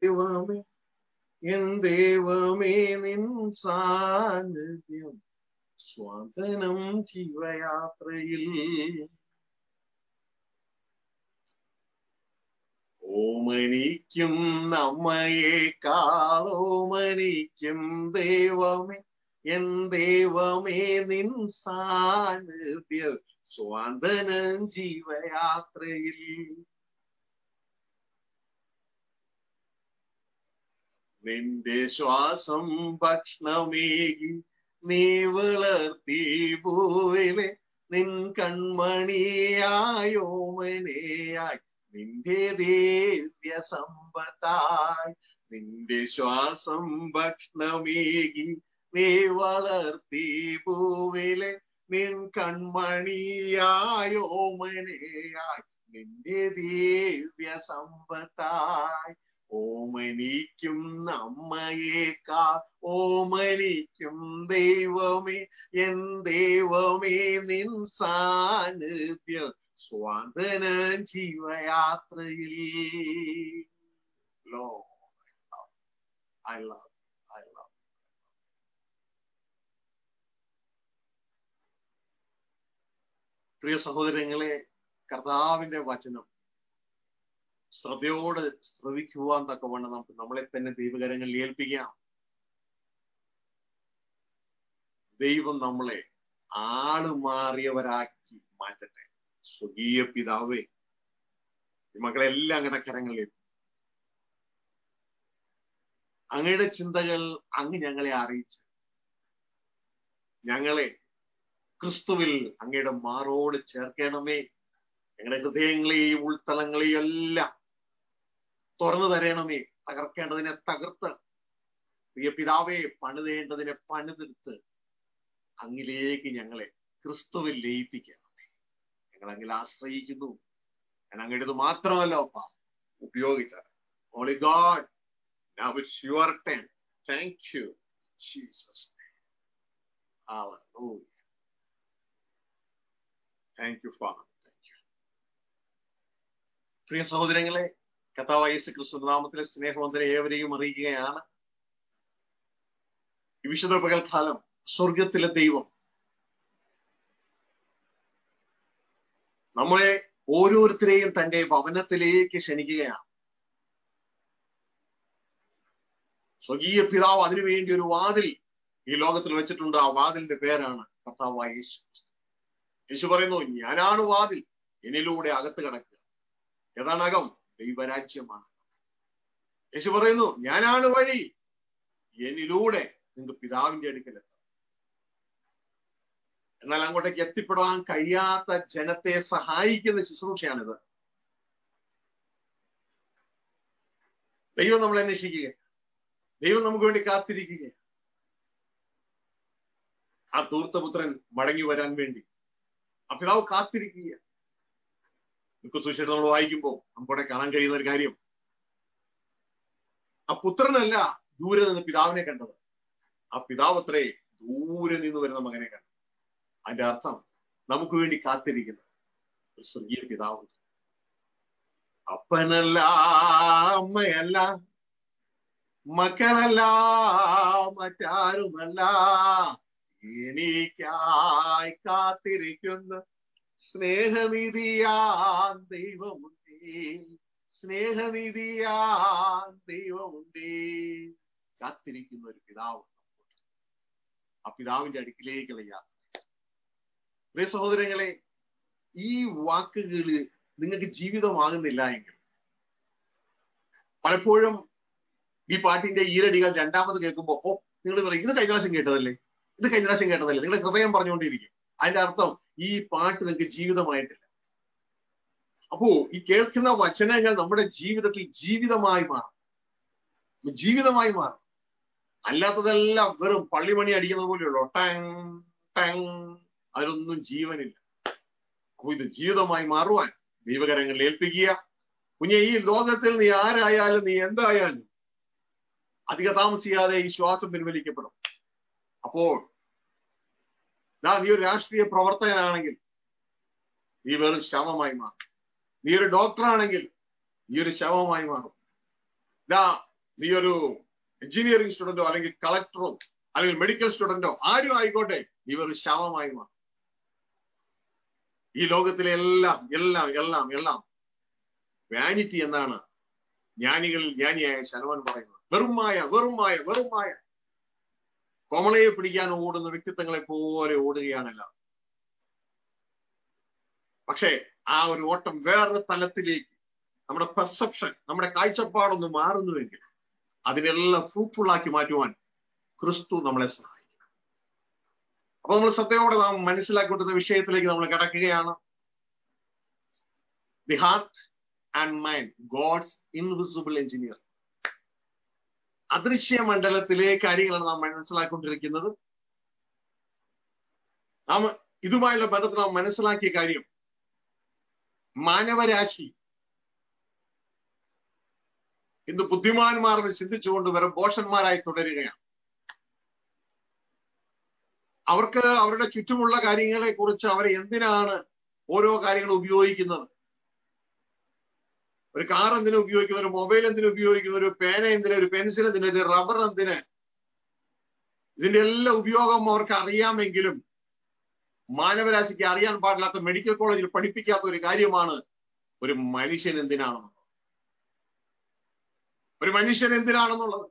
ദൈവമേ എൻ ദൈവമേ നിൻ സാന്നിധ്യം സ്വാതനം ജീവയാത്രയിൽ ഓമനിക്കും നമ്മയേക്കാൾ ഓമനിക്കും ദൈവമേ എൻ ദൈവമേ നിൻ സാന്നിധ്യ സ്വാതനം ജീവയാത്രയിൽ നിന്റെ ശ്വാസം ഭക്ഷണമേകി നീ വളർത്തി ഭൂവിലെ നിൻ കൺമണിയായോമനയായി നിന്റെ ദിവ്യ സമ്പത്തായി നിന്റെ ശ്വാസം ഭക്ഷണമേകി നീ വളർത്തി ഭൂവിലെ നിൻ കൺമണിയായോമനയായി നിന്റെ ദിവ്യ സമ്പത്തായി ഓമനിക്കും നമ്മയേക്കാ ഓമനിക്കും ദൈവമേ എൻ ദൈവമേ നിൻ സാന്നിധ്യ സ്വാതന ജീവയാത്രയിൽ Lord I love I love പ്രിയ സഹോദരങ്ങളെ കർത്താവിന്റെ വചനം ശ്രദ്ധയോട് ശ്രവിക്കുവാൻ തക്കവണ്ണം നമുക്ക് നമ്മളെ തന്നെ ദൈവകരങ്ങളിൽ ഏൽപ്പിക്കാം ദൈവം നമ്മളെ ആളുമാറിയവരാക്കി മാറ്റട്ടെ സ്വകീയ പിതാവേ ഈ മക്കളെല്ലാം അങ്ങനെ കരങ്ങളിൽ അങ്ങയുടെ ചിന്തകൾ അങ്ങ് ഞങ്ങളെ അറിയിച്ച് ഞങ്ങളെ ക്രിസ്തുവിൽ അങ്ങയുടെ മാറോട് ചേർക്കണമേ ഞങ്ങളുടെ ഹൃദയങ്ങളെയും ഉൾത്തളങ്ങളെയും എല്ലാം തുറന്നു തരണമേ തകർക്കേണ്ടതിനെ തകർത്ത് പ്രിയ പിതാവെ പണിതേണ്ടതിനെ പണിതെടുത്ത് അങ്ങിലേക്ക് ഞങ്ങളെ ക്രിസ്തുവിൽ ലയിപ്പിക്കണമേ ഞങ്ങൾ അങ്ങിൽ ആശ്രയിക്കുന്നു ഞാൻ അങ്ങയുടേത് മാത്രമല്ല ഒപ്പ ഉപയോഗിച്ചത് holy God Now it's your turn. Thank you, Jesus. Hallelujah. Thank you, Father. Thank you. പ്രിയ സഹോദരങ്ങളെ കഥാവ് യേശു ക്രിസ്തു നാമത്തിലെ സ്നേഹവന്തരെ ഏവരെയും അറിയിക്കുകയാണ് ഈ വിശുദ്ധ പകൽക്കാലം സ്വർഗത്തിലെ ദൈവം നമ്മളെ ഓരോരുത്തരെയും തന്റെ ഭവനത്തിലേക്ക് ക്ഷണിക്കുകയാണ് സ്വകീയ പിതാവ് അതിനുവേണ്ടി ഒരു വാതിൽ ഈ ലോകത്തിൽ വെച്ചിട്ടുണ്ട് ആ വാതിലിന്റെ പേരാണ് കർത്താവായ യേശു യേശു പറയുന്നു ഞാനാണ് വാതിൽ എന്നിലൂടെ അകത്ത് കിടക്കുക ഏതാണ് അകം ദൈവരാജ്യമാണ് യേശു പറയുന്നു ഞാനാണ് വഴി എന്നിലൂടെ നിങ്ങൾക്ക് പിതാവിന്റെ അടുക്കലെത്താം എന്നാൽ അങ്ങോട്ടേക്ക് എത്തിപ്പെടാൻ കഴിയാത്ത ജനത്തെ സഹായിക്കുന്ന ശുശ്രൂഷയാണിത് ദൈവം നമ്മളെ അന്വേഷിക്കുക ദൈവം നമുക്ക് വേണ്ടി കാത്തിരിക്കുക ആ തൂർത്തപുത്രൻ മടങ്ങി വരാൻ വേണ്ടി ആ പിതാവ് കാത്തിരിക്കുക സുശേഷം നമ്മൾ വായിക്കുമ്പോൾ നമുക്കവിടെ കാണാൻ കഴിയുന്ന ഒരു കാര്യം ആ പുത്രനല്ല ദൂരെ നിന്ന് പിതാവിനെ കണ്ടത് ആ പിതാവ് അത്രേ ദൂരെ നിന്ന് വരുന്ന മകനെ കണ്ടു അതിന്റെ അർത്ഥം നമുക്ക് വേണ്ടി കാത്തിരിക്കുന്ന ഒരു സ്വർഗീയ പിതാവ് അപ്പനല്ല അമ്മയല്ല മക്കളല്ല മറ്റാരുമല്ല എനിക്കായി കാത്തിരിക്കുന്ന സ്നേഹനിധിയാൻ ദൈവമുണ്ടേ സ്നേഹനിധിയാൻ ദൈവമുണ്ടേ കാത്തിരിക്കുന്ന ഒരു പിതാവ് ആ പിതാവിന്റെ അടുക്കിലേക്കുള്ള യാത്ര പ്രിയ സഹോദരങ്ങളെ ഈ വാക്കുകള് നിങ്ങൾക്ക് ജീവിതമാകുന്നില്ല എങ്കിൽ പലപ്പോഴും ഈ പാട്ടിന്റെ ഈരടികൾ രണ്ടാമത് കേൾക്കുമ്പോ ഓ നിങ്ങൾ പറയും ഇത് കഴിഞ്ഞ പ്രാവശ്യം കേട്ടതല്ലേ ഇത് കഴിഞ്ഞ പ്രാവശ്യം കേട്ടതല്ലേ നിങ്ങളുടെ ഹൃദയം പറഞ്ഞുകൊണ്ടിരിക്കും അതിന്റെ അർത്ഥം ഈ പാട്ട് നിങ്ങൾക്ക് ജീവിതമായിട്ടില്ല അപ്പോ ഈ കേൾക്കുന്ന വചനങ്ങൾ നമ്മുടെ ജീവിതത്തിൽ ജീവിതമായി മാറും ജീവിതമായി മാറും അല്ലാത്തതെല്ലാം വെറും പള്ളിമണി അടിക്കുന്ന പോലെയുള്ളൂ ടാങ് ടാങ് അതിലൊന്നും ജീവനില്ല അപ്പൊ ഇത് ജീവിതമായി മാറുവാൻ ദൈവകരങ്ങളിൽ ഏൽപ്പിക്കുക കുഞ്ഞെ ഈ ലോകത്തിൽ നീ ആരായാലും നീ എന്തായാലും അധിക താമസിയാതെ ഈ ശ്വാസം പിൻവലിക്കപ്പെടും അപ്പോൾ ദാ നീ ഒരു രാഷ്ട്രീയ പ്രവർത്തകനാണെങ്കിൽ നീ വെറും ശവമായി മാറും നീ ഒരു ഡോക്ടറാണെങ്കിൽ നീ ഒരു ശവമായി മാറും ദാ നീ ഒരു എഞ്ചിനീയറിംഗ് സ്റ്റുഡന്റോ അല്ലെങ്കിൽ കളക്ടറോ അല്ലെങ്കിൽ മെഡിക്കൽ സ്റ്റുഡന്റോ ആരും ആയിക്കോട്ടെ നീ ഒരു ശവമായി മാറും ഈ ലോകത്തിലെ എല്ലാം എല്ലാം എല്ലാം എല്ലാം വാനിറ്റി എന്നാണ് ജ്ഞാനികളിൽ ജ്ഞാനിയായ ശനവൻ പറയുന്നത് വെറുമായ വെറുമായ വെറുമായ കോമളയെ പിടിക്കാൻ ഓടുന്ന വ്യക്തിത്വങ്ങളെ പോലെ ഓടുകയാണല്ല പക്ഷേ ആ ഒരു ഓട്ടം വേറൊരു തലത്തിലേക്ക് നമ്മുടെ പെർസെപ്ഷൻ നമ്മുടെ കാഴ്ചപ്പാടൊന്ന് മാറുന്നുവെങ്കിൽ അതിനെല്ലാം ഫ്രൂട്ട്ഫുൾ ആക്കി മാറ്റുവാൻ ക്രിസ്തു നമ്മളെ സഹായിക്കും അപ്പൊ നമ്മൾ ശ്രദ്ധയോടെ നാം മനസ്സിലാക്കിക്കൊണ്ടുന്ന വിഷയത്തിലേക്ക് നമ്മൾ കിടക്കുകയാണ് the heart and mind God's invisible engineer അദൃശ്യ മണ്ഡലത്തിലെ കാര്യങ്ങളാണ് നാം മനസ്സിലാക്കിക്കൊണ്ടിരിക്കുന്നത് നാം ഇതുമായുള്ള ബന്ധത്തിൽ നാം മനസ്സിലാക്കിയ കാര്യം മാനവരാശി ഇന്ന് ബുദ്ധിമാന്മാർ ചിന്തിച്ചുകൊണ്ട് വെറും ബോഷന്മാരായി തുടരുകയാണ് അവർക്ക് അവരുടെ ചുറ്റുമുള്ള കാര്യങ്ങളെ കുറിച്ച് അവർ എന്തിനാണ് ഓരോ കാര്യങ്ങൾ ഉപയോഗിക്കുന്നത് ഒരു കാർ എന്തിനു ഉപയോഗിക്കുന്നു ഒരു മൊബൈൽ എന്തിനു ഉപയോഗിക്കുന്നു ഒരു പേന എന്തിന് ഒരു പെൻസിൽ എന്തിന് ഒരു റബ്ബർ എന്തിന് ഇതിന്റെ എല്ലാ ഉപയോഗം അവർക്ക് അറിയാമെങ്കിലും മാനവരാശിക്ക് അറിയാൻ പാടില്ലാത്ത മെഡിക്കൽ കോളേജിൽ പഠിപ്പിക്കാത്ത ഒരു കാര്യമാണ് ഒരു മനുഷ്യൻ എന്തിനാണെന്നുള്ളത് ഒരു മനുഷ്യൻ എന്തിനാണെന്നുള്ളത്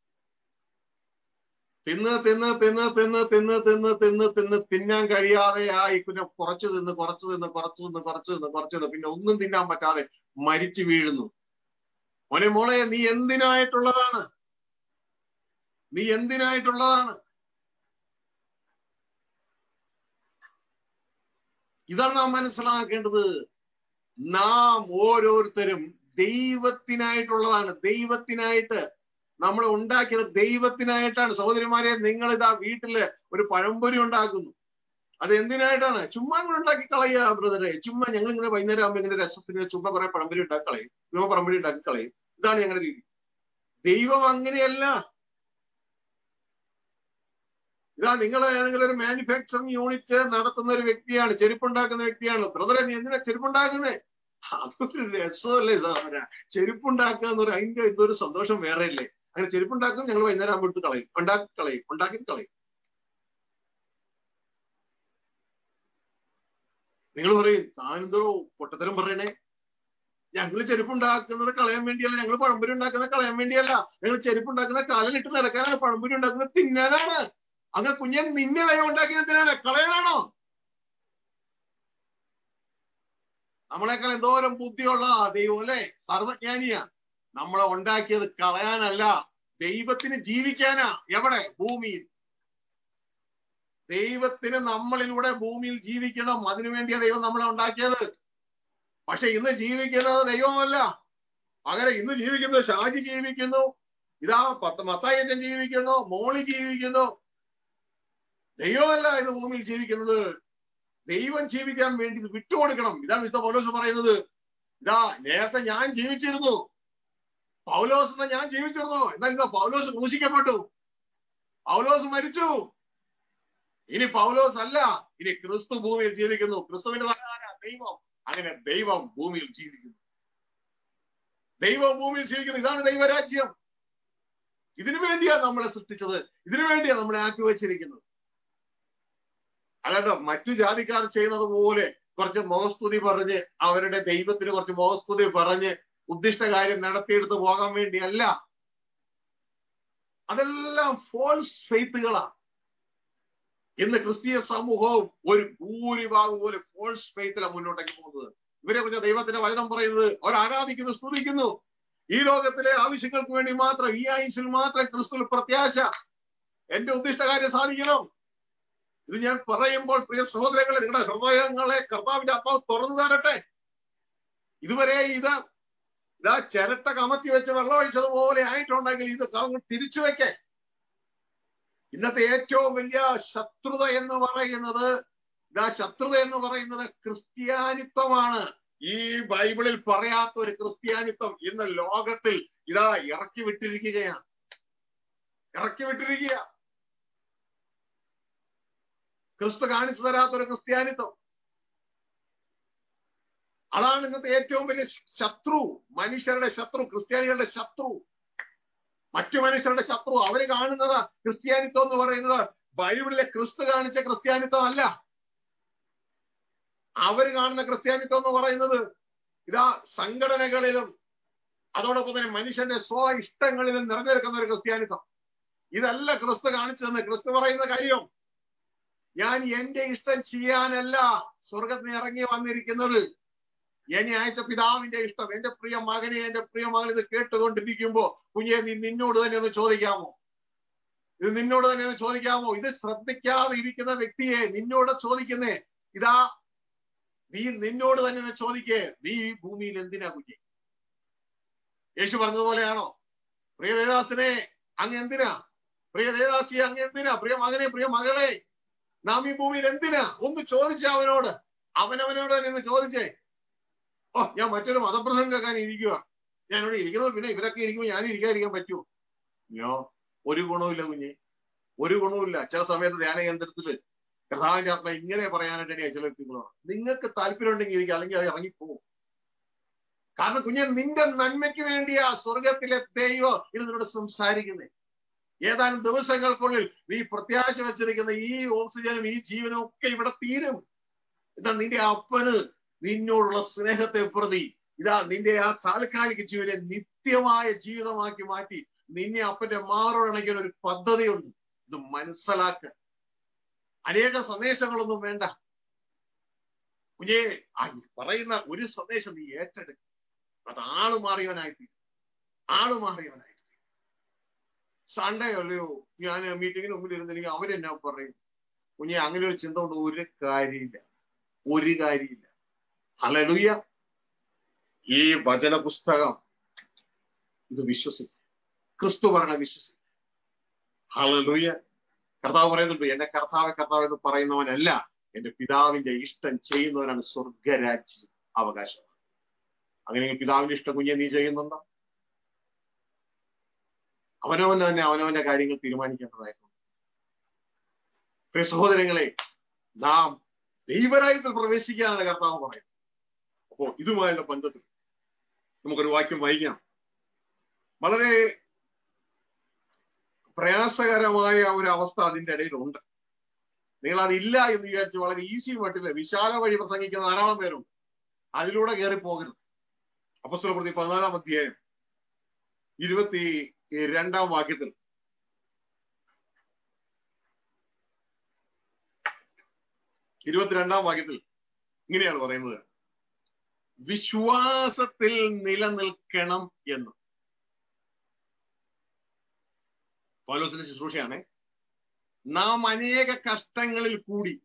തിന്ന് തിന്ന് തിന്ന് തിന്ന് തിന്ന് തിന്ന് തിന്ന് തിന്ന് തിന്നാൻ കഴിയാതെ ആയി പിന്നെ കുറച്ച് തിന്ന് കുറച്ച് തിന്ന് കുറച്ച് തിന്ന് കുറച്ച് തിന്ന് കുറച്ച് തിന്ന് പിന്നെ ഒന്നും തിന്നാൻ പറ്റാതെ മരിച്ചു വീഴുന്നു മോനെ മോളെ നീ എന്തിനായിട്ടുള്ളതാണ് നീ എന്തിനായിട്ടുള്ളതാണ് ഇതാണ് നാം മനസ്സിലാക്കേണ്ടത് നാം ഓരോരുത്തരും ദൈവത്തിനായിട്ടുള്ളതാണ് ദൈവത്തിനായിട്ട് നമ്മൾ ഉണ്ടാക്കിയത് ദൈവത്തിനായിട്ടാണ് സഹോദരിമാരെ നിങ്ങൾ ഇതാ വീട്ടില് ഒരു പഴംപൊരി ഉണ്ടാക്കുന്നു അത് എന്തിനായിട്ടാണ് ചുമ്മാ ഇങ്ങനെ ഉണ്ടാക്കി കളയുക ബ്രദറെ ചുമ്മാ ഞങ്ങൾ ഇങ്ങനെ വൈകുന്നേരം ആകുമ്പോൾ ഇങ്ങനെ രസത്തിന് ചുമ്മാ കുറെ പഴംപൊരി ഉണ്ടാക്കി കളയും ചുമ്മാ പഴംപൊരി ഉണ്ടാക്കി കളയും ഇതാണ് ഞങ്ങളുടെ രീതി ദൈവം അങ്ങനെയല്ല ഇതാ നിങ്ങൾ ഏതെങ്കിലും ഒരു മാനുഫാക്ചറിങ് യൂണിറ്റ് നടത്തുന്ന ഒരു വ്യക്തിയാണ് ചെരുപ്പുണ്ടാക്കുന്ന വ്യക്തിയാണ് ബ്രദറെ നീ എന്തിനാ ചെരുപ്പുണ്ടാക്കുന്നേ അതൊരു രസമല്ലേ സഹോദര ചെരുപ്പുണ്ടാക്കുക എന്ന് പറയുക അതിന്റെ ഇതൊരു സന്തോഷം വേറെ അല്ലേ അങ്ങനെ ചെരുപ്പുണ്ടാക്കും ഞങ്ങൾ വൈകുന്നേരം ആകുമ്പോൾ എടുത്ത് കളയും ഉണ്ടാക്കി കളയും ഉണ്ടാക്കി കളയും നിങ്ങൾ പറയും താനെന്തോ പൊട്ടത്തരം പറയണേ ഞങ്ങൾ ചെരുപ്പുണ്ടാക്കുന്നത് കളയാൻ വേണ്ടിയല്ല ഞങ്ങൾ പഴംപൊരി ഉണ്ടാക്കുന്നത് കളയാൻ വേണ്ടിയല്ല ഞങ്ങൾ ചെരുപ്പുണ്ടാക്കുന്ന കാലിലിട്ട് നടക്കാനാണ് പഴംപൊരി ഉണ്ടാക്കുന്നത് തിന്നാനാണ് അങ്ങനെ കുഞ്ഞെ നിന്നെ ദൈവം ഉണ്ടാക്കിയതിനാണ് കളയാനാണോ നമ്മളെക്കാൾ എന്തോരം ബുദ്ധിയുള്ള ദൈവം അല്ലെ സർവജ്ഞാനിയാ നമ്മളെ ഉണ്ടാക്കിയത് കളയാനല്ല ദൈവത്തിന് ജീവിക്കാനാ എവിടെ ഭൂമിയിൽ ദൈവത്തിന് നമ്മളിലൂടെ ഭൂമിയിൽ ജീവിക്കണം അതിനുവേണ്ടിയാ ദൈവം നമ്മളെ ഉണ്ടാക്കിയത് പക്ഷെ ഇന്ന് ജീവിക്കുന്നത് ദൈവമല്ല പകരം ഇന്ന് ജീവിക്കുന്നത് ഷാജി ജീവിക്കുന്നു ഇതാ പത്ത് മത്തായച്ചൻ ജീവിക്കുന്നു മോളി ജീവിക്കുന്നു ദൈവമല്ല ഇത് ഭൂമിയിൽ ജീവിക്കുന്നത് ദൈവം ജീവിക്കാൻ വേണ്ടി ഇത് വിട്ടുകൊടുക്കണം ഇതാണ് വിശുദ്ധ പൗലോസ് പറയുന്നത് ഇതാ നേരത്തെ ഞാൻ ജീവിച്ചിരുന്നു പൗലോസ് എന്ന ഞാൻ ജീവിച്ചിരുന്നു എന്നാൽ ഇതാ പൗലോസ് ക്രൂശിക്കപ്പെട്ടു പൗലോസ് മരിച്ചു ഇനി പൗലോസ് അല്ല ഇനി ക്രിസ്തു ഭൂമിയിൽ ജീവിക്കുന്നു ക്രിസ്തുവിന്റെ ദൈവം അങ്ങനെ ദൈവം ഭൂമിയിൽ ജീവിക്കുന്നു ദൈവം ഭൂമിയിൽ ജീവിക്കുന്നു ഇതാണ് ദൈവരാജ്യം ഇതിനു വേണ്ടിയാ നമ്മളെ സൃഷ്ടിച്ചത് ഇതിനു വേണ്ടിയാ നമ്മളെ ആക്കി വെച്ചിരിക്കുന്നത് അല്ലാണ്ട് മറ്റു ജാതിക്കാർ ചെയ്യുന്നത് പോലെ കുറച്ച് മുഖസ്തുതി പറഞ്ഞ് അവരുടെ ദൈവത്തിന് കുറച്ച് മുഖസ്തുതി പറഞ്ഞ് ഉദ്ദിഷ്ട കാര്യം നടത്തിയെടുത്ത് പോകാൻ വേണ്ടിയല്ല അതെല്ലാം ഫോൾസ് ഫെയ്ത്തുകളാണ് ഇന്ന് ക്രിസ്തീയ സമൂഹവും ഒരു ഭൂരിഭാഗം പോലെ ഫോൾസ് ഫെയ്ത്തിലാണ് മുന്നോട്ടേക്ക് പോകുന്നത് ഇവരെ കുറിച്ച് ദൈവത്തിന്റെ വചനം പറയുന്നത് അവർ ആരാധിക്കുന്നു സ്തുതിക്കുന്നു ഈ ലോകത്തിലെ ആവശ്യങ്ങൾക്ക് വേണ്ടി മാത്രം ഈ ആയുസിൽ മാത്രം ക്രിസ്തു പ്രത്യാശ എന്റെ ഉദ്ദിഷ്ട കാര്യം സാധിക്കണം ഇത് ഞാൻ പറയുമ്പോൾ പ്രിയ സഹോദരങ്ങളെ നിങ്ങളുടെ ഹൃദയങ്ങളെ കർത്താവിന്റെ ആത്മാവ് തുറന്നു തരട്ടെ ഇതുവരെ ഇത് ഇതാ ചിരട്ട കമത്തി വെച്ച് വെള്ളം ഒഴിച്ചതുപോലെ ആയിട്ടുണ്ടെങ്കിൽ ഇത് കറങ്ങ് തിരിച്ചു വെക്കേ ഇന്നത്തെ ഏറ്റവും വലിയ ശത്രുത എന്ന് പറയുന്നത് ഇതാ ശത്രുത എന്ന് പറയുന്നത് ക്രിസ്ത്യാനിത്വമാണ് ഈ ബൈബിളിൽ പറയാത്ത ഒരു ക്രിസ്ത്യാനിത്വം ഇന്ന് ലോകത്തിൽ ഇതാ ഇറക്കി വിട്ടിരിക്കുകയാണ് ഇറക്കി വിട്ടിരിക്കുക ക്രിസ്തു കാണിച്ചു തരാത്ത ഒരു ക്രിസ്ത്യാനിത്വം അതാണ് ഇന്നത്തെ ഏറ്റവും വലിയ ശത്രു മനുഷ്യരുടെ ശത്രു ക്രിസ്ത്യാനികളുടെ ശത്രു മറ്റു മനുഷ്യരുടെ ശത്രു അവര് കാണുന്നത് ക്രിസ്ത്യാനിത്വം എന്ന് പറയുന്നത് ബൈബിളിലെ ക്രിസ്തു കാണിച്ച ക്രിസ്ത്യാനിത്വം അല്ല അവര് കാണുന്ന ക്രിസ്ത്യാനിത്വം എന്ന് പറയുന്നത് ഇതാ സംഘടനകളിലും അതോടൊപ്പം തന്നെ മനുഷ്യന്റെ സ്വ ഇഷ്ടങ്ങളിലും നിറഞ്ഞെടുക്കുന്ന ഒരു ക്രിസ്ത്യാനിത്വം ഇതല്ല ക്രിസ്തു കാണിച്ചതെന്ന് ക്രിസ്തു പറയുന്ന കാര്യം ഞാൻ എന്റെ ഇഷ്ടം ചെയ്യാനല്ല സ്വർഗത്തിന് ഇറങ്ങി വന്നിരിക്കുന്നത് എന്നെ അയച്ച പിതാവിന്റെ ഇഷ്ടം എന്റെ പ്രിയ മകനെ എന്റെ പ്രിയ മകൾ ഇത് കേട്ടുകൊണ്ടിരിക്കുമ്പോ കുഞ്ഞെ നീ നിന്നോട് തന്നെ ഒന്ന് ചോദിക്കാമോ ഇത് നിന്നോട് തന്നെ ഒന്ന് ചോദിക്കാമോ ഇത് ശ്രദ്ധിക്കാതെ ഇരിക്കുന്ന വ്യക്തിയെ നിന്നോട് ചോദിക്കുന്നേ ഇതാ നീ നിന്നോട് തന്നെ ഒന്ന് ചോദിക്കേ നീ ഈ ഭൂമിയിൽ എന്തിനാ കുഞ്ഞെ യേശു പറഞ്ഞതുപോലെയാണോ പ്രിയ ദേവദാസിനെ അങ്ങ് എന്തിനാ പ്രിയ ദേവദാസി അങ്ങ് എന്തിനാ പ്രിയ മകനെ പ്രിയ മകളെ നാം ഈ ഭൂമിയിൽ എന്തിനാ ഒന്ന് ചോദിച്ചേ അവനോട് അവനവനോട് തന്നെ ഒന്ന് ചോദിച്ചേ ഓ ഞാൻ മറ്റൊരു മതപ്രസംഗം കേൾക്കാൻ ഇരിക്കുക ഞാൻ ഇവിടെ ഇരിക്കുന്നത് പിന്നെ ഇവരൊക്കെ ഇരിക്കുമ്പോൾ ഞാൻ ഇരിക്കാതിരിക്കാൻ പറ്റുമോ ഞോ ഒരു ഗുണവുമില്ല കുഞ്ഞെ ഒരു ഗുണവുമില്ല ചില സമയത്ത് ധ്യാന കേന്ദ്രത്തില് കഥാചാത്മ ഇങ്ങനെ പറയാനായിട്ട് ചില വ്യക്തികളാണ് നിങ്ങൾക്ക് താല്പര്യം ഉണ്ടെങ്കിൽ ഇരിക്കുക അല്ലെങ്കിൽ അത് ഇറങ്ങിപ്പോകും കാരണം കുഞ്ഞെ നിന്റെ നന്മയ്ക്ക് വേണ്ടിയാ സ്വർഗത്തിലെ ദൈവം ഇത് നിന്നോട് സംസാരിക്കുന്നത് ഏതാനും ദിവസങ്ങൾക്കുള്ളിൽ നീ പ്രത്യാശ വെച്ചിരിക്കുന്ന ഈ ഓക്സിജനും ഈ ജീവനും ഒക്കെ ഇവിടെ തീരും ഇതാ നിന്റെ അപ്പന് നിന്നോടുള്ള സ്നേഹത്തെ പ്രതി ഇതാ നിന്റെ ആ താൽക്കാലിക ജീവനെ നിത്യമായ ജീവിതമാക്കി മാറ്റി നിന്നെ അപ്പന്റെ മാറണമെങ്കിൽ ഒരു പദ്ധതിയുണ്ട് ഇത് മനസ്സിലാക്ക അനേക സന്ദേശങ്ങളൊന്നും വേണ്ട കുഞ്ഞേ ആ പറയുന്ന ഒരു സന്ദേശം നീ ഏറ്റെടുക്കും അത് ആള് മാറിയവനായി ആള് മാറിയവനായി സൺഡേ അല്ലയോ ഞാൻ മീറ്റിങ്ങിന് മുമ്പിൽ ഇരുന്നെങ്കിൽ അവരെന്നാ പറയും കുഞ്ഞെ അങ്ങനെ ഒരു ചിന്ത കൊണ്ട് ഒരു കാര്യമില്ല ഒരു കാര്യമില്ല ഹലലുയ ഈ വചന പുസ്തകം ഇത് വിശ്വസിക്കും ക്രിസ്തു പറഞ്ഞ വിശ്വസിക്കും ഹലലുയ കർത്താവ് പറയുന്നുണ്ട് എന്റെ കർത്താവ് കർത്താവ് എന്ന് പറയുന്നവനല്ല എന്റെ പിതാവിന്റെ ഇഷ്ടം ചെയ്യുന്നവനാണ് സ്വർഗരാജ്യം അവകാശം അങ്ങനെ പിതാവിന്റെ ഇഷ്ടം കുഞ്ഞെ നീ ചെയ്യുന്നുണ്ടോ അവനവൻ തന്നെ അവനവന്റെ കാര്യങ്ങൾ തീരുമാനിക്കേണ്ടതായിട്ടുണ്ട് പ്രിയ സഹോദരങ്ങളെ നാം ദൈവരായത്തിൽ പ്രവേശിക്കാനാണ് കർത്താവ് പറയുന്നത് അപ്പോ ഇതുമായുള്ള ബന്ധത്തിൽ നമുക്കൊരു വാക്യം വായിക്കാം വളരെ പ്രയാസകരമായ ഒരു അവസ്ഥ അതിന്റെ ഇടയിലുണ്ട് നിങ്ങൾ അതില്ല എന്ന് വിചാരിച്ച് വളരെ ഈസി മട്ടില് വിശാല വഴി പ്രസംഗിക്കുന്ന ധാരാളം പേരുണ്ട് അതിലൂടെ കയറി പോകരുത് അപ്പസ്വല പ്രതി പതിനാലാം അധ്യായം ഇരുപത്തി രണ്ടാം വാക്യത്തിൽ ഇരുപത്തിരണ്ടാം വാക്യത്തിൽ ഇങ്ങനെയാണ് പറയുന്നത് വിശ്വാസത്തിൽ നിലനിൽക്കണം എന്ന് പൗലോസിന്റെ ശുശ്രൂഷയാണ് നാം അനേക കഷ്ടങ്ങളിൽ കൂടി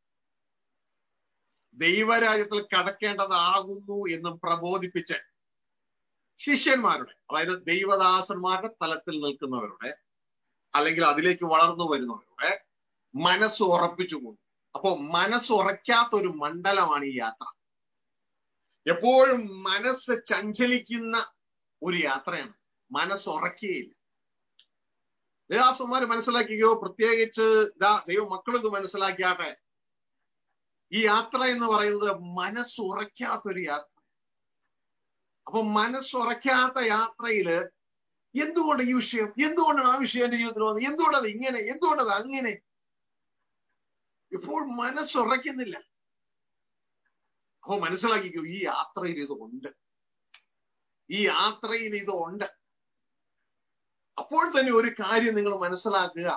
ദൈവരാജ്യത്തിൽ കടക്കേണ്ടതാകുന്നു എന്നും പ്രബോധിപ്പിച്ച് ശിഷ്യന്മാരുടെ അതായത് ദൈവദാസന്മാരുടെ തലത്തിൽ നിൽക്കുന്നവരുടെ അല്ലെങ്കിൽ അതിലേക്ക് വളർന്നു വരുന്നവരുടെ മനസ്സ് ഉറപ്പിച്ചുകൊണ്ട് അപ്പോ മനസ്സുറയ്ക്കാത്ത ഒരു മണ്ഡലമാണ് ഈ യാത്ര എപ്പോഴും മനസ്സ് ചഞ്ചലിക്കുന്ന ഒരു യാത്രയാണ് മനസ്സുറക്കുകയില്ല ദേവാസന്മാർ മനസ്സിലാക്കിയോ പ്രത്യേകിച്ച് ഇതാ ദൈവം മക്കൾ ഇത് മനസ്സിലാക്കിയാട്ടെ ഈ യാത്ര എന്ന് പറയുന്നത് മനസ്സുറയ്ക്കാത്തൊരു യാത്ര അപ്പൊ മനസ്സുറയ്ക്കാത്ത യാത്രയില് എന്തുകൊണ്ട് ഈ വിഷയം എന്തുകൊണ്ടാണ് ആ വിഷയം എന്റെ ജീവിതത്തിൽ വന്നത് എന്തുകൊണ്ടത് ഇങ്ങനെ എന്തുകൊണ്ടത് അങ്ങനെ ഇപ്പോൾ മനസ്സുറയ്ക്കുന്നില്ല അപ്പൊ മനസ്സിലാക്കിക്കോ ഈ യാത്രയിൽ ഇത് ഉണ്ട് ഈ യാത്രയിൽ ഇത് ഉണ്ട് അപ്പോൾ തന്നെ ഒരു കാര്യം നിങ്ങൾ മനസ്സിലാക്കുക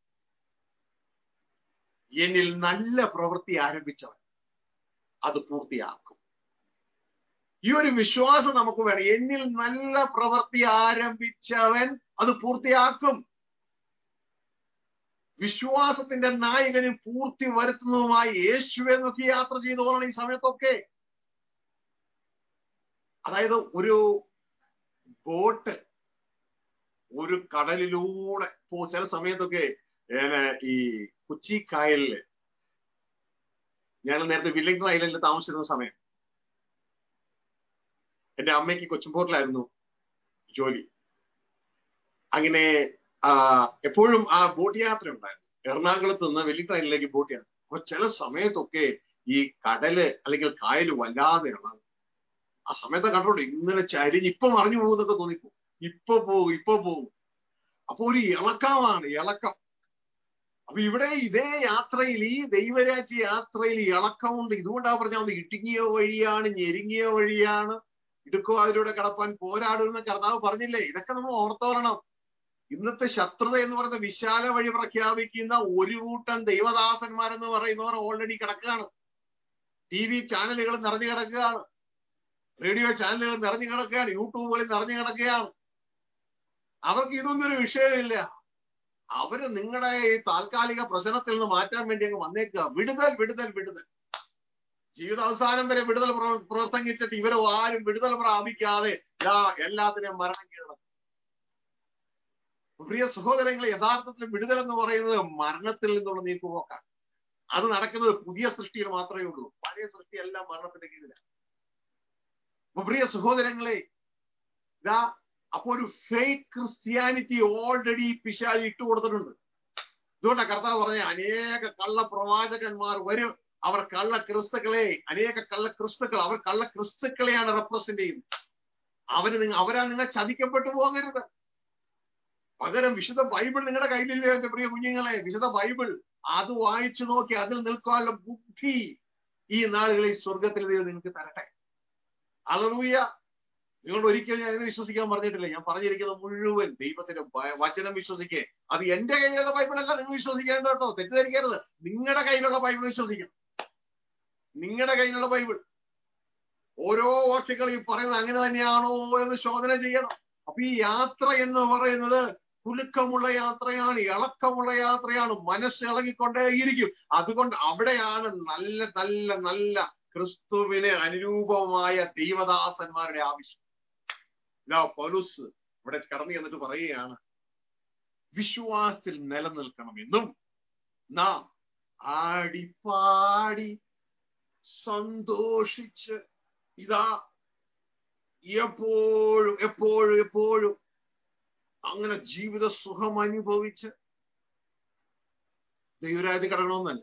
എന്നിൽ നല്ല പ്രവൃത്തി ആരംഭിച്ചവൻ അത് പൂർത്തിയാക്കും ഈ ഒരു വിശ്വാസം നമുക്ക് വേണം എന്നിൽ നല്ല പ്രവൃത്തി ആരംഭിച്ചവൻ അത് പൂർത്തിയാക്കും വിശ്വാസത്തിന്റെ നായകനും പൂർത്തി വരുത്തുന്നതുമായി യേശുവെ നോക്കി യാത്ര ചെയ്തു പോകണം ഈ സമയത്തൊക്കെ അതായത് ഒരു ബോട്ട് ഒരു കടലിലൂടെ പോ ചില സമയത്തൊക്കെ ഈ കൊച്ചി കായലില് ഞാൻ നേരത്തെ വില്ലിംഗ്ടൺ ഐലൻഡിൽ താമസിച്ചിരുന്ന സമയം എന്റെ അമ്മയ്ക്ക് കൊച്ചുംപോർട്ടിലായിരുന്നു ജോലി അങ്ങനെ എപ്പോഴും ആ ബോട്ട് യാത്ര ഉണ്ടായിരുന്നു എറണാകുളത്ത് നിന്ന് വെല്ലിംഗ്ടൺ ഐലൻഡിലേക്ക് ബോട്ട് യാത്ര അപ്പൊ ചില സമയത്തൊക്കെ ഈ കടല് അല്ലെങ്കിൽ കായല് വല്ലാതെ ഇളകും ആ സമയത്ത് കണ്ടോളൂ ഇങ്ങനെ ചരിഞ്ഞ് ഇപ്പൊ മറിഞ്ഞു പോകുന്നൊക്കെ തോന്നിപ്പോ ഇപ്പൊ പോകും ഇപ്പൊ പോകും അപ്പൊ ഒരു ഇളക്കമാണ് ഇളക്കം അപ്പൊ ഇവിടെ ഇതേ യാത്രയിൽ ഈ ദൈവരാജ്യ യാത്രയിൽ ഇളക്കമുണ്ട് ഇതുകൊണ്ടാ പറഞ്ഞത് ഇടുങ്ങിയ വഴിയാണ് ഞെരുങ്ങിയ വഴിയാണ് ഇടുക്കോ അതിലൂടെ കടപ്പാൻ പോരാടുന്ന കർത്താവ് പറഞ്ഞില്ലേ ഇതൊക്കെ നമ്മൾ ഓർത്തോരണം ഇന്നത്തെ ശത്രുത എന്ന് പറയുന്ന വിശാല വഴി പ്രഖ്യാപിക്കുന്ന ഒരു കൂട്ടം ദൈവദാസന്മാരെന്ന് പറയുന്നവർ ഓൾറെഡി കിടക്കുകയാണ് ടി വി ചാനലുകൾ നിറഞ്ഞു കിടക്കുകയാണ് റേഡിയോ ചാനലുകൾ നിറഞ്ഞു കിടക്കുകയാണ് യൂട്യൂബുകളിൽ നിറഞ്ഞു കിടക്കുകയാണ് അവർക്ക് ഇതൊന്നും ഒരു വിഷയമില്ല അവര് നിങ്ങളുടെ ഈ താൽക്കാലിക പ്രശ്നത്തിൽ നിന്ന് മാറ്റാൻ വേണ്ടി അങ്ങ് വന്നേക്കുക വിടുതൽ വിടുതൽ വിടുതൽ ജീവിതാവസാനം വരെ വിടുതൽ പ്രവർത്തിച്ചിട്ട് ഇവരോ ആരും വിടുതൽ പ്രാപിക്കാതെ എല്ലാത്തിനെയും മരണം കീഴടക്കും പ്രിയ സഹോദരങ്ങളെ യഥാർത്ഥത്തിൽ വിടുതൽ എന്ന് പറയുന്നത് മരണത്തിൽ നിന്നുള്ള നീക്കുപോക്കാണ് അത് നടക്കുന്നത് പുതിയ സൃഷ്ടിയിൽ മാത്രമേ ഉള്ളൂ പഴയ സൃഷ്ടി എല്ലാം മരണത്തിന്റെ കീഴിലാണ് അപ്പൊ പ്രിയ സഹോദരങ്ങളെ ഇതാ അപ്പൊ ഒരു ഫേക്ക് ക്രിസ്ത്യാനിറ്റി ഓൾറെഡി പിശാലി ഇട്ടു കൊടുത്തിട്ടുണ്ട് ഇതുകൊണ്ടാണ് കർത്താവ് പറഞ്ഞ അനേക കള്ള പ്രവാചകന്മാർ വരും അവർ കള്ള ക്രിസ്തുക്കളെ അനേക കള്ള ക്രിസ്തുക്കൾ അവർ കള്ള ക്രിസ്തുക്കളെയാണ് റെപ്രസെന്റ് ചെയ്യുന്നത് അവര് നിങ്ങൾ അവരാ നിങ്ങൾ ചതിക്കപ്പെട്ടു പോകരുത് പകരം വിശുദ്ധ ബൈബിൾ നിങ്ങളുടെ കയ്യിലില്ലേ എന്റെ പ്രിയ കുഞ്ഞുങ്ങളെ വിശുദ്ധ ബൈബിൾ അത് വായിച്ചു നോക്കി അതിൽ നിൽക്കാനുള്ള ബുദ്ധി ഈ നാളുകളിൽ സ്വർഗത്തിൽ ദൈവം നിങ്ങൾക്ക് തരട്ടെ അളറിയ നിങ്ങളോട് ഒരിക്കലും ഞാൻ ഇതിനെ വിശ്വസിക്കാൻ പറഞ്ഞിട്ടില്ല ഞാൻ പറഞ്ഞിരിക്കുന്നത് മുഴുവൻ ദൈവത്തിന്റെ വചനം വിശ്വസിക്കേ അത് എന്റെ കയ്യിലുള്ള ബൈബിളല്ല നിങ്ങൾ വിശ്വസിക്കേണ്ട കേട്ടോ തെറ്റിദ്ധരിക്കരുത് നിങ്ങളുടെ കയ്യിലുള്ള ബൈബിൾ വിശ്വസിക്കണം നിങ്ങളുടെ കയ്യിലുള്ള ബൈബിൾ ഓരോ വാക്യങ്ങൾ ഈ പറയുന്നത് അങ്ങനെ തന്നെയാണോ എന്ന് ശോധന ചെയ്യണം അപ്പൊ ഈ യാത്ര എന്ന് പറയുന്നത് കുലുക്കമുള്ള യാത്രയാണ് ഇളക്കമുള്ള യാത്രയാണ് മനസ്സ് ഇളകിക്കൊണ്ടേയിരിക്കും അതുകൊണ്ട് അവിടെയാണ് നല്ല നല്ല നല്ല ക്രിസ്തുവിന് അനുരൂപമായ ദൈവദാസന്മാരുടെ ആവശ്യം ഇതാ പൗലുസ് ഇവിടെ കടന്നു ചെന്നിട്ട് പറയുകയാണ് വിശ്വാസത്തിൽ നിലനിൽക്കണമെന്നും നാം ആടിപ്പാടി സന്തോഷിച്ച് ഇതാ എപ്പോഴും എപ്പോഴും എപ്പോഴും അങ്ങനെ ജീവിത സുഖം അനുഭവിച്ച് ദൈവരാജ്യം കടക്കണമെന്നല്ല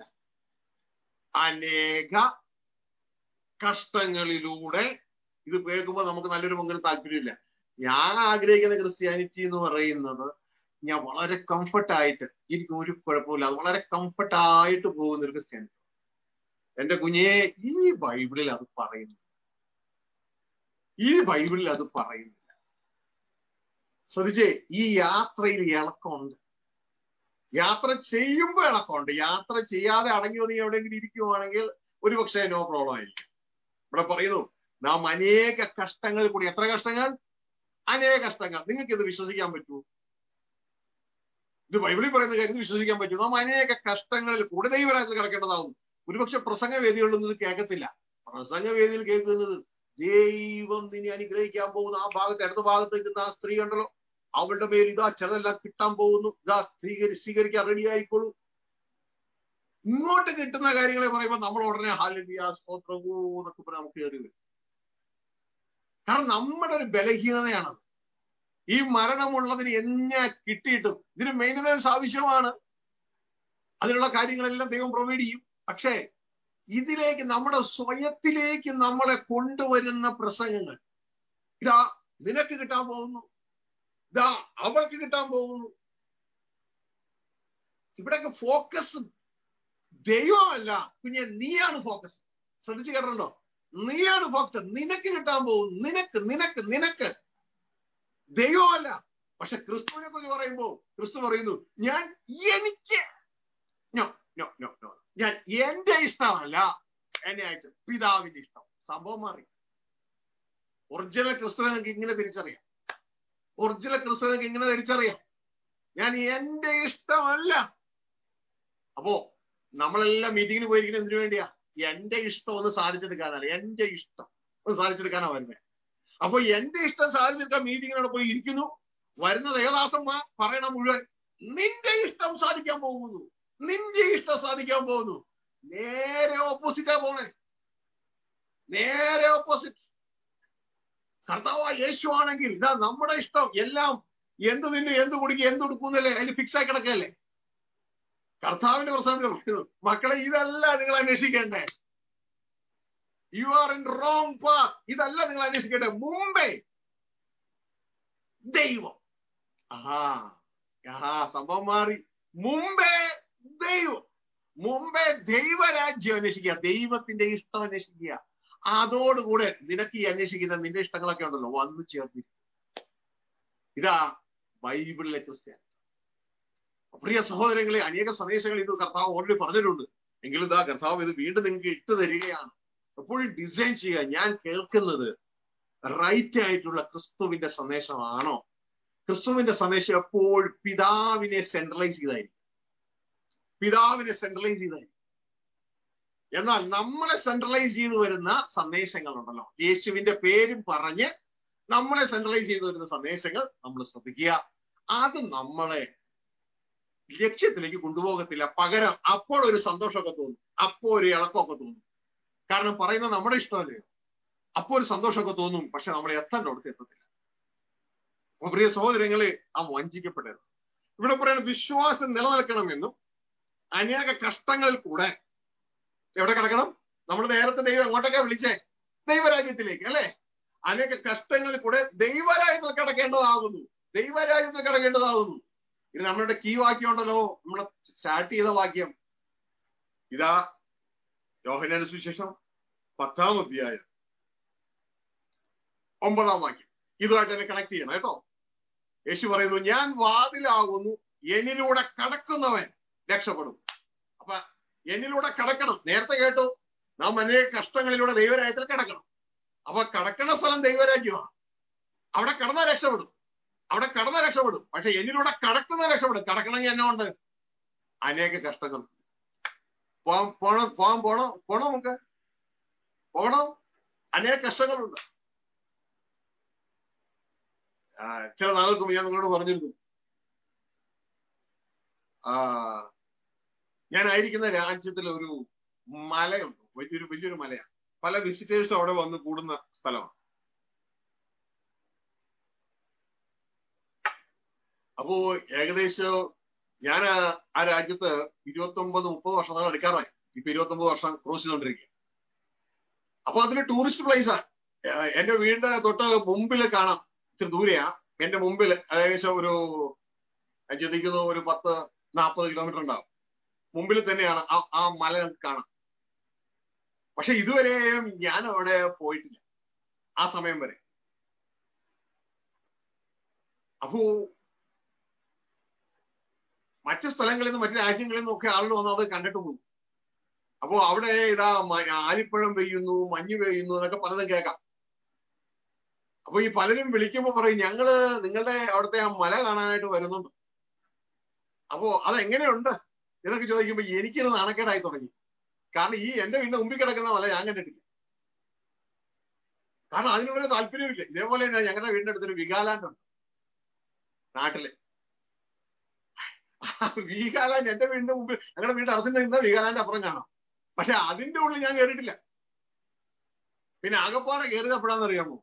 അനേക കഷ്ടങ്ങളിലൂടെ ഇത് കേൾക്കുമ്പോൾ നമുക്ക് നല്ലൊരു പങ്കിന് താല്പര്യമില്ല ഞാൻ ആഗ്രഹിക്കുന്ന ക്രിസ്ത്യാനിറ്റി എന്ന് പറയുന്നത് ഞാൻ വളരെ കംഫർട്ടായിട്ട് എനിക്ക് ഒരു കുഴപ്പമില്ല അത് വളരെ കംഫർട്ടായിട്ട് പോകുന്ന ഒരു ക്രിസ്ത്യാനിറ്റി എന്റെ കുഞ്ഞെ ഈ ബൈബിളിൽ അത് പറയുന്നു ഈ ബൈബിളിൽ അത് പറയുന്നില്ല ശ്രദ്ധിച്ചേ ഈ യാത്രയിൽ ഇളക്കമുണ്ട് യാത്ര ചെയ്യുമ്പോൾ ഇളക്കമുണ്ട് യാത്ര ചെയ്യാതെ അടങ്ങി ഒതുങ്ങി എവിടെയെങ്കിലും ഇരിക്കുവാണെങ്കിൽ ഒരുപക്ഷെ നോ പ്രോബ്ലം ആയിരിക്കും ഇവിടെ പറയുന്നു നാം അനേക കഷ്ടങ്ങൾ കൂടി എത്ര കഷ്ടങ്ങൾ അനേക കഷ്ടങ്ങൾ നിങ്ങൾക്ക് ഇത് വിശ്വസിക്കാൻ പറ്റുമോ ഇത് ബൈബിളിൽ പറയുന്ന കാര്യം വിശ്വസിക്കാൻ പറ്റുമോ നാം അനേക കഷ്ടങ്ങളിൽ കൂടെ ദൈവരാജ്യത്തിൽ കിടക്കേണ്ടതാകുന്നു ഒരുപക്ഷെ പ്രസംഗവേദികളിലൊന്നും ഇത് കേൾക്കത്തില്ല പ്രസംഗവേദിയിൽ കേൾക്കുന്നത് ദൈവം നിന്നെ അനുഗ്രഹിക്കാൻ പോകുന്ന ആ ഭാഗത്ത് ഇടത് ഭാഗത്ത് നിൽക്കുന്ന ആ സ്ത്രീ ഉണ്ടല്ലോ അവളുടെ പേര് ഇതാ ചിലതെല്ലാം കിട്ടാൻ പോകുന്നു ഇതാ സ്വീകരി സ്വീകരിക്കാൻ റെഡി ആയിക്കോളൂ ഇങ്ങോട്ട് കിട്ടുന്ന കാര്യങ്ങളെ പറയുമ്പോൾ നമ്മൾ ഉടനെ ഹാലിയ സ്തോത്രവോ എന്നൊക്കെ പറഞ്ഞ് നമുക്ക് കയറി വരും കാരണം നമ്മുടെ ഒരു ബലഹീനതയാണത് ഈ മരണമുള്ളതിന് എന്നെ കിട്ടിയിട്ടും ഇതിന് മെയിൻ്റനൻസ് ആവശ്യമാണ് അതിനുള്ള കാര്യങ്ങളെല്ലാം ദൈവം പ്രൊവൈഡ് ചെയ്യും പക്ഷേ ഇതിലേക്ക് നമ്മുടെ സ്വയത്തിലേക്ക് നമ്മളെ കൊണ്ടുവരുന്ന പ്രസംഗങ്ങൾ ഇതാ നിനക്ക് കിട്ടാൻ പോകുന്നു ഇതാ അവൾക്ക് കിട്ടാൻ പോകുന്നു ഇവിടെയൊക്കെ ഫോക്കസ് ദൈവമല്ല കുഞ്ഞെ നീയാണ് ഫോക്കസ് ശ്രദ്ധിച്ചു കേട്ടിട്ടുണ്ടോ നീയാണ് ഫോക്കസ് നിനക്ക് കിട്ടാൻ പോകും നിനക്ക് നിനക്ക് നിനക്ക് ദൈവമല്ല പക്ഷെ ക്രിസ്തുവിനെ കുറിച്ച് പറയുമ്പോൾ ക്രിസ്തു പറയുന്നു ഞാൻ എനിക്ക് നോ നോ നോ നോ ഞാൻ എന്റെ ഇഷ്ടമല്ല എന്നെ അയച്ച പിതാവിന്റെ ഇഷ്ടം സംഭവം മാറി ഒറിജിനൽ ക്രിസ്തുവിനൊക്കെ ഇങ്ങനെ തിരിച്ചറിയാം ഒറിജിനൽ ക്രിസ്തുവിനൊക്കെ ഇങ്ങനെ തിരിച്ചറിയാം ഞാൻ എന്റെ ഇഷ്ടമല്ല അപ്പോ നമ്മളെല്ലാം മീറ്റിങ്ങിന് പോയിരിക്കുന്നത് എന്തിനു വേണ്ടിയാ എന്റെ ഇഷ്ടം ഒന്ന് സാധിച്ചെടുക്കാനല്ല എന്റെ ഇഷ്ടം ഒന്ന് സാധിച്ചെടുക്കാനാ വരുന്നത് അപ്പൊ എന്റെ ഇഷ്ടം സാധിച്ചെടുക്കാൻ മീറ്റിങ്ങിനോട് പോയി ഇരിക്കുന്നു വരുന്ന ദേവദാസന്മാർ പറയണം മുഴുവൻ നിന്റെ ഇഷ്ടം സാധിക്കാൻ പോകുന്നു നിന്റെ ഇഷ്ടം സാധിക്കാൻ പോകുന്നു നേരെ ഓപ്പോസിറ്റാ പോണേ നേരെ ഓപ്പോസിറ്റ് കർത്താവ് യേശു ആണെങ്കിൽ ഇതാ നമ്മുടെ ഇഷ്ടം എല്ലാം എന്ത് തിന്നു എന്ത് കുടിക്കും എന്ത് കൊടുക്കുന്നല്ലേ അതിന് ഫിക്സ് ആയി കിടക്കല്ലേ കർത്താവിന്റെ പ്രസാദം പറയുന്നു മക്കളെ ഇതല്ല നിങ്ങൾ അന്വേഷിക്കേണ്ടേ you are in wrong path ഇതല്ല നിങ്ങൾ അന്വേഷിക്കേണ്ടേ മുമ്പേ ദൈവം ആ ആ സംഭവം മാറി മുമ്പേ ദൈവം മുമ്പേ ദൈവരാജ്യം അന്വേഷിക്കുക ദൈവത്തിന്റെ ഇഷ്ടം അന്വേഷിക്കുക അതോടുകൂടെ നിനക്ക് ഈ അന്വേഷിക്കുന്ന നിന്റെ ഇഷ്ടങ്ങളൊക്കെ ഉണ്ടല്ലോ വന്നു ചേർന്ന് ഇതാ ബൈബിളിലെ ക്രിസ്ത്യാനി പ്രിയ സഹോദരങ്ങളെ അനേക സന്ദേശങ്ങൾ ഇത് കർത്താവ് ഓൾറെഡി പറഞ്ഞിട്ടുണ്ട് എങ്കിലും ഇതാ കർത്താവ് ഇത് വീണ്ടും നിങ്ങൾക്ക് ഇട്ട് തരികയാണ് എപ്പോഴും ഡിസൈൻ ചെയ്യുക ഞാൻ കേൾക്കുന്നത് റൈറ്റ് ആയിട്ടുള്ള ക്രിസ്തുവിന്റെ സന്ദേശമാണോ ക്രിസ്തുവിന്റെ സന്ദേശം എപ്പോൾ പിതാവിനെ സെൻട്രലൈസ് ചെയ്തായിരിക്കും പിതാവിനെ സെൻട്രലൈസ് ചെയ്തായിരിക്കും എന്നാൽ നമ്മളെ സെൻട്രലൈസ് ചെയ്തു വരുന്ന സന്ദേശങ്ങളുണ്ടല്ലോ യേശുവിന്റെ പേരും പറഞ്ഞ് നമ്മളെ സെൻട്രലൈസ് ചെയ്തു വരുന്ന സന്ദേശങ്ങൾ നമ്മൾ ശ്രദ്ധിക്കുക അത് നമ്മളെ ലക്ഷ്യത്തിലേക്ക് കൊണ്ടുപോകത്തില്ല പകരം അപ്പോൾ ഒരു സന്തോഷമൊക്കെ തോന്നും അപ്പോൾ ഒരു ഇളക്കമൊക്കെ തോന്നും കാരണം പറയുന്നത് നമ്മുടെ ഇഷ്ടമല്ലേ അപ്പോൾ ഒരു സന്തോഷമൊക്കെ തോന്നും പക്ഷെ നമ്മളെ എത്തേണ്ട അടുത്ത് എത്തത്തില്ല അപ്പൊ പ്രിയ സഹോദരങ്ങളെ ആ വഞ്ചിക്കപ്പെട്ടത് ഇവിടെ പറയുന്നത് വിശ്വാസം നിലനിൽക്കണമെന്നും അനേക കഷ്ടങ്ങളിൽ കൂടെ എവിടെ കിടക്കണം നമ്മൾ നേരത്തെ ദൈവം എങ്ങോട്ടൊക്കെ വിളിച്ചേ ദൈവരാജ്യത്തിലേക്ക് അല്ലെ അനേക കഷ്ടങ്ങളിൽ കൂടെ ദൈവരാജ്യത്തിൽ കിടക്കേണ്ടതാകുന്നു ദൈവരാജ്യത്തിൽ കിടക്കേണ്ടതാകുന്നു ഇത് നമ്മളുടെ കീ വാക്യം ഉണ്ടല്ലോ നമ്മൾ സ്റ്റാർട്ട് ചെയ്ത വാക്യം ഇതാ യോഹനാന സുശേഷം പത്താം അധ്യായം ഒമ്പതാം വാക്യം ഇതുമായിട്ട് തന്നെ കണക്ട് ചെയ്യണം കേട്ടോ യേശു പറയുന്നു ഞാൻ വാതിലാകുന്നു എന്നിലൂടെ കടക്കുന്നവൻ രക്ഷപ്പെടും അപ്പൊ എന്നിലൂടെ കടക്കണം നേരത്തെ കേട്ടു നാം അനേക കഷ്ടങ്ങളിലൂടെ ദൈവരാജ്യത്തിൽ കിടക്കണം അപ്പൊ കടക്കുന്ന സ്ഥലം ദൈവരാജ്യമാണ് അവിടെ കടന്നാൽ രക്ഷപ്പെടും അവിടെ കടന്ന രക്ഷപ്പെടും പക്ഷെ എന്നിലൂടെ കടക്കുന്ന രക്ഷപ്പെടും കടക്കണമെങ്കിൽ എന്നെ ഉണ്ട് അനേക കഷ്ടങ്ങൾ പോവാൻ പോണം പോവാൻ പോണോ പോണോ നമുക്ക് പോകണം അനേക കഷ്ടങ്ങളുണ്ട് ചില നാളുകൾക്ക് മുമ്പ് ഞാൻ നിങ്ങളോട് പറഞ്ഞിരുന്നു ആ ഞാനായിരിക്കുന്ന രാജ്യത്തിൽ ഒരു മലയുണ്ട് വലിയൊരു വലിയൊരു മലയാണ് പല വിസിറ്റേഴ്സും അവിടെ വന്ന് കൂടുന്ന സ്ഥലമാണ് അപ്പോ ഏകദേശം ഞാൻ ആ രാജ്യത്ത് ഇരുപത്തി ഒമ്പത് മുപ്പത് വർഷത്തോളം എടുക്കാറായി ഇപ്പൊ ഇരുപത്തി ഒമ്പത് വർഷം ക്രോസ് ചെയ്തോണ്ടിരിക്കുക അപ്പൊ അതിന് ടൂറിസ്റ്റ് പ്ലേസാ എന്റെ വീടിന്റെ തൊട്ട് മുമ്പിൽ കാണാം ഇച്ചിരി ദൂരെയാ എന്റെ മുമ്പിൽ ഏകദേശം ഒരു ഞാൻ ചിന്തിക്കുന്നു ഒരു പത്ത് നാൽപ്പത് കിലോമീറ്റർ ഉണ്ടാവും മുമ്പിൽ തന്നെയാണ് ആ ആ മല നമുക്ക് കാണാം പക്ഷെ ഇതുവരെയും ഞാൻ അവിടെ പോയിട്ടില്ല ആ സമയം വരെ അപ്പോ മറ്റു സ്ഥലങ്ങളിൽ നിന്ന് മറ്റു രാജ്യങ്ങളിൽ നിന്നും ഒക്കെ ആളുകൾ വന്ന് അത് കണ്ടിട്ട് പോകും അപ്പോ അവിടെ ഇതാ ആലിപ്പഴം പെയ്യുന്നു മഞ്ഞ് പെയ്യുന്നു എന്നൊക്കെ പലതും കേൾക്കാം അപ്പൊ ഈ പലരും വിളിക്കുമ്പോ പറയും ഞങ്ങള് നിങ്ങളുടെ അവിടുത്തെ ആ മല കാണാനായിട്ട് വരുന്നുണ്ട് അപ്പോ അതെങ്ങനെയുണ്ട് എന്നൊക്കെ ചോദിക്കുമ്പോ എനിക്കൊരു നാണക്കേടായി തുടങ്ങി കാരണം ഈ എന്റെ വീടിന്റെ മുമ്പിൽ കിടക്കുന്ന മല ഞാൻ കണ്ടിട്ടില്ല കാരണം അതിനൊരു താല്പര്യമില്ല ഇതേപോലെ തന്നെ ഞങ്ങളുടെ വീടിന്റെ അടുത്തൊരു വികാലാൻഡ് ഉണ്ട് നാട്ടില് വീഗാലാൻഡ് എന്റെ വീടിന്റെ മുമ്പിൽ ഞങ്ങളുടെ വീടിന്റെ അറസിന്റെ ഇന്ന വീഗാലാൻഡ് അപ്പുറം കാണാം പക്ഷെ അതിന്റെ ഉള്ളിൽ ഞാൻ കയറിയിട്ടില്ല പിന്നെ ആകപ്പാടെ കയറിയത് എപ്പോഴാന്ന് അറിയാമോ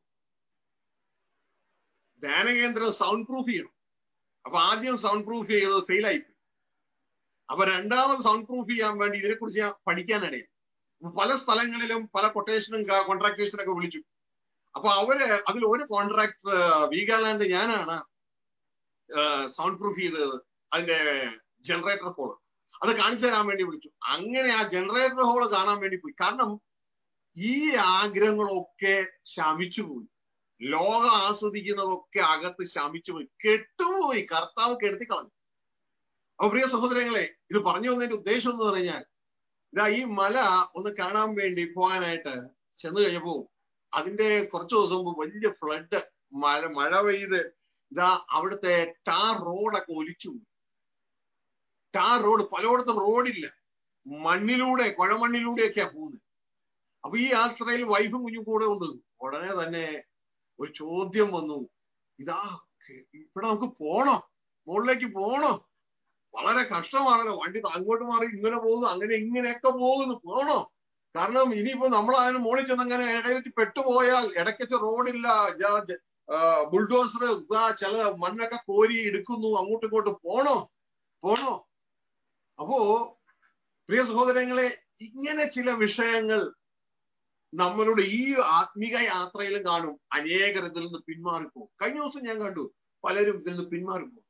ധ്യാനകേന്ദ്രം സൗണ്ട് പ്രൂഫ് ചെയ്യണം അപ്പൊ ആദ്യം സൗണ്ട് പ്രൂഫ് ചെയ്തത് ഫെയിലായി അപ്പൊ രണ്ടാമത് സൗണ്ട് പ്രൂഫ് ചെയ്യാൻ വേണ്ടി ഇതിനെക്കുറിച്ച് ഞാൻ പഠിക്കാനിടയാം പല സ്ഥലങ്ങളിലും പല കൊട്ടേഷനും കോൺട്രാക്ടേഴ്സിനൊക്കെ വിളിച്ചു അപ്പൊ അവര് അതിൽ ഒരു കോൺട്രാക്ടർ വീഗാലാൻഡ് ഞാനാണ് സൗണ്ട് പ്രൂഫ് ചെയ്തത് അതിന്റെ ജനറേറ്റർ ഹോൾ അത് കാണിച്ചു തരാൻ വേണ്ടി വിളിച്ചു അങ്ങനെ ആ ജനറേറ്റർ ഹോൾ കാണാൻ വേണ്ടി പോയി കാരണം ഈ ആഗ്രഹങ്ങളൊക്കെ ശമിച്ചു പോയി ലോകം ആസ്വദിക്കുന്നതൊക്കെ അകത്ത് ശമിച്ചു പോയി കെട്ടുപോയി കർത്താവ് കെടുത്തി കളഞ്ഞു അപ്പൊ പ്രിയ സഹോദരങ്ങളെ ഇത് പറഞ്ഞു വന്നതിന്റെ ഉദ്ദേശം എന്ന് പറഞ്ഞാൽ ഇതാ ഈ മല ഒന്ന് കാണാൻ വേണ്ടി പോകാനായിട്ട് ചെന്ന് കഴിഞ്ഞപ്പോ അതിന്റെ കുറച്ചു ദിവസം മുമ്പ് വലിയ ഫ്ലഡ് മഴ മഴ പെയ്ത് ഇതാ അവിടുത്തെ ടാർ റോഡൊക്കെ ഒലിച്ചു ടാർ റോഡ് പലയിടത്തും റോഡില്ല മണ്ണിലൂടെ കുഴമണ്ണിലൂടെയൊക്കെയാ പോകുന്നത് അപ്പൊ ഈ യാത്രയിൽ വൈഫും കുഞ്ഞും കൂടെ ഉണ്ട് ഉടനെ തന്നെ ഒരു ചോദ്യം വന്നു ഇതാ ഇവിടെ നമുക്ക് പോണോ മുകളിലേക്ക് പോണോ വളരെ കഷ്ടമാണല്ലോ വണ്ടി അങ്ങോട്ട് മാറി ഇങ്ങനെ പോകുന്നു അങ്ങനെ ഇങ്ങനെയൊക്കെ പോകുന്നു പോണോ കാരണം ഇനിയിപ്പോ നമ്മൾ അതിന് മുകളിൽ ചെന്ന് അങ്ങനെ ഇടയിൽ പെട്ടുപോയാൽ ഇടയ്ക്കച്ച റോഡില്ല ബുൾഡോസർ ചില മണ്ണൊക്കെ കോരി എടുക്കുന്നു അങ്ങോട്ടും ഇങ്ങോട്ടും പോണോ പോണോ അപ്പോ പ്രിയ സഹോദരങ്ങളെ ഇങ്ങനെ ചില വിഷയങ്ങൾ നമ്മളുടെ ഈ ആത്മീക യാത്രയിലും കാണും അനേകർ ഇതിൽ നിന്ന് പിന്മാറിപ്പോകും കഴിഞ്ഞ ദിവസം ഞാൻ കണ്ടു പലരും ഇതിൽ നിന്ന് പിന്മാറിപ്പോകും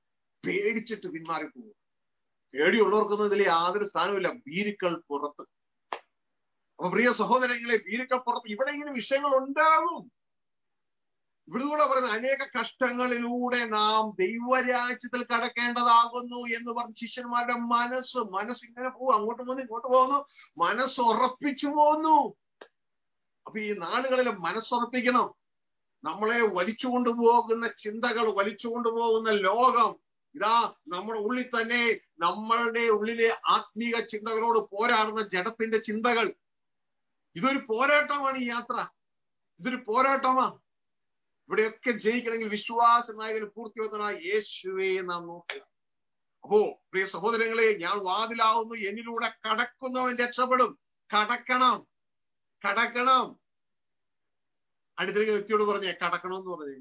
പേടിച്ചിട്ട് പിന്മാറിപ്പോകും പേടിയുള്ളവർക്കൊന്നും ഇതിൽ യാതൊരു സ്ഥാനവുമില്ല ഭീരുക്കൾ പുറത്ത് അപ്പൊ പ്രിയ സഹോദരങ്ങളെ ഭീരുക്കൾ പുറത്ത് ഇവിടെ ഇങ്ങനെ വിഷയങ്ങൾ ഉണ്ടാകും ഇവിടുകൂടെ പറയുന്ന അനേക കഷ്ടങ്ങളിലൂടെ നാം ദൈവരാജ്യത്തിൽ കടക്കേണ്ടതാകുന്നു എന്ന് പറഞ്ഞ് ശിഷ്യന്മാരുടെ മനസ്സ് മനസ്സ് ഇങ്ങനെ പോകും അങ്ങോട്ട് പോകുന്നു ഇങ്ങോട്ട് പോകുന്നു മനസ്സ് ഉറപ്പിച്ചു പോകുന്നു അപ്പൊ ഈ നാളുകളിൽ മനസ്സുറപ്പിക്കണം നമ്മളെ വലിച്ചു കൊണ്ടുപോകുന്ന ചിന്തകൾ വലിച്ചു കൊണ്ടുപോകുന്ന ലോകം ഇതാ നമ്മുടെ ഉള്ളിൽ തന്നെ നമ്മളുടെ ഉള്ളിലെ ആത്മീക ചിന്തകളോട് പോരാടുന്ന ജഡത്തിന്റെ ചിന്തകൾ ഇതൊരു പോരാട്ടമാണ് ഈ യാത്ര ഇതൊരു പോരാട്ടമാണ് ഇവിടെയൊക്കെ ജയിക്കണമെങ്കിൽ വിശ്വാസ നായകന് പൂർത്തിവെത്തനായ യേശുവേ നാം നോക്കുക അപ്പോ പ്രിയ സഹോദരങ്ങളെ ഞാൻ വാതിലാവുന്നു എന്നിലൂടെ കടക്കുന്നവൻ രക്ഷപ്പെടും കടക്കണം കടക്കണം അടുത്ത വ്യക്തിയോട് പറഞ്ഞേ കടക്കണം എന്ന് പറഞ്ഞേ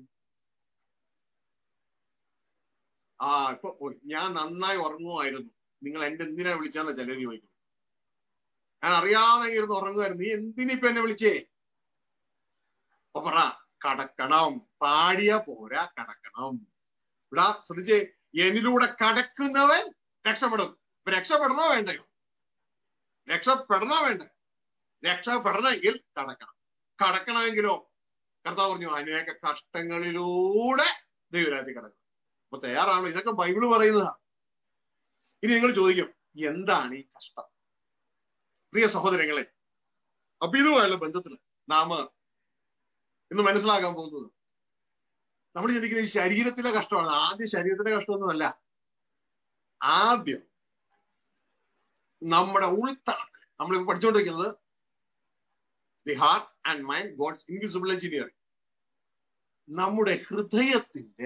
ആ ഇപ്പൊ ഓ, ഞാൻ നന്നായി ഉറങ്ങുമായിരുന്നു നിങ്ങൾ എന്റെ എന്തിനാ വിളിച്ചാന്ന് ചിലർ ചോദിക്കും ഞാൻ അറിയാതെ ഇരുന്ന് ഉറങ്ങുമായിരുന്നു നീ എന്തിനിപ്പൊ എന്നെ വിളിച്ചേ അപ്പൊ പറ കടക്കണം പാടിയ പോരാ കടക്കണം ഇവിടെ ശ്രദ്ധിച്ചേ എന്നിലൂടെ കടക്കുന്നവൻ രക്ഷപ്പെടും ഇപ്പൊ രക്ഷപ്പെടണോ വേണ്ടയോ രക്ഷപ്പെടണോ വേണ്ട രക്ഷപ്പെടണമെങ്കിൽ കടക്കണം കടക്കണമെങ്കിലോ കർത്താവ് പറഞ്ഞു അനേക കഷ്ടങ്ങളിലൂടെ ദൈവരാജ്യത്തിൽ കടക്കണം അപ്പൊ തയ്യാറാണോ ഇതൊക്കെ ബൈബിള് പറയുന്നതാണ് ഇനി നിങ്ങൾ ചോദിക്കും എന്താണ് ഈ കഷ്ടം പ്രിയ സഹോദരങ്ങളെ അപ്പൊ ഇതുമായുള്ള ബന്ധത്തിൽ നാം ഇന്ന് മനസ്സിലാക്കാൻ പോകുന്നത് നമ്മൾ ചിന്തിക്കുന്ന ഈ ശരീരത്തിലെ കഷ്ടമാണ് ആദ്യം ശരീരത്തിലെ കഷ്ടമൊന്നുമല്ല ആദ്യം നമ്മുടെ ഉൾത്തളത്തിൽ നമ്മളിപ്പോ പഠിച്ചുകൊണ്ടിരിക്കുന്നത് the heart and mind God's invisible engineering നമ്മുടെ ഹൃദയത്തിന്റെ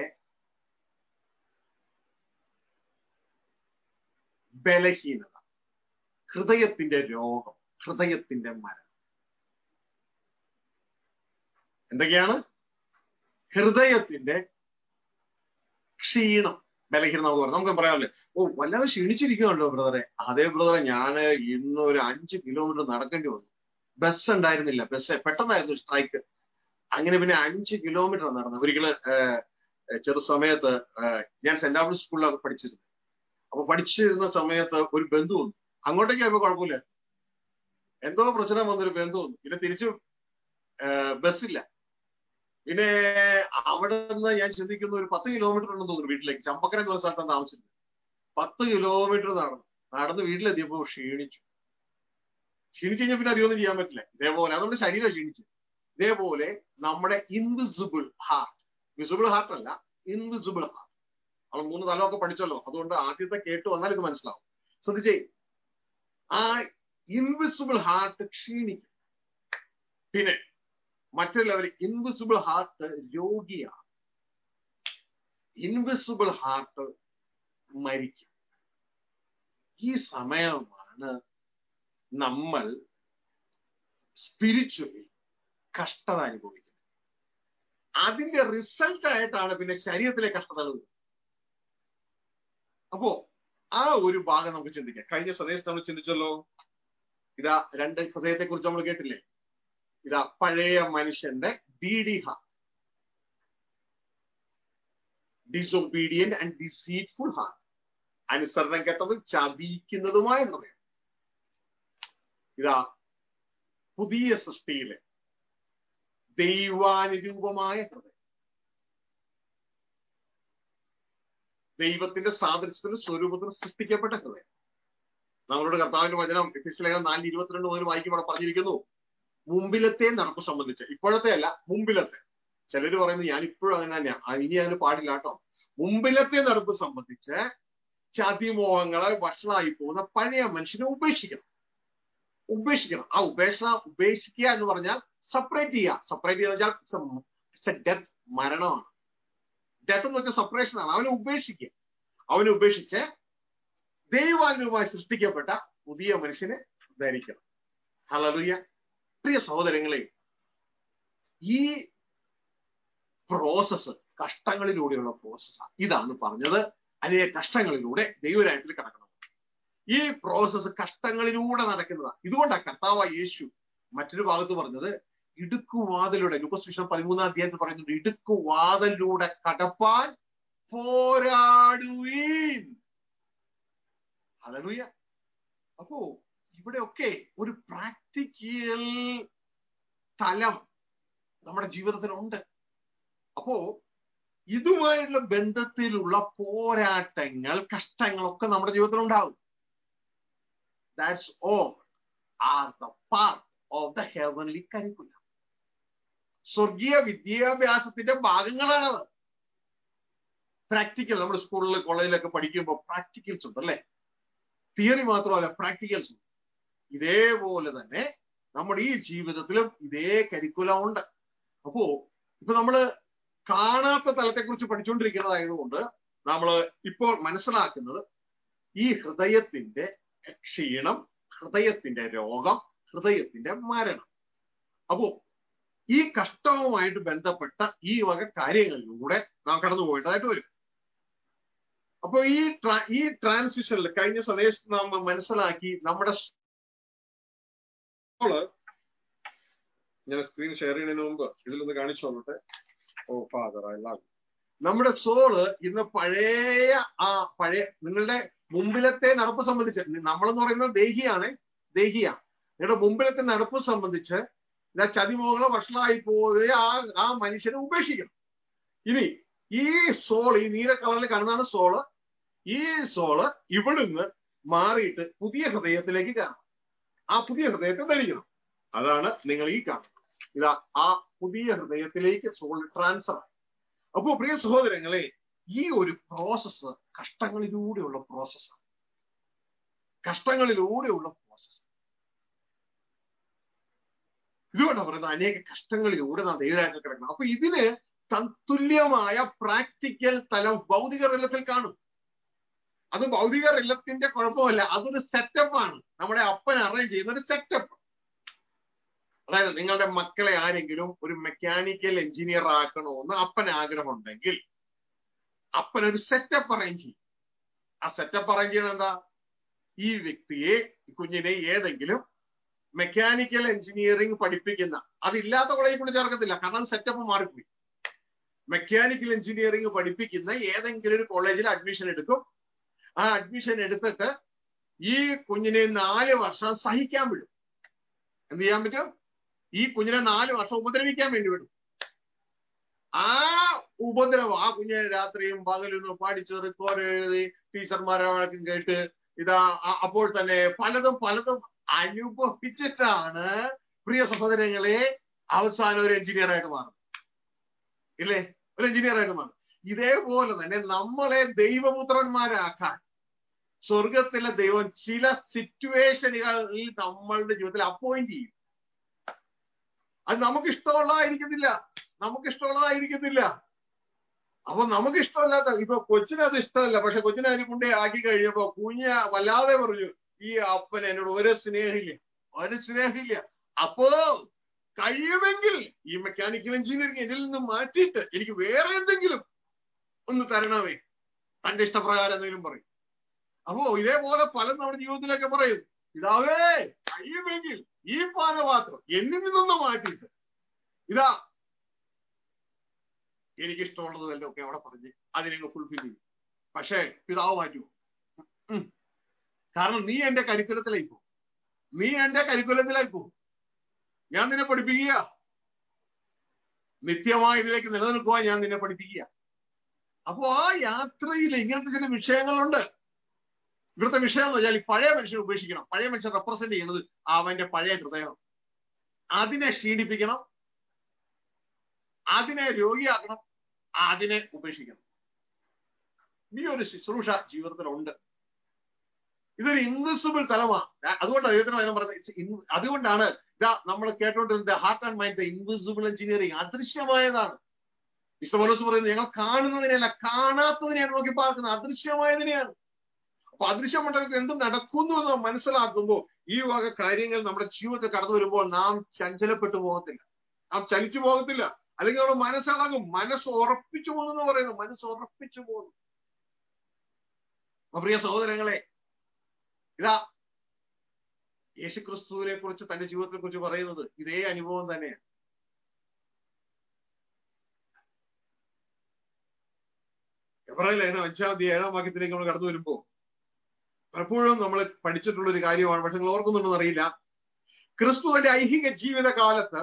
ബലഹീനത ഹൃദയത്തിന്റെ രോഗം ഹൃദയത്തിന്റെ മരണം എന്തൊക്കെയാണ് ഹൃദയത്തിന്റെ ക്ഷീണം ബലഹീനം നമുക്ക് പറയാം നമുക്ക് പറയാമല്ലേ ഓ വല്ലാതെ ക്ഷീണിച്ചിരിക്കുമല്ലോ ബ്രദറെ അതേ ബ്രദറെ ഞാന് ഇന്ന് ഒരു അഞ്ച് കിലോമീറ്റർ നടക്കേണ്ടി വന്നു ബസ് ഉണ്ടായിരുന്നില്ല ബസ് പെട്ടെന്നായിരുന്നു സ്ട്രൈക്ക് അങ്ങനെ പിന്നെ അഞ്ച് കിലോമീറ്റർ നടന്നു ഒരിക്കല് ചെറു സമയത്ത് ഞാൻ സെന്റ് ആപ്പിൾ സ്കൂളിലൊക്കെ പഠിച്ചിരുന്നു അപ്പൊ പഠിച്ചിരുന്ന സമയത്ത് ഒരു ബന്ധു വന്നു അങ്ങോട്ടേക്ക് ആയപ്പോ കുഴപ്പമില്ല എന്തോ പ്രശ്നം വന്നൊരു ബന്ധു വന്നു പിന്നെ തിരിച്ചു ബസ്സില്ല പിന്നെ അവിടെ നിന്ന് ഞാൻ ചിന്തിക്കുന്ന ഒരു പത്ത് കിലോമീറ്റർ ഉണ്ടെന്ന് തോന്നുന്നു വീട്ടിലേക്ക് ചമ്പക്കര എന്ന സ്ഥലത്താണ് താമസിച്ചത് പത്ത് കിലോമീറ്റർ നടന്നു നടന്ന് വീട്ടിലെത്തിയപ്പോ ക്ഷീണിച്ചു ക്ഷീണിച്ചു കഴിഞ്ഞാൽ പിന്നെ അറിയൊന്നും ചെയ്യാൻ പറ്റില്ല ഇതേപോലെ അതുകൊണ്ട് ശരീരം ക്ഷീണിച്ചു ഇതേപോലെ നമ്മുടെ ഇൻവിസിബിൾ ഹാർട്ട് വിസിബിൾ ഹാർട്ട് അല്ല ഇൻവിസിബിൾ ഹാർട്ട് നമ്മൾ മൂന്ന് തലമൊക്കെ പഠിച്ചല്ലോ അതുകൊണ്ട് ആദ്യത്തെ കേട്ട് വന്നാൽ ഇത് മനസ്സിലാവും ശ്രദ്ധിച്ചേ ആ ഇൻവിസിബിൾ ഹാർട്ട് ക്ഷീണിക്കും പിന്നെ മറ്റൊരു ലെവൽ ഇൻവിസിബിൾ ഹാർട്ട് രോഗിയാണ് ഇൻവിസിബിൾ ഹാർട്ട് മരിക്കും ഈ സമയമാണ് നമ്മൾ സ്പിരിച്വലി കഷ്ടത അനുഭവിക്കുന്നത് അതിന്റെ റിസൾട്ട് ആയിട്ടാണ് പിന്നെ ശരീരത്തിലെ കഷ്ടതകൾ അപ്പോ ആ ഒരു ഭാഗം നമുക്ക് ചിന്തിക്കാം കഴിഞ്ഞ സന്ദേശത്ത് നമ്മൾ ചിന്തിച്ചല്ലോ ഇതാ രണ്ട് ഹൃദയത്തെ കുറിച്ച് നമ്മൾ കേട്ടില്ലേ ഇതാ പഴയ മനുഷ്യന്റെ D D heart disobedient and deceitful heart അനുസരണം കെട്ടതും ചതിക്കുന്നതുമായ ഹൃദയം ഇതാ പുതിയ സൃഷ്ടിയിലെ ദൈവാനുരൂപമായ ഹൃദയം ദൈവത്തിന്റെ സാദൃശ്യത്തിനും സ്വരൂപത്തിനും സൃഷ്ടിക്കപ്പെട്ട ഹൃദയം നമ്മളോട് കർത്താവിന്റെ വചനം എഫിസിലേഖനം നാലിൽ ഇരുപത്തിരണ്ട് മുതൽ വായിക്കുമ്പോൾ പറഞ്ഞിരിക്കുന്നു മുമ്പിലത്തെ നടപ്പ് സംബന്ധിച്ച് ഇപ്പോഴത്തെ അല്ല മുമ്പിലത്തെ ചിലര് പറയുന്നത് ഞാൻ ഇപ്പോഴും അങ്ങനെ തന്നെയാണ് ഇനി അതിന് പാടില്ല കേട്ടോ മുമ്പിലത്തെ നടപ്പ് സംബന്ധിച്ച് ചതിമോഹങ്ങളെ വഷളായി പോകുന്ന പഴയ മനുഷ്യനെ ഉപേക്ഷിക്കണം ഉപേക്ഷിക്കണം ആ ഉപേക്ഷ ഉപേക്ഷിക്കുക എന്ന് പറഞ്ഞാൽ സെപ്പറേറ്റ് ചെയ്യുക സെപ്പറേറ്റ് ചെയ്യുക വെച്ചാൽ ഡെത്ത് മരണമാണ് ഡെത്ത് എന്ന് വെച്ചാൽ സെപ്പറേഷൻ ആണ് അവനെ ഉപേക്ഷിക്കുക അവനെ ഉപേക്ഷിച്ച് ദൈവാനുമായി സൃഷ്ടിക്കപ്പെട്ട പുതിയ മനുഷ്യനെ ധരിക്കണം ഹലറിയ പ്രിയ സഹോദരങ്ങളെ ഈ പ്രോസസ്സ് കഷ്ടങ്ങളിലൂടെയുള്ള പ്രോസസ്സാണ് ഇതാണ് പറഞ്ഞത് അനേക കഷ്ടങ്ങളിലൂടെ ദൈവരായത്തിൽ കടക്കണം ഈ പ്രോസസ്സ് കഷ്ടങ്ങളിലൂടെ നടക്കുന്നതാണ് ഇതുകൊണ്ടാണ് കർത്താവ് യേശു മറ്റൊരു ഭാഗത്ത് പറഞ്ഞത് ഇടുക്കുവാതിലൂടെ ലുക്കസ്വിഷം പതിമൂന്നാം അധ്യായത്തിൽ പറയുന്നുണ്ട് ഇടുക്കുവാതിലൂടെ കടപ്പാൻ പോരാടുവീൻ ഹല്ലേലൂയ അപ്പോ ഇവിടെയൊക്കെ ഒരു പ്രാക്ടിക്കൽ തലം നമ്മുടെ ജീവിതത്തിലുണ്ട് അപ്പോ ഇതുമായുള്ള ബന്ധത്തിലുള്ള പോരാട്ടങ്ങൾ കഷ്ടങ്ങളൊക്കെ നമ്മുടെ ജീവിതത്തിൽ ഉണ്ടാവും that's all are the part of the heavenly curriculum സ്വർഗീയ വിദ്യാഭ്യാസത്തിന്റെ ഭാഗങ്ങളാണത് പ്രാക്ടിക്കൽ നമ്മൾ സ്കൂളിൽ കോളേജിലൊക്കെ പഠിക്കുമ്പോൾ പ്രാക്ടിക്കൽസ് ഉണ്ട് അല്ലേ തിയറി മാത്രമല്ല പ്രാക്ടിക്കൽസ് ഉണ്ട് ഇതേപോലെ തന്നെ നമ്മുടെ ഈ ജീവിതത്തിലും ഇതേ കരിക്കുലം ഉണ്ട് അപ്പോ ഇപ്പൊ നമ്മള് കാണാത്ത തലത്തെക്കുറിച്ച് പഠിച്ചുകൊണ്ടിരിക്കുന്നതായതുകൊണ്ട് നമ്മൾ ഇപ്പോൾ മനസ്സിലാക്കുന്നത് ഈ ഹൃദയത്തിന്റെ ക്ഷീണം ഹൃദയത്തിന്റെ രോഗം ഹൃദയത്തിന്റെ മരണം അപ്പോ ഈ കഷ്ടവുമായിട്ട് ബന്ധപ്പെട്ട ഈ വക കാര്യങ്ങളിലൂടെ നാം കടന്നു പോകേണ്ടതായിട്ട് വരും അപ്പൊ ഈ ഈ ട്രാൻസിഷനിൽ കഴിഞ്ഞ സന്ദേശത്ത് നാം മനസ്സിലാക്കി നമ്മുടെ ഞാൻ സ്ക്രീൻ ഷെയർ ചെയ്യുന്നതിന് മുമ്പ് ഇതിലൊന്ന് കാണിച്ചു തന്നോട്ടെ ഓ ഫാദർ ഐ ലവ് നമ്മുടെ സോള് ഇന്ന് പഴയ ആ പഴയ നിങ്ങളുടെ മുമ്പിലത്തെ നടപ്പ് സംബന്ധിച്ച് നമ്മളെന്ന് പറയുന്നത് ദേഹിയാണ് ദേഹിയ നിങ്ങളുടെ മുമ്പിലത്തെ നടപ്പ് സംബന്ധിച്ച് ചതിമോഹങ്ങളോ വഷളായി പോവുകയെ ആ ആ മനുഷ്യനെ ഉപേക്ഷിക്കണം ഇനി ഈ സോൾ ഈ നീല കളറിൽ കാണുന്നതാണ് സോള് ഈ സോള് ഇവിടുന്ന് മാറിയിട്ട് പുതിയ ഹൃദയത്തിലേക്ക് കാണണം ആ പുതിയ ഹൃദയത്തെ ധരിക്കണം അതാണ് നിങ്ങൾ ഈ കാണുന്നത് ഇതാ ആ പുതിയ ഹൃദയത്തിലേക്ക് സോൾ ട്രാൻസ്ഫർ ആയി അപ്പോ പ്രിയ സഹോദരങ്ങളെ ഈ ഒരു പ്രോസസ്സ് കഷ്ടങ്ങളിലൂടെയുള്ള പ്രോസസ്സാണ് കഷ്ടങ്ങളിലൂടെയുള്ള പ്രോസസ്സ് ഇതുകൊണ്ടാണ് പറയുന്നത് അനേക കഷ്ടങ്ങളിലൂടെ നാം ദൈവരാജ്യം കിടക്കണം അപ്പൊ ഇതിന് തത്തുല്യമായ പ്രാക്ടിക്കൽ തലം ഭൗതിക റിലത്തിൽ കാണും അത് ഭൗതിക റിലത്തിന്റെ കുഴപ്പമല്ല അതൊരു സെറ്റപ്പാണ് നമ്മുടെ അപ്പൻ അറേഞ്ച് ചെയ്യുന്ന ഒരു സെറ്റപ്പ് അതായത് നിങ്ങളുടെ മക്കളെ ആരെങ്കിലും ഒരു മെക്കാനിക്കൽ എഞ്ചിനീയർ ആക്കണമെന്ന് അപ്പൻ ആഗ്രഹമുണ്ടെങ്കിൽ അപ്പൻ ഒരു സെറ്റപ്പ് അറേഞ്ച് ചെയ്യും ആ സെറ്റപ്പ് അറേഞ്ച് ചെയ്യണം എന്താ ഈ വ്യക്തിയെ കുഞ്ഞിനെ ഏതെങ്കിലും മെക്കാനിക്കൽ എഞ്ചിനീയറിംഗ് പഠിപ്പിക്കുന്ന അതില്ലാത്ത കോളേജിൽ കൊണ്ട് ചേർക്കത്തില്ല കാരണം സെറ്റപ്പ് മാറിപ്പോയി മെക്കാനിക്കൽ എഞ്ചിനീയറിംഗ് പഠിപ്പിക്കുന്ന ഏതെങ്കിലും ഒരു കോളേജിൽ അഡ്മിഷൻ എടുക്കും ആ അഡ്മിഷൻ എടുത്തിട്ട് ഈ കുഞ്ഞിനെ നാല് വർഷം സഹിക്കാൻ വിടും എന്ത് ചെയ്യാൻ പറ്റും ഈ കുഞ്ഞിനെ നാല് വർഷം ഉപദ്രവിക്കാൻ വേണ്ടി വിടും ആ ഉപദ്രവം ആ കുഞ്ഞിനെ രാത്രിയും പകലും പഠിച്ച് റിക്കോർഡ് എഴുതി ടീച്ചർമാരും കേട്ട് ഇതാ അപ്പോൾ തന്നെ പലതും പലതും അനുഭവിച്ചിട്ടാണ് പ്രിയ സഹോദരങ്ങളെ അവസാനം ഒരു എഞ്ചിനീയർ ആയിട്ട് മാറും ഇല്ലേ ഒരു എഞ്ചിനീയർ ആയിട്ട് മാറും ഇതേപോലെ തന്നെ നമ്മളെ ദൈവപുത്രന്മാരാക്കാൻ സ്വർഗത്തിലെ ദൈവം ചില സിറ്റുവേഷനുകളിൽ നമ്മളുടെ ജീവിതത്തിൽ അപ്പോയിന്റ് ചെയ്യും അത് നമുക്ക് ഇഷ്ടമുള്ളതായിരിക്കത്തില്ല നമുക്ക് ഇഷ്ടമുള്ളതായിരിക്കത്തില്ല അപ്പൊ നമുക്ക് ഇഷ്ടമല്ലാത്ത ഇപ്പൊ കൊച്ചിന് അത് ഇഷ്ടമല്ല പക്ഷെ കൊച്ചിനെ അതിന് കൊണ്ടേ ആക്കി കഴിഞ്ഞപ്പോ കുഞ്ഞ വല്ലാതെ പറഞ്ഞു ഈ അപ്പൻ എന്നോട് ഒരു സ്നേഹമില്ല ഒരു സ്നേഹമില്ല അപ്പോ കഴിയുമെങ്കിൽ ഈ മെക്കാനിക്കൽ എഞ്ചിനീയറിംഗ് ഇതിൽ നിന്ന് മാറ്റിയിട്ട് എനിക്ക് വേറെ എന്തെങ്കിലും ഒന്ന് തരണമേ തന്റെ ഇഷ്ടപ്രകാരം എന്തെങ്കിലും പറയും അപ്പോ ഇതേപോലെ പലരും നമ്മുടെ ജീവിതത്തിലൊക്കെ പറയും ഇതാവേ കഴിയുമെങ്കിൽ ഈ പാനപാത്രം എന്നിൽ നിന്നൊന്ന് മാറ്റിയിട്ട് ഇതാ എനിക്ക് ഇഷ്ടമുള്ളത് വല്ലതും ഒക്കെ അവിടെ പറഞ്ഞ് അതിനെ ഫുൾഫിൽ ചെയ്യും പക്ഷേ പിതാവ് മാറ്റുമോ കാരണം നീ എന്റെ കരിക്കുലത്തിലായി പോകും നീ എന്റെ കരിക്കുലത്തിലായി പോകും ഞാൻ നിന്നെ പഠിപ്പിക്കുക നിത്യമായി ഇതിലേക്ക് നിലനിൽക്കുവാൻ ഞാൻ നിന്നെ പഠിപ്പിക്കുക അപ്പോ ആ യാത്രയിൽ ഇങ്ങനത്തെ ചില വിഷയങ്ങളുണ്ട് ഇവിടുത്തെ വിഷയം എന്ന് വെച്ചാൽ ഈ പഴയ മനുഷ്യനെ ഉപേക്ഷിക്കണം പഴയ മനുഷ്യൻ റെപ്രസെന്റ് ചെയ്യുന്നത് അവന്റെ പഴയ ഹൃദയം അതിനെ ക്ഷീണിപ്പിക്കണം അതിനെ രോഗിയാക്കണം അതിനെ ഉപേക്ഷിക്കണം ഈ ഒരു ശുശ്രൂഷ ജീവിതത്തിലുണ്ട് ഇതൊരു ഇൻവിസിബിൾ തലമാണ് അതുകൊണ്ട് ദൈവത്തിന് വചനം പറഞ്ഞത് അതുകൊണ്ടാണ് ഇതാ നമ്മൾ കേട്ടോണ്ടിരുന്നത് heart and mind invisible engineering അദൃശ്യമായതാണ് ഇഷ്ടമനസ് പറയുന്നത് ഞങ്ങൾ കാണുന്നതിനെയല്ല കാണാത്തതിനെയാണ് നോക്കി പാർക്കുന്നത് അദൃശ്യമായതിനെയാണ് അപ്പൊ അദൃശ്യ മണ്ഡലത്തിൽ എന്ത് നടക്കുന്നു എന്ന് മനസ്സിലാക്കുമ്പോൾ ഈ വക കാര്യങ്ങൾ നമ്മുടെ ജീവിതത്തിൽ കടന്നു വരുമ്പോൾ നാം ചഞ്ചലപ്പെട്ടു പോകത്തില്ല നാം ചലിച്ചു പോകത്തില്ല അല്ലെങ്കിൽ നമ്മുടെ മനസ്സിളകും മനസ്സ് ഉറപ്പിച്ചു പോകുന്നു പറയുന്നു മനസ്സ് ഉറപ്പിച്ചു പോകുന്നു പ്രിയ സഹോദരങ്ങളെ ഇതാ യേശുക്രിസ്തുവിനെ കുറിച്ച് തന്റെ ജീവിതത്തെ കുറിച്ച് പറയുന്നത് ഇതേ അനുഭവം തന്നെയാണ് എബ്രാഹിം ലേഖനം അഞ്ചാം തീയതി ഏഴാം വാക്യത്തിലേക്ക് നമ്മൾ കടന്നു വരുമ്പോ പലപ്പോഴും നമ്മൾ പഠിച്ചിട്ടുള്ള ഒരു കാര്യമാണ് പക്ഷെ നിങ്ങൾ ഓർക്കുന്നുണ്ടെന്ന് അറിയില്ല ക്രിസ്തുവിന്റെ ഐഹിക ജീവിത കാലത്ത്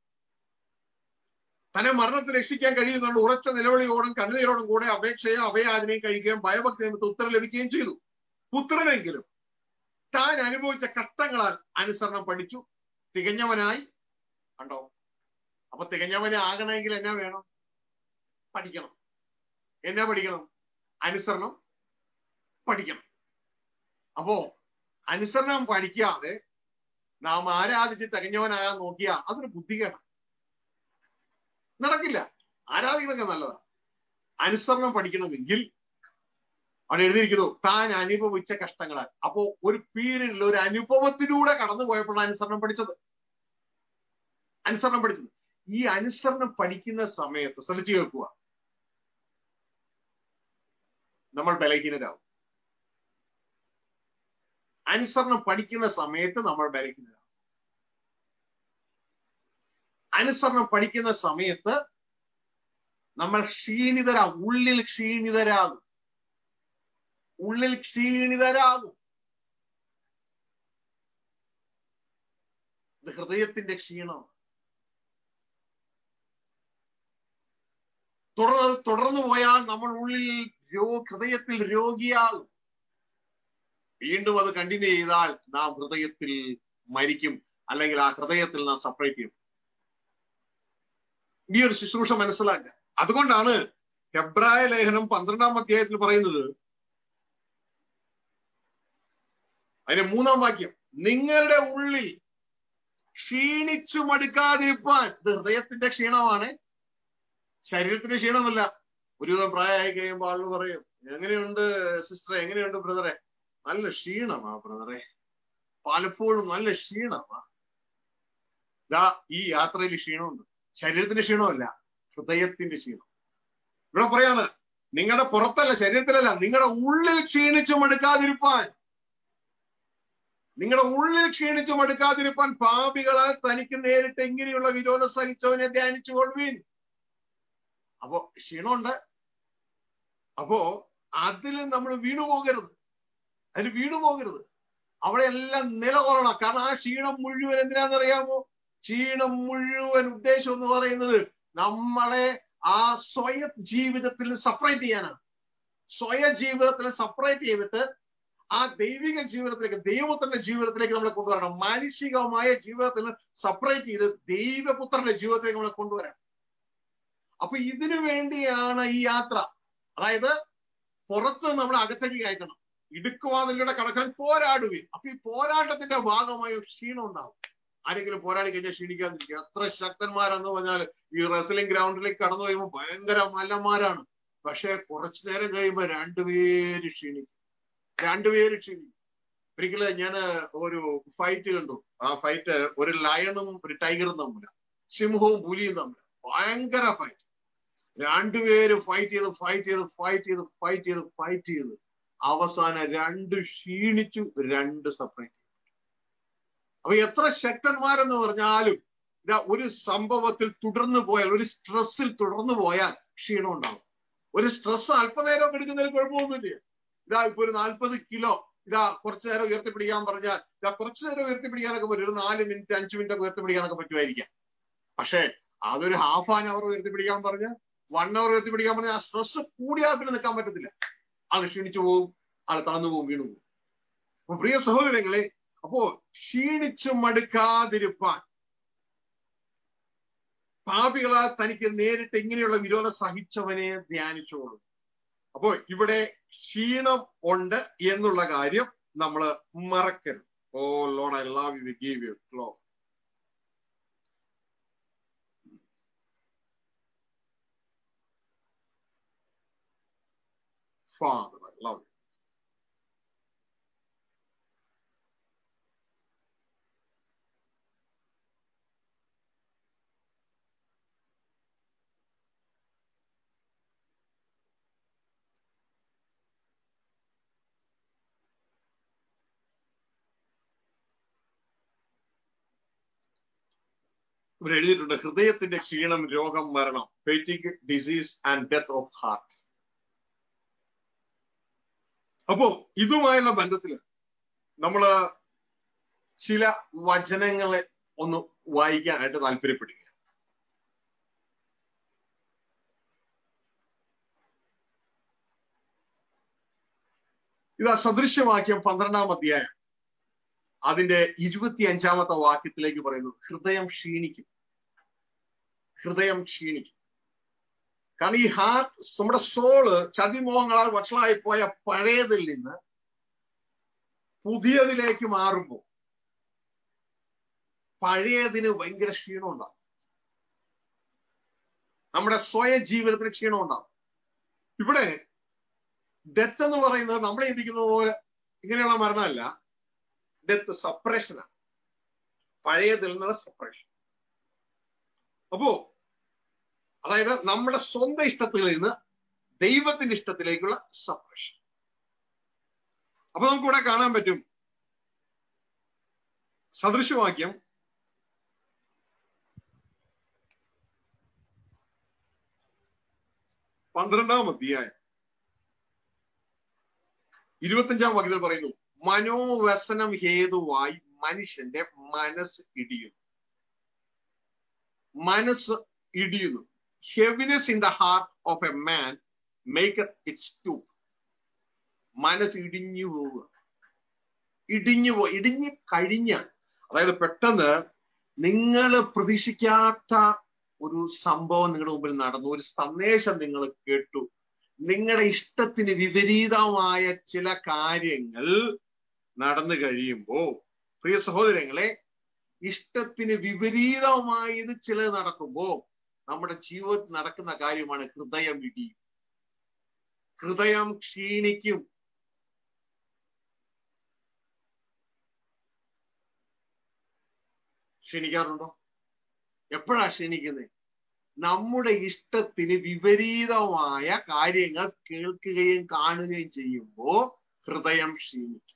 തന്നെ മരണത്തിൽ രക്ഷിക്കാൻ കഴിയുന്നുണ്ട് ഉറച്ച നിലവിളിയോടും കണ്ണുനീരോടും കൂടെ അപേക്ഷയോ അഭയാചനയും കഴിക്കുകയും ഭയഭക്തി നിമിത്തം ഉത്തരം ലഭിക്കുകയും ചെയ്തു പുത്രനെങ്കിലും താൻ അനുഭവിച്ച കഷ്ടങ്ങളാൽ അനുസരണം പഠിച്ചു തികഞ്ഞവനായി കണ്ടോ അപ്പൊ തികഞ്ഞവനെ ആകണമെങ്കിൽ എന്നാ വേണം പഠിക്കണം എന്നാ പഠിക്കണം അനുസരണം പഠിക്കണം അപ്പോ അനുസരണം പഠിക്കാതെ നാം ആരാധിച്ച് തികഞ്ഞവനാകാൻ നോക്കിയാ അതൊരു ബുദ്ധികേടാണ് നടക്കില്ല ആരാധിക്കണൊക്കെ നല്ലതാണ് അനുസരണം പഠിക്കണമെങ്കിൽ അവിടെ എഴുതിയിരിക്കുന്നു താൻ അനുഭവിച്ച കഷ്ടങ്ങളാൽ അപ്പോ ഒരു പീരീഡിൽ ഒരു അനുഭവത്തിലൂടെ കടന്നു പോയപ്പോഴാണ് അനുസരണം പഠിച്ചത് അനുസരണം പഠിച്ചത് ഈ അനുസരണം പഠിക്കുന്ന സമയത്ത് ശ്രദ്ധിച്ചു കേൾക്കുക നമ്മൾ ബലഹീനരാകും അനുസരണം പഠിക്കുന്ന സമയത്ത് നമ്മൾ ബലഹീനരാകും അനുസരണം പഠിക്കുന്ന സമയത്ത് നമ്മൾ ക്ഷീണിതരാകും ഉള്ളിൽ ക്ഷീണിതരാകും ഉള്ളിൽ ക്ഷീണിതരാകും ഇത് ഹൃദയത്തിന്റെ ക്ഷീണമാണ് തുടർന്ന് തുടർന്നു പോയാൽ നമ്മൾ ഉള്ളിൽ രോ ഹൃദയത്തിൽ രോഗിയാകും വീണ്ടും അത് കണ്ടിന്യൂ ചെയ്താൽ നാം ഹൃദയത്തിൽ മരിക്കും അല്ലെങ്കിൽ ആ ഹൃദയത്തിൽ നാം സെപ്പറേറ്റ് ചെയ്യും ഈ ഒരു ശുശ്രൂഷ മനസ്സിലാക്കുക അതുകൊണ്ടാണ് ഹെബ്രായ ലേഖനം പന്ത്രണ്ടാം അധ്യായത്തിൽ പറയുന്നത് അതിന്റെ മൂന്നാം വാക്യം നിങ്ങളുടെ ഉള്ളിൽ ക്ഷീണിച്ചു മടുക്കാതിരിപ്പാൻ ഇത് ഹൃദയത്തിന്റെ ക്ഷീണമാണ് ശരീരത്തിന്റെ ക്ഷീണമല്ല ഒരുവിധം പ്രായമായി കഴിയുമ്പോൾ ആളുകൾ പറയും എങ്ങനെയുണ്ട് സിസ്റ്ററെ എങ്ങനെയുണ്ട് ബ്രദറെ നല്ല ക്ഷീണമാ ബ്രദറെ പലപ്പോഴും നല്ല ക്ഷീണമാ ദാ ഈ യാത്രയിൽ ക്ഷീണമുണ്ട് ശരീരത്തിന്റെ ക്ഷീണമല്ല ഹൃദയത്തിന്റെ ക്ഷീണം ഇവിടെ പറയാണ് നിങ്ങളുടെ പുറത്തല്ല ശരീരത്തിലല്ല നിങ്ങളുടെ ഉള്ളിൽ ക്ഷീണിച്ചു മടുക്കാതിരിപ്പാൻ നിങ്ങളുടെ ഉള്ളിൽ ക്ഷീണിച്ചു മടുക്കാതിരിപ്പാൻ പാപികളാൽ തനിക്ക് നേരിട്ട് എങ്ങനെയുള്ള വിരോധം സഹിച്ചവനെ ധ്യാനിച്ചു കൊള്ളുവീൻ അപ്പോ ക്ഷീണമുണ്ട് അപ്പോ അതിൽ നമ്മൾ വീണു പോകരുത് അതിൽ വീണു പോകരുത് അവിടെ എല്ലാം നിലകൊള്ളണം കാരണം ആ ക്ഷീണം മുഴുവൻ എന്തിനാണെന്നറിയാമോ ക്ഷീണം മുഴുവൻ ഉദ്ദേശം എന്ന് പറയുന്നത് നമ്മളെ ആ സ്വയ ജീവിതത്തിൽ സെപ്പറേറ്റ് ചെയ്യാനാണ് സ്വയ ജീവിതത്തിൽ സെപ്പറേറ്റ് ചെയ്തിട്ട് ആ ദൈവിക ജീവിതത്തിലേക്ക് ദൈവത്തിന്റെ ജീവിതത്തിലേക്ക് നമ്മളെ കൊണ്ടുവരണം മാനുഷികമായ ജീവിതത്തിൽ സെപ്പറേറ്റ് ചെയ്ത് ദൈവപുത്രന്റെ ജീവിതത്തിലേക്ക് നമ്മളെ കൊണ്ടുവരണം അപ്പൊ ഇതിനു വേണ്ടിയാണ് ഈ യാത്ര അതായത് പുറത്ത് നമ്മൾ അകത്തേക്ക് കയറ്റണം ഇടുക്കുവാതിലൂടെ കടക്കാൻ പോരാടുവിൻ അപ്പൊ ഈ പോരാട്ടത്തിന്റെ ഭാഗമായി ക്ഷീണം ഉണ്ടാവും ആരെങ്കിലും പോരാടി കഴിഞ്ഞാൽ ക്ഷീണിക്കാതിരിക്കുക എത്ര ശക്തന്മാരെന്ന് പറഞ്ഞാൽ ഈ റെസ്ലിംഗ് ഗ്രൗണ്ടിലേക്ക് കടന്നു കഴിയുമ്പോൾ ഭയങ്കര മല്ലന്മാരാണ് പക്ഷെ കുറച്ചു നേരം കഴിയുമ്പോൾ രണ്ടുപേര് ക്ഷീണിക്കും രണ്ടുപേര് ക്ഷീണിക്കും ഒരിക്കലും ഞാൻ ഒരു ഫൈറ്റ് കണ്ടു ആ ഫൈറ്റ് ഒരു ലയണും ഒരു ടൈഗറും തമ്മില സിംഹവും പുലിയും തമ്മില ഭയങ്കര ഫൈറ്റ് രണ്ടുപേര് ഫൈറ്റ് ചെയ്ത് ഫൈറ്റ് ചെയ്ത് ഫൈറ്റ് ചെയ്ത് ഫൈറ്റ് ചെയ്ത് ഫൈറ്റ് ചെയ്ത് അവസാനം രണ്ട് ക്ഷീണിച്ചു രണ്ട് സെപ്പറേറ്റ് അപ്പൊ എത്ര ശക്തന്മാരെന്ന് പറഞ്ഞാലും ഇതാ ഒരു സംഭവത്തിൽ തുടർന്നു പോയാൽ ഒരു സ്ട്രെസ്സിൽ തുടർന്നു പോയാൽ ക്ഷീണം ഉണ്ടാവും ഒരു സ്ട്രെസ് അല്പനേരം എടുക്കുന്നതിൽ കുഴപ്പമൊന്നുമില്ല ഇതാ ഇപ്പൊ ഒരു നാൽപ്പത് കിലോ ഇതാ കുറച്ചു നേരം ഉയർത്തിപ്പിടിക്കാൻ പറഞ്ഞാൽ ഇതാ കുറച്ചു നേരം ഉയർത്തിപ്പിടിക്കാനൊക്കെ പറ്റും ഒരു നാല് മിനിറ്റ് അഞ്ചു മിനിറ്റ് ഒക്കെ ഉയർത്തിപ്പിടിക്കാനൊക്കെ പറ്റുമായിരിക്കാം പക്ഷേ അതൊരു ഹാഫ് ആൻ അവർ ഉയർത്തിപ്പിടിക്കാൻ പറഞ്ഞ വൺ അവർ ഉയർത്തിപ്പിടിക്കാൻ പറഞ്ഞാൽ ആ സ്ട്രെസ് കൂടിയാൽ പിന്നെ നിൽക്കാൻ പറ്റത്തില്ല ആൾ ക്ഷീണിച്ചു പോകും ആൾ തളർന്നു പോകും വീണു പോകും അപ്പൊ പ്രിയ സഹോദരങ്ങളെ അപ്പോ ക്ഷീണിച്ചു മടുക്കാതിരുപ്പാൻ പാപികളാൽ തനിക്ക് നേരിട്ട് ഇങ്ങനെയുള്ള വിരോധം സഹിച്ചവനെ ധ്യാനിച്ചോളൂ അപ്പോ ഇവിടെ ക്ഷീണം ഉണ്ട് എന്നുള്ള കാര്യം നമ്മൾ മറക്കരുത് O Lord I love you give you ക്ലോ Father, I love you. ഇവിടെ എഴുതിയിട്ടുണ്ട് ഹൃദയത്തിന്റെ ക്ഷീണം രോഗം മരണം fatigue disease and death of heart അപ്പോ ഇതുമായുള്ള ബന്ധത്തില് നമ്മള് ചില വചനങ്ങളെ ഒന്ന് വായിക്കാനായിട്ട് താല്പര്യപ്പെടുക ഇത് സദൃശ്യവാക്യം പന്ത്രണ്ടാം അധ്യായം അതിന്റെ ഇരുപത്തി അഞ്ചാമത്തെ വാക്യത്തിലേക്ക് പറയുന്നു ഹൃദയം ക്ഷീണിക്കും ഹൃദയം ക്ഷീണിക്കും കാരണം ഈ ഹാർട്ട് നമ്മുടെ സോള് ചതിമോഹങ്ങളാൽ വഷളായി പോയ പഴയതിൽ നിന്ന് പുതിയതിലേക്ക് മാറുമ്പോൾ പഴയതിന് ഭയങ്കര ക്ഷീണം ഉണ്ടാവും നമ്മുടെ സ്വയം ജീവിതത്തിന് ക്ഷീണം ഉണ്ടാവും ഇവിടെ ഡെത്ത് എന്ന് പറയുന്നത് നമ്മൾ ചിന്തിക്കുന്നത് പോലെ ഇങ്ങനെയുള്ള മരണമല്ല ഡെത്ത് സപ്രഷനാണ് പഴയതിൽ നിന്നുള്ള സപ്രഷൻ അപ്പോ അതായത് നമ്മുടെ സ്വന്തം ഇഷ്ടത്തിൽ നിന്ന് ദൈവത്തിന്റെ ഇഷ്ടത്തിലേക്കുള്ള സപ്രഷൻ അപ്പൊ നമുക്കിവിടെ കാണാൻ പറ്റും സദൃശവാക്യം പന്ത്രണ്ടാം അധ്യായം ഇരുപത്തിയഞ്ചാം വാക്യത്തിൽ പറയുന്നു മനോവ്യസനം ഹേതുവായി മനുഷ്യന്റെ മനസ്സ് ഇടിയുന്നു മനസ്സ് ഇടിയുന്നു heaviness in the heart of a man make it's to മനസ്സ് ഇടിഞ്ഞു പോവുക ഇടിഞ്ഞു പോ ഇടിഞ്ഞു കഴിഞ്ഞാൽ അതായത് പെട്ടെന്ന് നിങ്ങൾ പ്രതീക്ഷിക്കാത്ത ഒരു സംഭവം നിങ്ങളുടെ മുമ്പിൽ നടന്നു ഒരു സന്ദേശം നിങ്ങൾ കേട്ടു നിങ്ങളുടെ ഇഷ്ടത്തിന് വിപരീതമായ ചില കാര്യങ്ങൾ നടന്നു കഴിയുമ്പോ പ്രിയ സഹോദരങ്ങളെ ഇഷ്ടത്തിന് വിപരീതമായത് ചിലത് നടക്കുമ്പോ നമ്മുടെ ജീവിതത്തിൽ നടക്കുന്ന കാര്യമാണ് ഹൃദയം ഇടിയും ഹൃദയം ക്ഷീണിക്കും ക്ഷീണിക്കാറുണ്ടോ എപ്പോഴാ ക്ഷീണിക്കുന്നത് നമ്മുടെ ഇഷ്ടത്തിന് വിപരീതമായ കാര്യങ്ങൾ കേൾക്കുകയും കാണുകയും ചെയ്യുമ്പോ ഹൃദയം ക്ഷീണിക്കും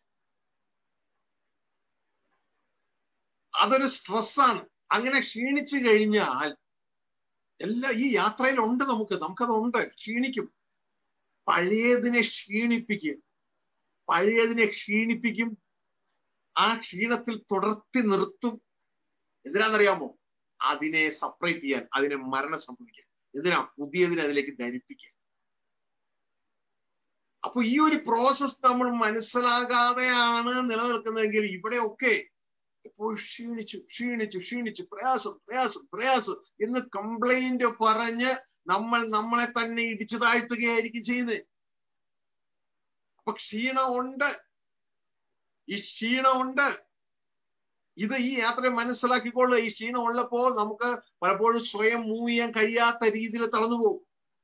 അതൊരു സ്ട്രെസ്സാണ് അങ്ങനെ ക്ഷീണിച്ചു കഴിഞ്ഞാൽ എല്ലാ ഈ യാത്രയിലുണ്ട് നമുക്ക് നമുക്കതുണ്ട് ക്ഷീണിക്കും പഴയതിനെ ക്ഷീണിപ്പിക്കുക പഴയതിനെ ക്ഷീണിപ്പിക്കും ആ ക്ഷീണത്തിൽ തുടർത്തി നിർത്തും എന്തിനാണെന്നറിയാമോ അതിനെ സെപ്പറേറ്റ് ചെയ്യാൻ അതിനെ മരണം സംഭവിക്കാൻ എന്തിനാ പുതിയതിനെ അതിലേക്ക് ധരിപ്പിക്കാൻ അപ്പൊ ഈ ഒരു പ്രോസസ് നമ്മൾ മനസ്സിലാകാതെയാണ് നിലനിൽക്കുന്നതെങ്കിൽ ഇവിടെയൊക്കെ എപ്പോൾ ക്ഷീണിച്ചു ക്ഷീണിച്ചു ക്ഷീണിച്ചു പ്രയാസം പ്രയാസം പ്രയാസം എന്ന് കംപ്ലൈന്റ് പറഞ്ഞ് നമ്മൾ നമ്മളെ തന്നെ ഇടിച്ചു താഴ്ത്തുകയായിരിക്കും ചെയ്യുന്നത് അപ്പൊ ക്ഷീണമുണ്ട് ഈ ക്ഷീണമുണ്ട് ഇത് ഈ യാത്ര മനസ്സിലാക്കിക്കൊള്ളുക ഈ ക്ഷീണം ഉള്ളപ്പോൾ നമുക്ക് പലപ്പോഴും സ്വയം മൂവ് ചെയ്യാൻ കഴിയാത്ത രീതിയിൽ തളർന്നു പോകും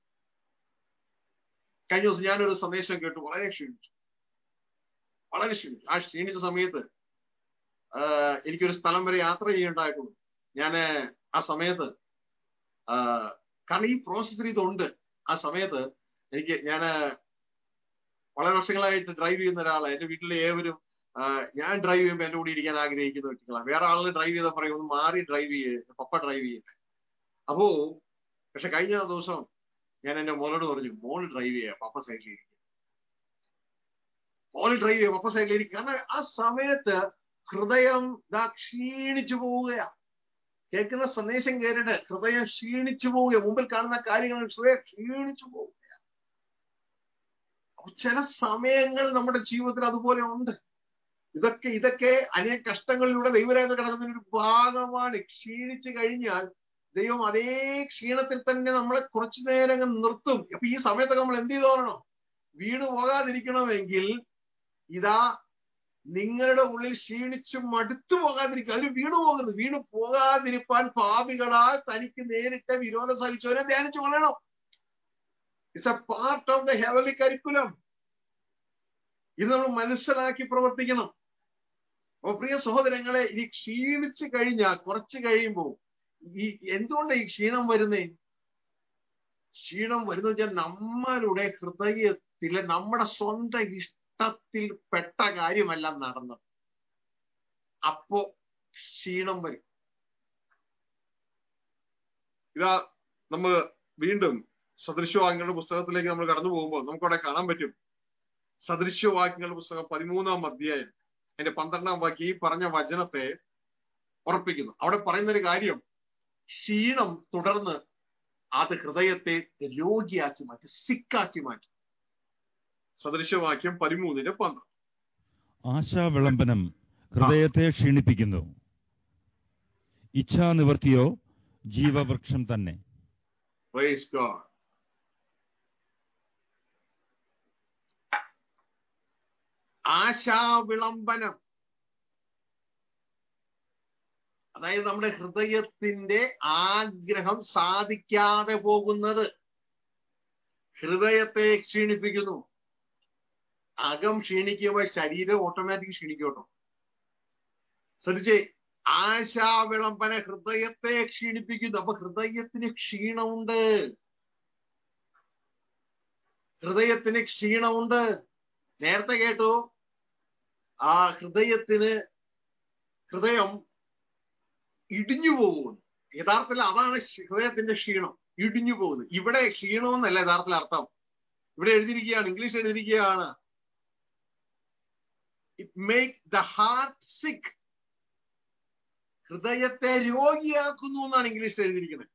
കഴിഞ്ഞ ദിവസം ഞാനൊരു സന്ദേശം കേട്ടു വളരെ ക്ഷീണിച്ചു വളരെ ക്ഷീണിച്ചു ആ ക്ഷീണിച്ച സമയത്ത് എനിക്കൊരു സ്ഥലം വരെ യാത്ര ചെയ്യേണ്ടതായിട്ടുണ്ട് ഞാൻ ആ സമയത്ത് കാരണം ഈ പ്രോസസ്സിൽ ഇതുണ്ട് ആ സമയത്ത് എനിക്ക് ഞാൻ വളരെ വർഷങ്ങളായിട്ട് ഡ്രൈവ് ചെയ്യുന്ന ഒരാളാണ് എന്റെ വീട്ടിലെ ഏവരും ഞാൻ ഡ്രൈവ് ചെയ്യുമ്പോൾ എന്റെ കൂടെ ഇരിക്കാൻ ആഗ്രഹിക്കുന്ന വ്യക്തികളാണ് വേറെ ആളിന് ഡ്രൈവ് ചെയ്താൽ പറയും ഒന്ന് മാറി ഡ്രൈവ് ചെയ്യേ പപ്പ ഡ്രൈവ് ചെയ്യട്ടെ അപ്പോ പക്ഷെ കഴിഞ്ഞ ദിവസം ഞാൻ എന്റെ മോനോട് പറഞ്ഞു മോൾ ഡ്രൈവ് ചെയ്യാം പപ്പ സൈഡിൽ ഇരിക്കുക മോൾ ഡ്രൈവ് ചെയ്യാം പപ്പ സൈഡിൽ ഇരിക്കുക കാരണം ആ സമയത്ത് ഹൃദയം ദാ ക്ഷീണിച്ചു പോവുകയാ കേൾക്കുന്ന സന്ദേശം കേട്ടിട്ട് ഹൃദയം ക്ഷീണിച്ചു പോവുക മുമ്പിൽ കാണുന്ന കാര്യങ്ങൾ ഹൃദയം ക്ഷീണിച്ചു പോവുക അപ്പൊ ചില സമയങ്ങൾ നമ്മുടെ ജീവിതത്തിൽ അതുപോലെ ഉണ്ട് ഇതൊക്കെ ഇതൊക്കെ അനേക കഷ്ടങ്ങളിലൂടെ ദൈവരാജ്യം കിടക്കുന്ന ഒരു ഭാഗമാണ് ക്ഷീണിച്ചു കഴിഞ്ഞാൽ ദൈവം അതേ ക്ഷീണത്തിൽ തന്നെ നമ്മളെ കുറച്ചു നേരം നിർത്തും അപ്പൊ ഈ സമയത്തൊക്കെ നമ്മൾ എന്ത് ചെയ്തോളണം വീണു പോകാതിരിക്കണമെങ്കിൽ ഇതാ നിങ്ങളുടെ ഉള്ളിൽ ക്ഷീണിച്ചു മടുത്തു പോകാതിരിക്കുക അതിന് വീണു പോകുന്നത് വീണു പോകാതിരിപ്പാൻ പാപികളാൽ തനിക്ക് നേരിട്ട് വിരോധം സഹിച്ചവരെ ധ്യാനിച്ചു കൊള്ളണം it's a part of the heavenly curriculum ഇത് നമ്മൾ മനസ്സിലാക്കി പ്രവർത്തിക്കണം അപ്പൊ പ്രിയ സഹോദരങ്ങളെ ഈ ക്ഷീണിച്ചു കഴിഞ്ഞാൽ കുറച്ച് കഴിയുമ്പോൾ ഈ എന്തുകൊണ്ട് ഈ ക്ഷീണം വരുന്നേ ക്ഷീണം വരുന്ന വെച്ചാൽ നമ്മളുടെ ഹൃദയത്തിലെ നമ്മുടെ സ്വന്തം ഇഷ്ടത്തിൽ പെട്ട കാര്യമല്ല നടന്നത് അപ്പോ ക്ഷീണം വരും ഇതാ നമ്മൾ വീണ്ടും സദൃശവാക്യങ്ങളുടെ പുസ്തകത്തിലേക്ക് നമ്മൾ കടന്നു പോകുമ്പോൾ നമുക്കവിടെ കാണാൻ പറ്റും സദൃശ്യവാക്യങ്ങളുടെ പുസ്തകം പതിമൂന്നാം അധ്യായം അതിന്റെ പന്ത്രണ്ടാം വാക്യം ഈ പറഞ്ഞ വചനത്തെ ഉറപ്പിക്കുന്നു അവിടെ പറയുന്ന ഒരു കാര്യം ക്ഷീണം തുടർന്ന് അത് ഹൃദയത്തെ രോഗിയാക്കി മാറ്റി സിക്കാക്കി മാറ്റി സദൃശവാക്യം പതിമൂന്നിന് പന്ത്രണ്ട് ആശാവിളംബനം ഹൃദയത്തെ ക്ഷീണിപ്പിക്കുന്നു ഇച്ഛാനിവൃത്തിയോ ജീവവൃക്ഷം തന്നെ Praise God. ആശാവിളംബനം അതായത് നമ്മുടെ ഹൃദയത്തിന്റെ ആഗ്രഹം സാധിക്കാതെ പോകുന്നത് ഹൃദയത്തെ ക്ഷീണിപ്പിക്കുന്നു അകം ക്ഷീണിക്കുമ്പോൾ ശരീരം ഓട്ടോമാറ്റിക് ക്ഷീണിക്കും കേട്ടോ ശ്രദ്ധിച്ചേ ആശാവിളംബന ഹൃദയത്തെ ക്ഷീണിപ്പിക്കുന്നു അപ്പൊ ഹൃദയത്തിന് ക്ഷീണമുണ്ട് ഹൃദയത്തിന് ക്ഷീണമുണ്ട് നേരത്തെ കേട്ടു ആ ഹൃദയത്തിന് ഹൃദയം ഇടിഞ്ഞു പോകുന്നു യഥാർത്ഥത്തിൽ അതാണ് ക്ഷ- ഹൃദയത്തിന്റെ ക്ഷീണം ഇടിഞ്ഞു പോകുന്നത് ഇവിടെ ക്ഷീണമെന്നല്ല യഥാർത്ഥത്തിൽ അർത്ഥം ഇവിടെ എഴുതിയിരിക്കുകയാണ് ഇംഗ്ലീഷ് എഴുതിയിരിക്കുകയാണ് it make the heart sick ഹൃദയത്തെ രോഗിയാക്കുന്നു എന്നാണ് ഇംഗ്ലീഷിൽ എഴുതിയിരിക്കുന്നത്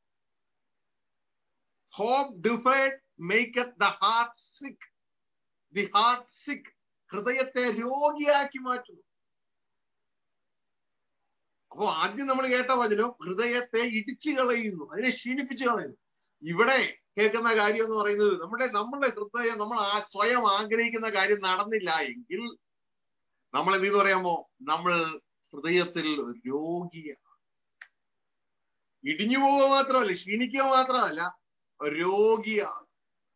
hope deferred make the heart sick the heart sick ഹൃദയത്തെ രോഗിയാക്കി മാറ്റുന്നു അപ്പോ ആദ്യം നമ്മൾ കേട്ട വചനം ഹൃദയത്തെ ഇടിച്ചു കളയുന്നു അതിനെ ക്ഷീണിപ്പിച്ചു കളയുന്നു ഇവിടെ കേൾക്കുന്ന കാര്യം എന്ന് പറയുന്നത് നമ്മുടെ നമ്മുടെ ഹൃദയം നമ്മൾ ആ സ്വയം ആഗ്രഹിക്കുന്ന കാര്യം നടന്നില്ല എങ്കിൽ നമ്മൾ എന്തെന്ന് പറയാമോ നമ്മൾ ഹൃദയത്തിൽ രോഗിയാണ് ഇടിഞ്ഞു പോവുക മാത്രമല്ല ക്ഷീണിക്കുക മാത്രമല്ല രോഗിയാണ്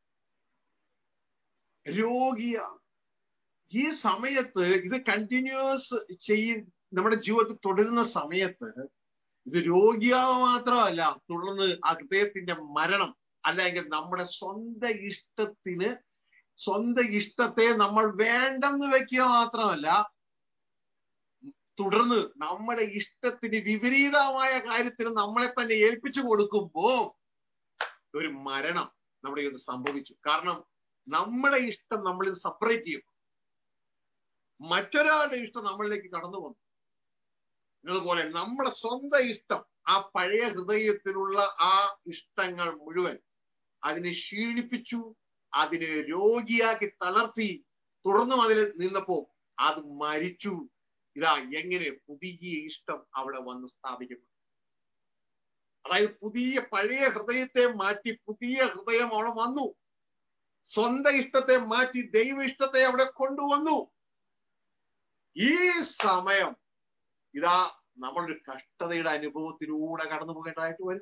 രോഗിയാണ് ഈ സമയത്ത് ഇത് കണ്ടിന്യൂസ് ചെയ്യ നമ്മുടെ ജീവിതത്തിൽ തുടരുന്ന സമയത്ത് ഇത് രോഗിയാവുക മാത്രമല്ല തുടർന്ന് ആ ഹൃദയത്തിന്റെ മരണം അല്ലെങ്കിൽ നമ്മുടെ സ്വന്തം ഇഷ്ടത്തിന് സ്വന്തം ഇഷ്ടത്തെ നമ്മൾ വേണ്ടെന്ന് വെക്കുക മാത്രമല്ല തുടർന്ന് നമ്മുടെ ഇഷ്ടത്തിന് വിപരീതമായ കാര്യത്തിന് നമ്മളെ തന്നെ ഏൽപ്പിച്ചു കൊടുക്കുമ്പോ ഒരു മരണം നമ്മുടെ ഇത് സംഭവിച്ചു കാരണം നമ്മുടെ ഇഷ്ടം നമ്മളിൽ സെപ്പറേറ്റ് ചെയ്യും മറ്റൊരാളുടെ ഇഷ്ടം നമ്മളിലേക്ക് കടന്നു വന്നു ഇതുപോലെ നമ്മുടെ സ്വന്തം ഇഷ്ടം ആ പഴയ ഹൃദയത്തിലുള്ള ആ ഇഷ്ടങ്ങൾ മുഴുവൻ അതിനെ ക്ഷീണിപ്പിച്ചു അതിനെ രോഗിയാക്കി തളർത്തി തുടർന്നും അതിൽ നിന്നപ്പോ അത് മരിച്ചു ഇതാ എങ്ങനെ പുതിയ ഇഷ്ടം അവിടെ വന്ന് സ്ഥാപിക്കപ്പെട്ടു അതായത് പുതിയ പഴയ ഹൃദയത്തെ മാറ്റി പുതിയ ഹൃദയം അവിടെ വന്നു സ്വന്തം ഇഷ്ടത്തെ മാറ്റി ദൈവ ഇഷ്ടത്തെ അവിടെ കൊണ്ടുവന്നു ഈ സമയം ഇതാ നമ്മളൊരു കഷ്ടതയുടെ അനുഭവത്തിലൂടെ കടന്നു പോകേണ്ടതായിട്ട് വരും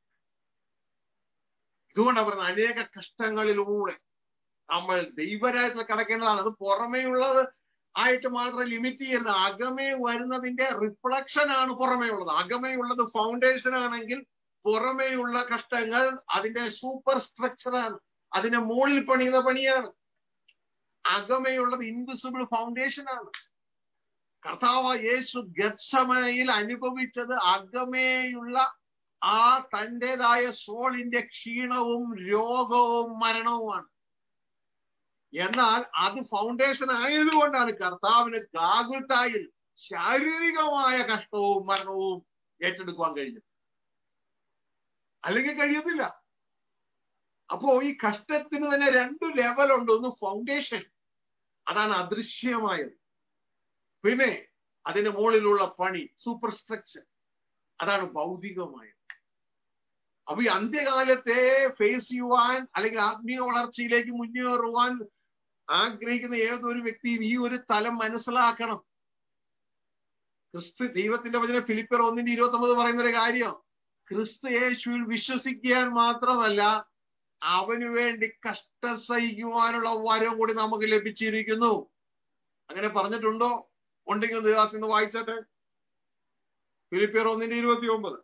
ഇതുകൊണ്ടാണ് പറയുന്നത് അനേക കഷ്ടങ്ങളിലൂടെ നമ്മൾ ദൈവരാജ്യത്തിൽ കടക്കേണ്ടതാണ് അത് പുറമേയുള്ളത് ആയിട്ട് മാത്രം ലിമിറ്റ് ചെയ്യരുത് അകമേ വരുന്നതിന്റെ റിഫ്ലക്ഷൻ ആണ് പുറമേ ഉള്ളത് അകമേ ഉള്ളത് ഫൗണ്ടേഷൻ ആണെങ്കിൽ പുറമേയുള്ള കഷ്ടങ്ങൾ അതിന്റെ സൂപ്പർ സ്ട്രക്ചറാണ് അതിന്റെ മുകളിൽ പണിയുന്ന പണിയാണ് അകമേയുള്ളത് ഇൻവിസിബിൾ ഫൗണ്ടേഷൻ ആണ് കർത്താവ് യേശു ഗത്സമനയിൽ അനുഭവിച്ചത് അകമേയുള്ള ആ തൻ്റെതായ സോളിന്റെ ക്ഷീണവും രോഗവും മരണവുമാണ് എന്നാൽ അത് ഫൗണ്ടേഷൻ ആയതുകൊണ്ടാണ് കർത്താവിന് ഗാഗുൽത്തായിൽ ശാരീരികമായ കഷ്ടവും മരണവും ഏറ്റെടുക്കുവാൻ കഴിഞ്ഞത് അല്ലെങ്കിൽ കഴിയത്തില്ല അപ്പോ ഈ കഷ്ടത്തിന് തന്നെ രണ്ട് ലെവലുണ്ട് ഒന്ന് ഫൗണ്ടേഷൻ അതാണ് അദൃശ്യമായത് പിന്നെ അതിന്റെ മുകളിലുള്ള പണി സൂപ്പർ സ്ട്രക്ചർ അതാണ് ഭൗതികമായത് അപ്പൊ ഈ അന്ത്യകാലത്തെ ഫേസ് ചെയ്യുവാൻ അല്ലെങ്കിൽ ആത്മീയ വളർച്ചയിലേക്ക് മുന്നേറുവാൻ ആഗ്രഹിക്കുന്ന ഏതൊരു വ്യക്തിയും ഈ ഒരു തലം മനസ്സിലാക്കണം ക്രിസ്തു ദൈവത്തിന്റെ വചന ഫിലിപ്പർ ഒന്നിന്റെ ഇരുപത്തി ഒമ്പത് പറയുന്ന ഒരു കാര്യം ക്രിസ്തു യേശുവിൽ വിശ്വസിക്കാൻ മാത്രമല്ല അവന് വേണ്ടി കഷ്ടം സഹിക്കുവാനുള്ള വരം കൂടി നമുക്ക് ലഭിച്ചിരിക്കുന്നു അങ്ങനെ പറഞ്ഞിട്ടുണ്ടോ ഉണ്ടെങ്കിൽ ദേവാസ് ഇന്ന് വായിച്ചട്ടെ ഫിലിപ്പിയർ ഒന്നിന്റെ ഇരുപത്തി ഒമ്പത്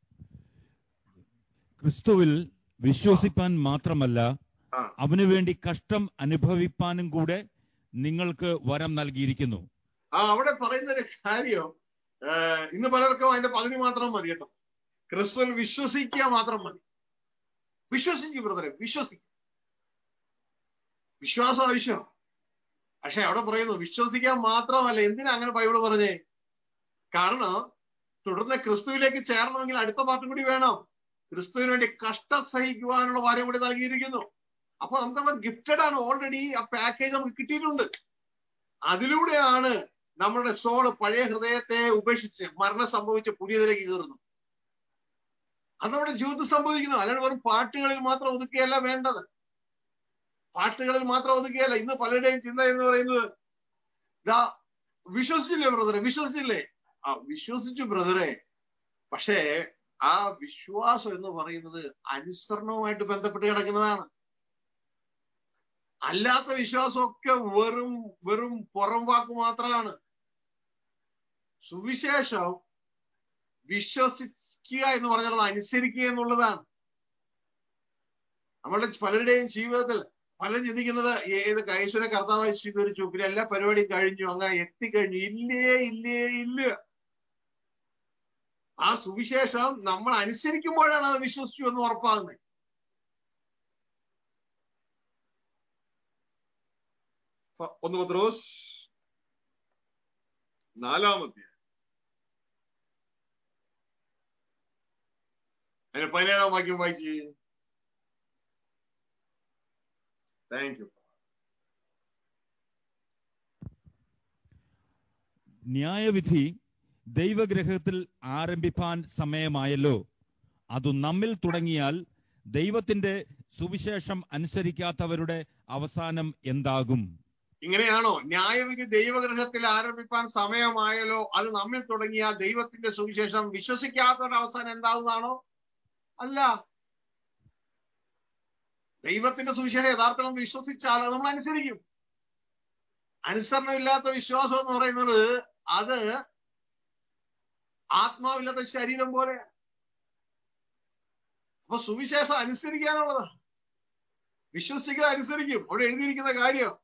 ക്രിസ്തുവിൽ വിശ്വസിപ്പാൻ മാത്രമല്ല ആ. അവനു വേണ്ടി കഷ്ടം അനുഭവിപ്പാനും കൂടെ നിങ്ങൾക്ക് വരം നൽകിയിരിക്കുന്നു ആ അവിടെ പറയുന്ന ഒരു കാര്യം ഏഹ്, ഇന്ന് പലർക്കും അതിന്റെ പകുതി മാത്രം മതി കേട്ടോ ക്രിസ്തുവിൽ വിശ്വസിക്കുക മാത്രം മതി വിശ്വസിക്കും ബ്രദറെ വിശ്വസിക്കും വിശ്വാസം ആവശ്യമാണ് പക്ഷെ അവിടെ പറയുന്നു വിശ്വസിക്കാൻ മാത്രമല്ല എന്തിനാ അങ്ങനെ ബൈബിള് പറഞ്ഞേ കാരണം തുടർന്ന് ക്രിസ്തുവിലേക്ക് ചേരണമെങ്കിൽ അടുത്ത പാർട്ടും കൂടി വേണം ക്രിസ്തുവിന് വേണ്ടി കഷ്ടം സഹിക്കുവാനുള്ള വാരം കൂടി നൽകിയിരിക്കുന്നു അപ്പൊ നമുക്ക് ഗിഫ്റ്റഡ് ആണ് ഓൾറെഡി ആ പാക്കേജ് നമുക്ക് കിട്ടിയിട്ടുണ്ട് അതിലൂടെയാണ് നമ്മുടെ സോള് പഴയ ഹൃദയത്തെ ഉപേക്ഷിച്ച് മരണം സംഭവിച്ച് പുതിയതിലേക്ക് കയറുന്നു അത് നമ്മുടെ ജീവിതത്തിൽ സംഭവിക്കുന്നു അല്ലാണ്ട് വെറും പാട്ടുകളിൽ മാത്രം ഒതുക്കിയല്ല വേണ്ടത് പാട്ടുകളിൽ മാത്രം ഒതുക്കിയല്ല ഇന്ന് പലരുടെയും ചിന്ത എന്ന് പറയുന്നത് ഇതാ വിശ്വസിച്ചില്ലേ ബ്രദറെ വിശ്വസിച്ചില്ലേ ആ വിശ്വസിച്ചു ബ്രദറെ പക്ഷേ ആ വിശ്വാസം എന്ന് പറയുന്നത് അനുസരണവുമായിട്ട് ബന്ധപ്പെട്ട് കിടക്കുന്നതാണ് അല്ലാത്ത വിശ്വാസമൊക്കെ വെറും വെറും പുറം വാക്ക് മാത്രമാണ് സുവിശേഷം വിശ്വസിക്കുക എന്ന് പറഞ്ഞാൽ അത് അനുസരിക്കുക എന്നുള്ളതാണ് നമ്മളുടെ പലരുടെയും ജീവിതത്തിൽ പലരും ചിന്തിക്കുന്നത് ഏത് കൈശ്വര കർത്താവായി സ്വീകരിച്ചു പിന്നെ എല്ലാ പരിപാടിയും കഴിഞ്ഞു അങ്ങനെ എത്തിക്കഴിഞ്ഞു ഇല്ലേ ഇല്ലേ ഇല്ല ആ സുവിശേഷം നമ്മൾ അനുസരിക്കുമ്പോഴാണ് അത് വിശ്വസിച്ചു എന്ന് ഉറപ്പാകുന്നത് ഒന്ന് പത്രോസ് നാലാമത്തെ അതിന് പതിനേഴാം വാക്യം വായിച്ച് താങ്ക് യു ന്യായവിധി ദൈവഗ്രഹത്തിൽ ആരംഭിപ്പാൻ സമയമായല്ലോ അത് നമ്മിൽ തുടങ്ങിയാൽ ദൈവത്തിന്റെ സുവിശേഷം അനുസരിക്കാത്തവരുടെ അവസാനം എന്താകും ഇങ്ങനെയാണോ ന്യായവിധി ദൈവഗ്രഹത്തിൽ ആരംഭിക്കാൻ സമയമായല്ലോ അത് നമ്മിൽ തുടങ്ങിയ ദൈവത്തിന്റെ സുവിശേഷം വിശ്വസിക്കാത്തവരുടെ അവസാനം എന്താകുന്നതാണോ അല്ല ദൈവത്തിന്റെ സുവിശേഷം യഥാർത്ഥം വിശ്വസിച്ചാൽ അത് നമ്മൾ അനുസരിക്കും അനുസരണമില്ലാത്ത വിശ്വാസം എന്ന് പറയുന്നത് അത് ആത്മാവില്ലാത്ത ശരീരം പോലെ അപ്പൊ സുവിശേഷം അനുസരിക്കാനുള്ളതാണ് വിശ്വസിക്കുക അനുസരിക്കും അവിടെ എഴുതിയിരിക്കുന്ന കാര്യം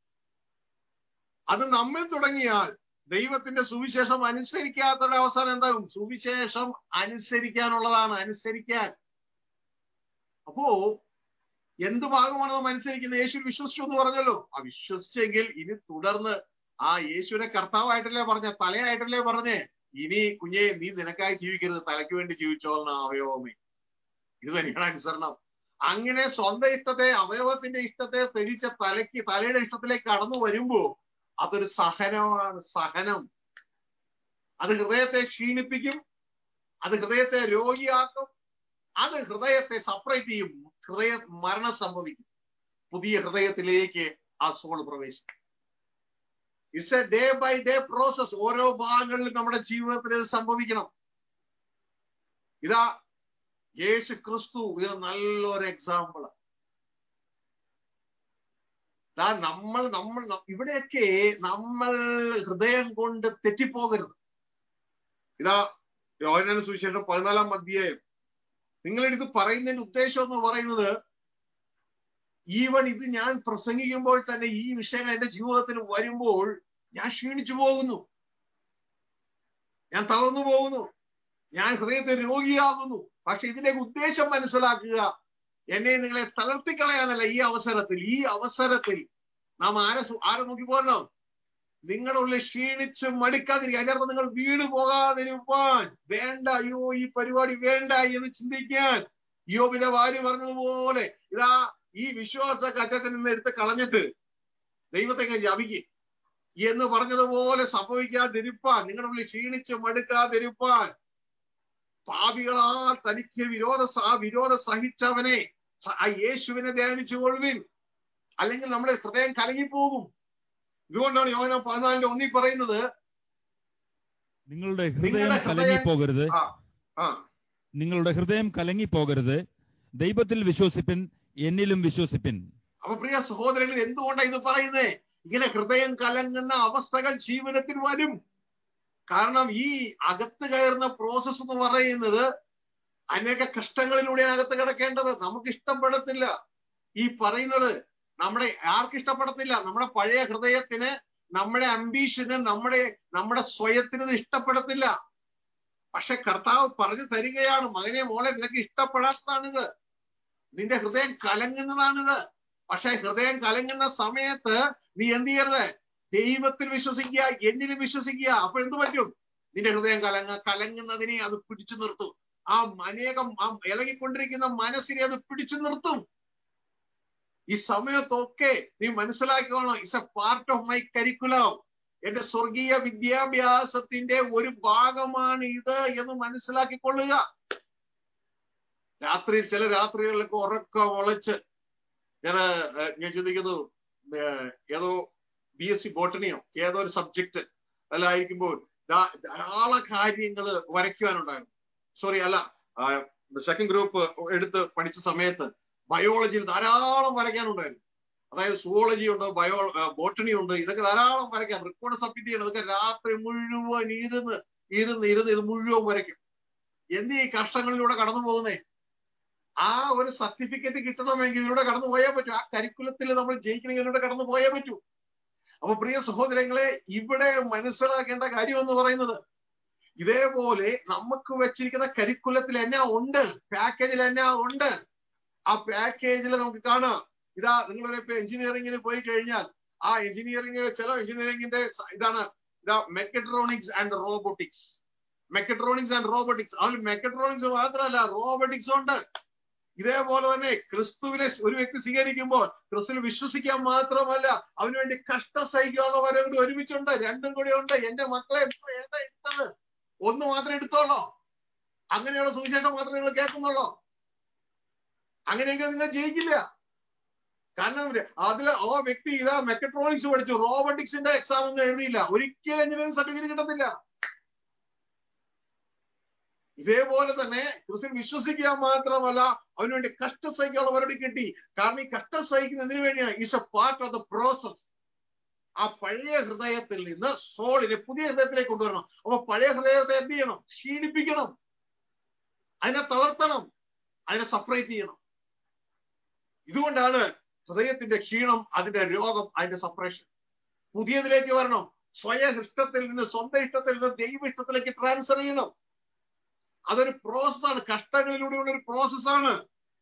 അത് നമ്മിൽ തുടങ്ങിയാൽ ദൈവത്തിന്റെ സുവിശേഷം അനുസരിക്കാത്തവരുടെ അവസാനം എന്താകും സുവിശേഷം അനുസരിക്കാനുള്ളതാണ് അനുസരിക്കാൻ അപ്പോ എന്ത് ഭാഗമാണ് നാം അനുസരിക്കുന്നത് യേശു വിശ്വസിച്ചു എന്ന് പറഞ്ഞല്ലോ ആ വിശ്വസിച്ചെങ്കിൽ ഇനി തുടർന്ന് ആ യേശുവിനെ കർത്താവായിട്ടല്ലേ പറഞ്ഞ തലയായിട്ടല്ലേ പറഞ്ഞേ ഇനി കുഞ്ഞെ നീ നിനക്കായി ജീവിക്കരുത് തലയ്ക്ക് വേണ്ടി ജീവിച്ചോളണം അവയവമേ ഇത് തന്നെയാണ് അനുസരണം അങ്ങനെ സ്വന്തം ഇഷ്ടത്തെ അവയവത്തിന്റെ ഇഷ്ടത്തെ ത്യജിച്ച തലയ്ക്ക് തലയുടെ ഇഷ്ടത്തിലേക്ക് കടന്നു വരുമ്പോ അതൊരു സഹനമാണ് സഹനം അത് ഹൃദയത്തെ ക്ഷീണിപ്പിക്കും അത് ഹൃദയത്തെ രോഗിയാക്കും അത് ഹൃദയത്തെ സെപ്പറേറ്റ് ചെയ്യും ഹൃദയ മരണം സംഭവിക്കും പുതിയ ഹൃദയത്തിലേക്ക് ആ സോൾ പ്രവേശിക്കും it's a day by day process ഓരോ ഭാഗങ്ങളിലും നമ്മുടെ ജീവിതത്തിൽ ഇത് സംഭവിക്കണം ഇതാ യേശു ക്രിസ്തു ഇത് നല്ലൊരു എക്സാമ്പിൾ നമ്മൾ നമ്മൾ ഇവിടെയൊക്കെ നമ്മൾ ഹൃദയം കൊണ്ട് തെറ്റിപ്പോകരുത് ഇതാ യോഹന സുവിശേഷം പതിനാലാം അധ്യായം നിങ്ങൾ ഇത് പറയുന്നതിന്റെ ഉദ്ദേശം എന്ന് പറയുന്നത് ഈവൻ ഇത് ഞാൻ പ്രസംഗിക്കുമ്പോൾ തന്നെ ഈ വിഷയങ്ങൾ എന്റെ ജീവിതത്തിൽ വരുമ്പോൾ ഞാൻ ക്ഷീണിച്ചു പോകുന്നു ഞാൻ തളർന്നു പോകുന്നു ഞാൻ ഹൃദയത്തെ രോഗിയാകുന്നു പക്ഷെ ഇതിന്റെ ഉദ്ദേശം മനസ്സിലാക്കുക എന്നെ നിങ്ങളെ തളർത്തിക്കളയാനല്ല ഈ അവസരത്തിൽ ഈ അവസരത്തിൽ നാം ആരെ ആരെ നോക്കി പോകണം നിങ്ങളുടെ ഉള്ളിൽ ക്ഷീണിച്ച് മടുക്കാതിരിക്കുക അതിനർത്ഥം നിങ്ങൾ വീട് പോകാതിരിക്കാൻ വേണ്ട അയ്യോ ഈ പരിപാടി വേണ്ട എന്ന് ചിന്തിക്കാൻ യോബിന്റെ ഭാര്യ പറഞ്ഞതുപോലെ ഇതാ ഈ വിശ്വാസ കച്ചത്തിൽ നിന്ന് എടുത്ത് കളഞ്ഞിട്ട് ദൈവത്തെ ജപിക്ക് എന്ന് പറഞ്ഞതുപോലെ സംഭവിക്കാതിരിപ്പാൻ നിങ്ങളുടെ ഉള്ളിൽ ക്ഷീണിച്ച് മടുക്കാതിരിപ്പാൻ പാപികളാ തനിക്ക് വിരോധ ആ വിരോധം സഹിച്ചവനെ ആ യേശുവിനെ ധ്യാനിച്ചു കൊള്ളുവിൻ അല്ലെങ്കിൽ നമ്മുടെ ഹൃദയം കലങ്ങിപ്പോകും ഇതുകൊണ്ടാണ് യോന പതിനാലിന്റെ ഒന്നി പറയുന്നത് നിങ്ങളുടെ ഹൃദയം കലങ്ങിപ്പോകരുത് ആ നിങ്ങളുടെ ഹൃദയം കലങ്ങിപ്പോകരുത് ദൈവത്തിൽ വിശ്വസിപ്പിൻ എന്നിലും വിശ്വസിപ്പിൻ അപ്പൊ പ്രിയ സഹോദരങ്ങൾ എന്തുകൊണ്ടാണ് ഇത് പറയുന്നത് ഇങ്ങനെ ഹൃദയം കലങ്ങുന്ന അവസ്ഥകൾ ജീവിതത്തിൽ വരും കാരണം ഈ അകത്ത് കയറുന്ന പ്രോസസ് എന്ന് പറയുന്നത് അനേക കഷ്ടങ്ങളിലൂടെയാണ് അകത്ത് കിടക്കേണ്ടത് നമുക്ക് ഇഷ്ടപ്പെടത്തില്ല ഈ പറയുന്നത് നമ്മുടെ ആർക്ക് ഇഷ്ടപ്പെടത്തില്ല നമ്മുടെ പഴയ ഹൃദയത്തിന് നമ്മുടെ അംബീഷന് നമ്മുടെ നമ്മുടെ സ്വയത്തിന് ഇത് ഇഷ്ടപ്പെടത്തില്ല പക്ഷെ കർത്താവ് പറഞ്ഞു തരികയാണ് മകനെ മോളെ നിനക്ക് ഇഷ്ടപ്പെടാത്തതാണിത് നിന്റെ ഹൃദയം കലങ്ങുന്നതാണിത് പക്ഷെ ഹൃദയം കലങ്ങുന്ന സമയത്ത് നീ എന്ത് ചെയ്യരുത് ദൈവത്തിൽ വിശ്വസിക്കുക എന്നിലും വിശ്വസിക്കുക അപ്പൊ എന്ത് പറ്റും നിന്റെ ഹൃദയം കലങ്ങ കലങ്ങുന്നതിനെ അത് പിടിച്ചു നിർത്തും ആ അനേകം ആ ഇളകിക്കൊണ്ടിരിക്കുന്ന മനസ്സിനെ അത് പിടിച്ചു നിർത്തും ഈ സമയത്തൊക്കെ നീ മനസ്സിലാക്കണം it's a part of my curriculum എന്റെ സ്വർഗീയ വിദ്യാഭ്യാസത്തിന്റെ ഒരു ഭാഗമാണ് ഇത് എന്ന് മനസ്സിലാക്കിക്കൊള്ളുക രാത്രിയിൽ ചില രാത്രികളിലൊക്കെ ഉറക്കം ഒളച്ച് ഞാൻ ഞാൻ ചിന്തിക്കുന്നു ഏർ ഏതോ ബി എസ് സി ബോട്ടണിയോ ഏതോ ഒരു സബ്ജക്ട് അല്ലായിരിക്കുമ്പോൾ ധാരാളം കാര്യങ്ങൾ വരയ്ക്കുവാനുണ്ടായിരുന്നു സോറി അല്ല സെക്കൻഡ് ഗ്രൂപ്പ് എടുത്ത് പഠിച്ച സമയത്ത് ബയോളജിയിൽ ധാരാളം വരയ്ക്കാനുണ്ടായിരുന്നു അതായത് സുവോളജി ഉണ്ട് ബയോ ബോട്ടണി ഉണ്ട് ഇതൊക്കെ ധാരാളം വരയ്ക്കാം റിക്കോർഡ് സബ്മിറ്റ് ചെയ്യണം ഇതൊക്കെ രാത്രി മുഴുവൻ ഇരുന്ന് ഇരുന്ന് ഇരുന്ന് ഇത് മുഴുവൻ വരയ്ക്കും എന്ത് ഈ കഷ്ടങ്ങളിലൂടെ കടന്നു പോകുന്നേ ആ ഒരു സർട്ടിഫിക്കറ്റ് കിട്ടണമെങ്കിൽ ഇതിലൂടെ കടന്നു പോയേ പറ്റൂ ആ കരിക്കുലത്തിൽ നമ്മൾ ജയിക്കണമെങ്കിൽ ഇതിലൂടെ കടന്നു പോയേ പറ്റൂ അപ്പൊ പ്രിയ സഹോദരങ്ങളെ ഇവിടെ മനസ്സിലാക്കേണ്ട കാര്യം എന്ന് പറയുന്നത് ഇതേപോലെ നമുക്ക് വെച്ചിരിക്കുന്ന കരിക്കുലത്തിൽ എന്നാ ഉണ്ട് പാക്കേജിൽ എന്നാ ഉണ്ട് ആ പാക്കേജിൽ നമുക്ക് കാണാം ഇതാ നിങ്ങൾ ഇപ്പൊ എഞ്ചിനീയറിംഗിന് പോയി കഴിഞ്ഞാൽ ആ എഞ്ചിനീയറിംഗിൽ ചില എഞ്ചിനീയറിംഗിന്റെ ഇതാണ് ഇതാ mechatronics and robotics mechatronics and robotics അതിൽ മെക്കട്രോണിക്സ് മാത്രമല്ല റോബോട്ടിക്സ് ഉണ്ട് ഇതേപോലെ തന്നെ ക്രിസ്തുവിനെ ഒരു വ്യക്തി സ്വീകരിക്കുമ്പോൾ ക്രിസ്തുവിൽ വിശ്വസിക്കാൻ മാത്രമല്ല അവന് വേണ്ടി കഷ്ട സഹിക്കാനുള്ളവരെ കൂടി ഒരുമിച്ചുണ്ട് രണ്ടും കൂടി ഉണ്ട് എന്റെ മക്കളെ ഏതാ എടുത്തത് ഒന്ന് മാത്രം എടുത്തോളോ അങ്ങനെയുള്ള സുവിശേഷം മാത്രമേ നിങ്ങൾ കേൾക്കുന്നുള്ളോ അങ്ങനെയെങ്കിൽ നിങ്ങൾ ജയിക്കില്ല കാരണം അതില് ആ വ്യക്തി ഇതാ മെക്കട്രോണിക്സ് പഠിച്ചു റോബോട്ടിക്സിന്റെ എക്സാം ഒന്നും എഴുതിയില്ല ഒരിക്കലും എഞ്ചിനീയറിംഗ് സർട്ടിഫിക്കറ്റ് കിട്ടത്തില്ല ഇതേപോലെ തന്നെ ക്രിസ്ത്യൻ വിശ്വസിക്കുക മാത്രമല്ല അവന് വേണ്ടി കഷ്ട സഹിക്കാനുള്ളവരോട് കിട്ടി കാരണം ഈ കഷ്ട സഹിക്കുന്നതിന് വേണ്ടിയാണ് is a part of the process ആ പഴയ ഹൃദയത്തിൽ നിന്ന് സോളിനെ പുതിയ ഹൃദയത്തിലേക്ക് കൊണ്ടുവരണം അപ്പൊ പഴയ ഹൃദയത്തെ എന്ത് ചെയ്യണം ക്ഷീണിപ്പിക്കണം അതിനെ തളർത്തണം അതിനെ സെപ്പറേറ്റ് ചെയ്യണം ഇതുകൊണ്ടാണ് ഹൃദയത്തിന്റെ ക്ഷീണം അതിന്റെ രോഗം അതിന്റെ സപ്പറേഷൻ പുതിയതിലേക്ക് വരണം സ്വയം ഇഷ്ടത്തിൽ നിന്ന് സ്വന്തം ഇഷ്ടത്തിൽ നിന്ന് ദൈവ ഇഷ്ടത്തിലേക്ക് ട്രാൻസ്ഫർ ചെയ്യണം അതൊരു പ്രോസസ്സാണ് കഷ്ടങ്ങളിലൂടെയുള്ള ഒരു പ്രോസസ്സാണ്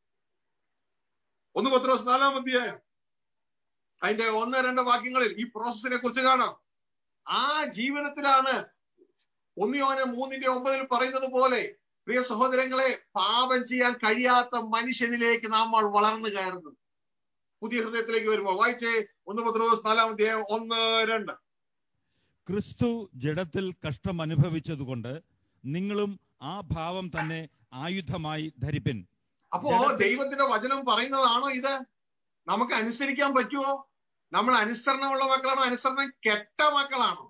ഒന്ന് പത്രോസ് നാലാം അധ്യായം അതിന്റെ ഒന്ന് രണ്ട് വാക്യങ്ങളിൽ ഈ പ്രോസസ്സിനെ കുറിച്ച് കാണാം ആ ജീവനത്തിലാണ് ഒന്നിയോനെ മൂന്നിന്റെ ഒമ്പതിൽ പറയുന്നത് പോലെ പ്രിയ സഹോദരങ്ങളെ പാപം ചെയ്യാൻ കഴിയാത്ത മനുഷ്യനിലേക്ക് നമ്മൾ വളർന്നു കയറുന്നു പുതിയ ഹൃദയത്തിലേക്ക് വരുമ്പോൾ വായിച്ചേ ഒന്ന് പത്രോസ് നാലാം അധ്യായം ഒന്ന് രണ്ട് ക്രിസ്തു ജഡത്തിൽ കഷ്ടം അനുഭവിച്ചതുകൊണ്ട് നിങ്ങളും ആ ഭാവം തന്നെ ആയുധമായി ധരിപ്പിൻ അപ്പോ ദൈവത്തിന്റെ വചനം പറയുന്നതാണോ ഇത് നമുക്ക് അനുസരിക്കാൻ പറ്റുമോ നമ്മൾ അനുസരണമുള്ള മക്കളാണോ അനുസരണം കെട്ട മക്കളാണോ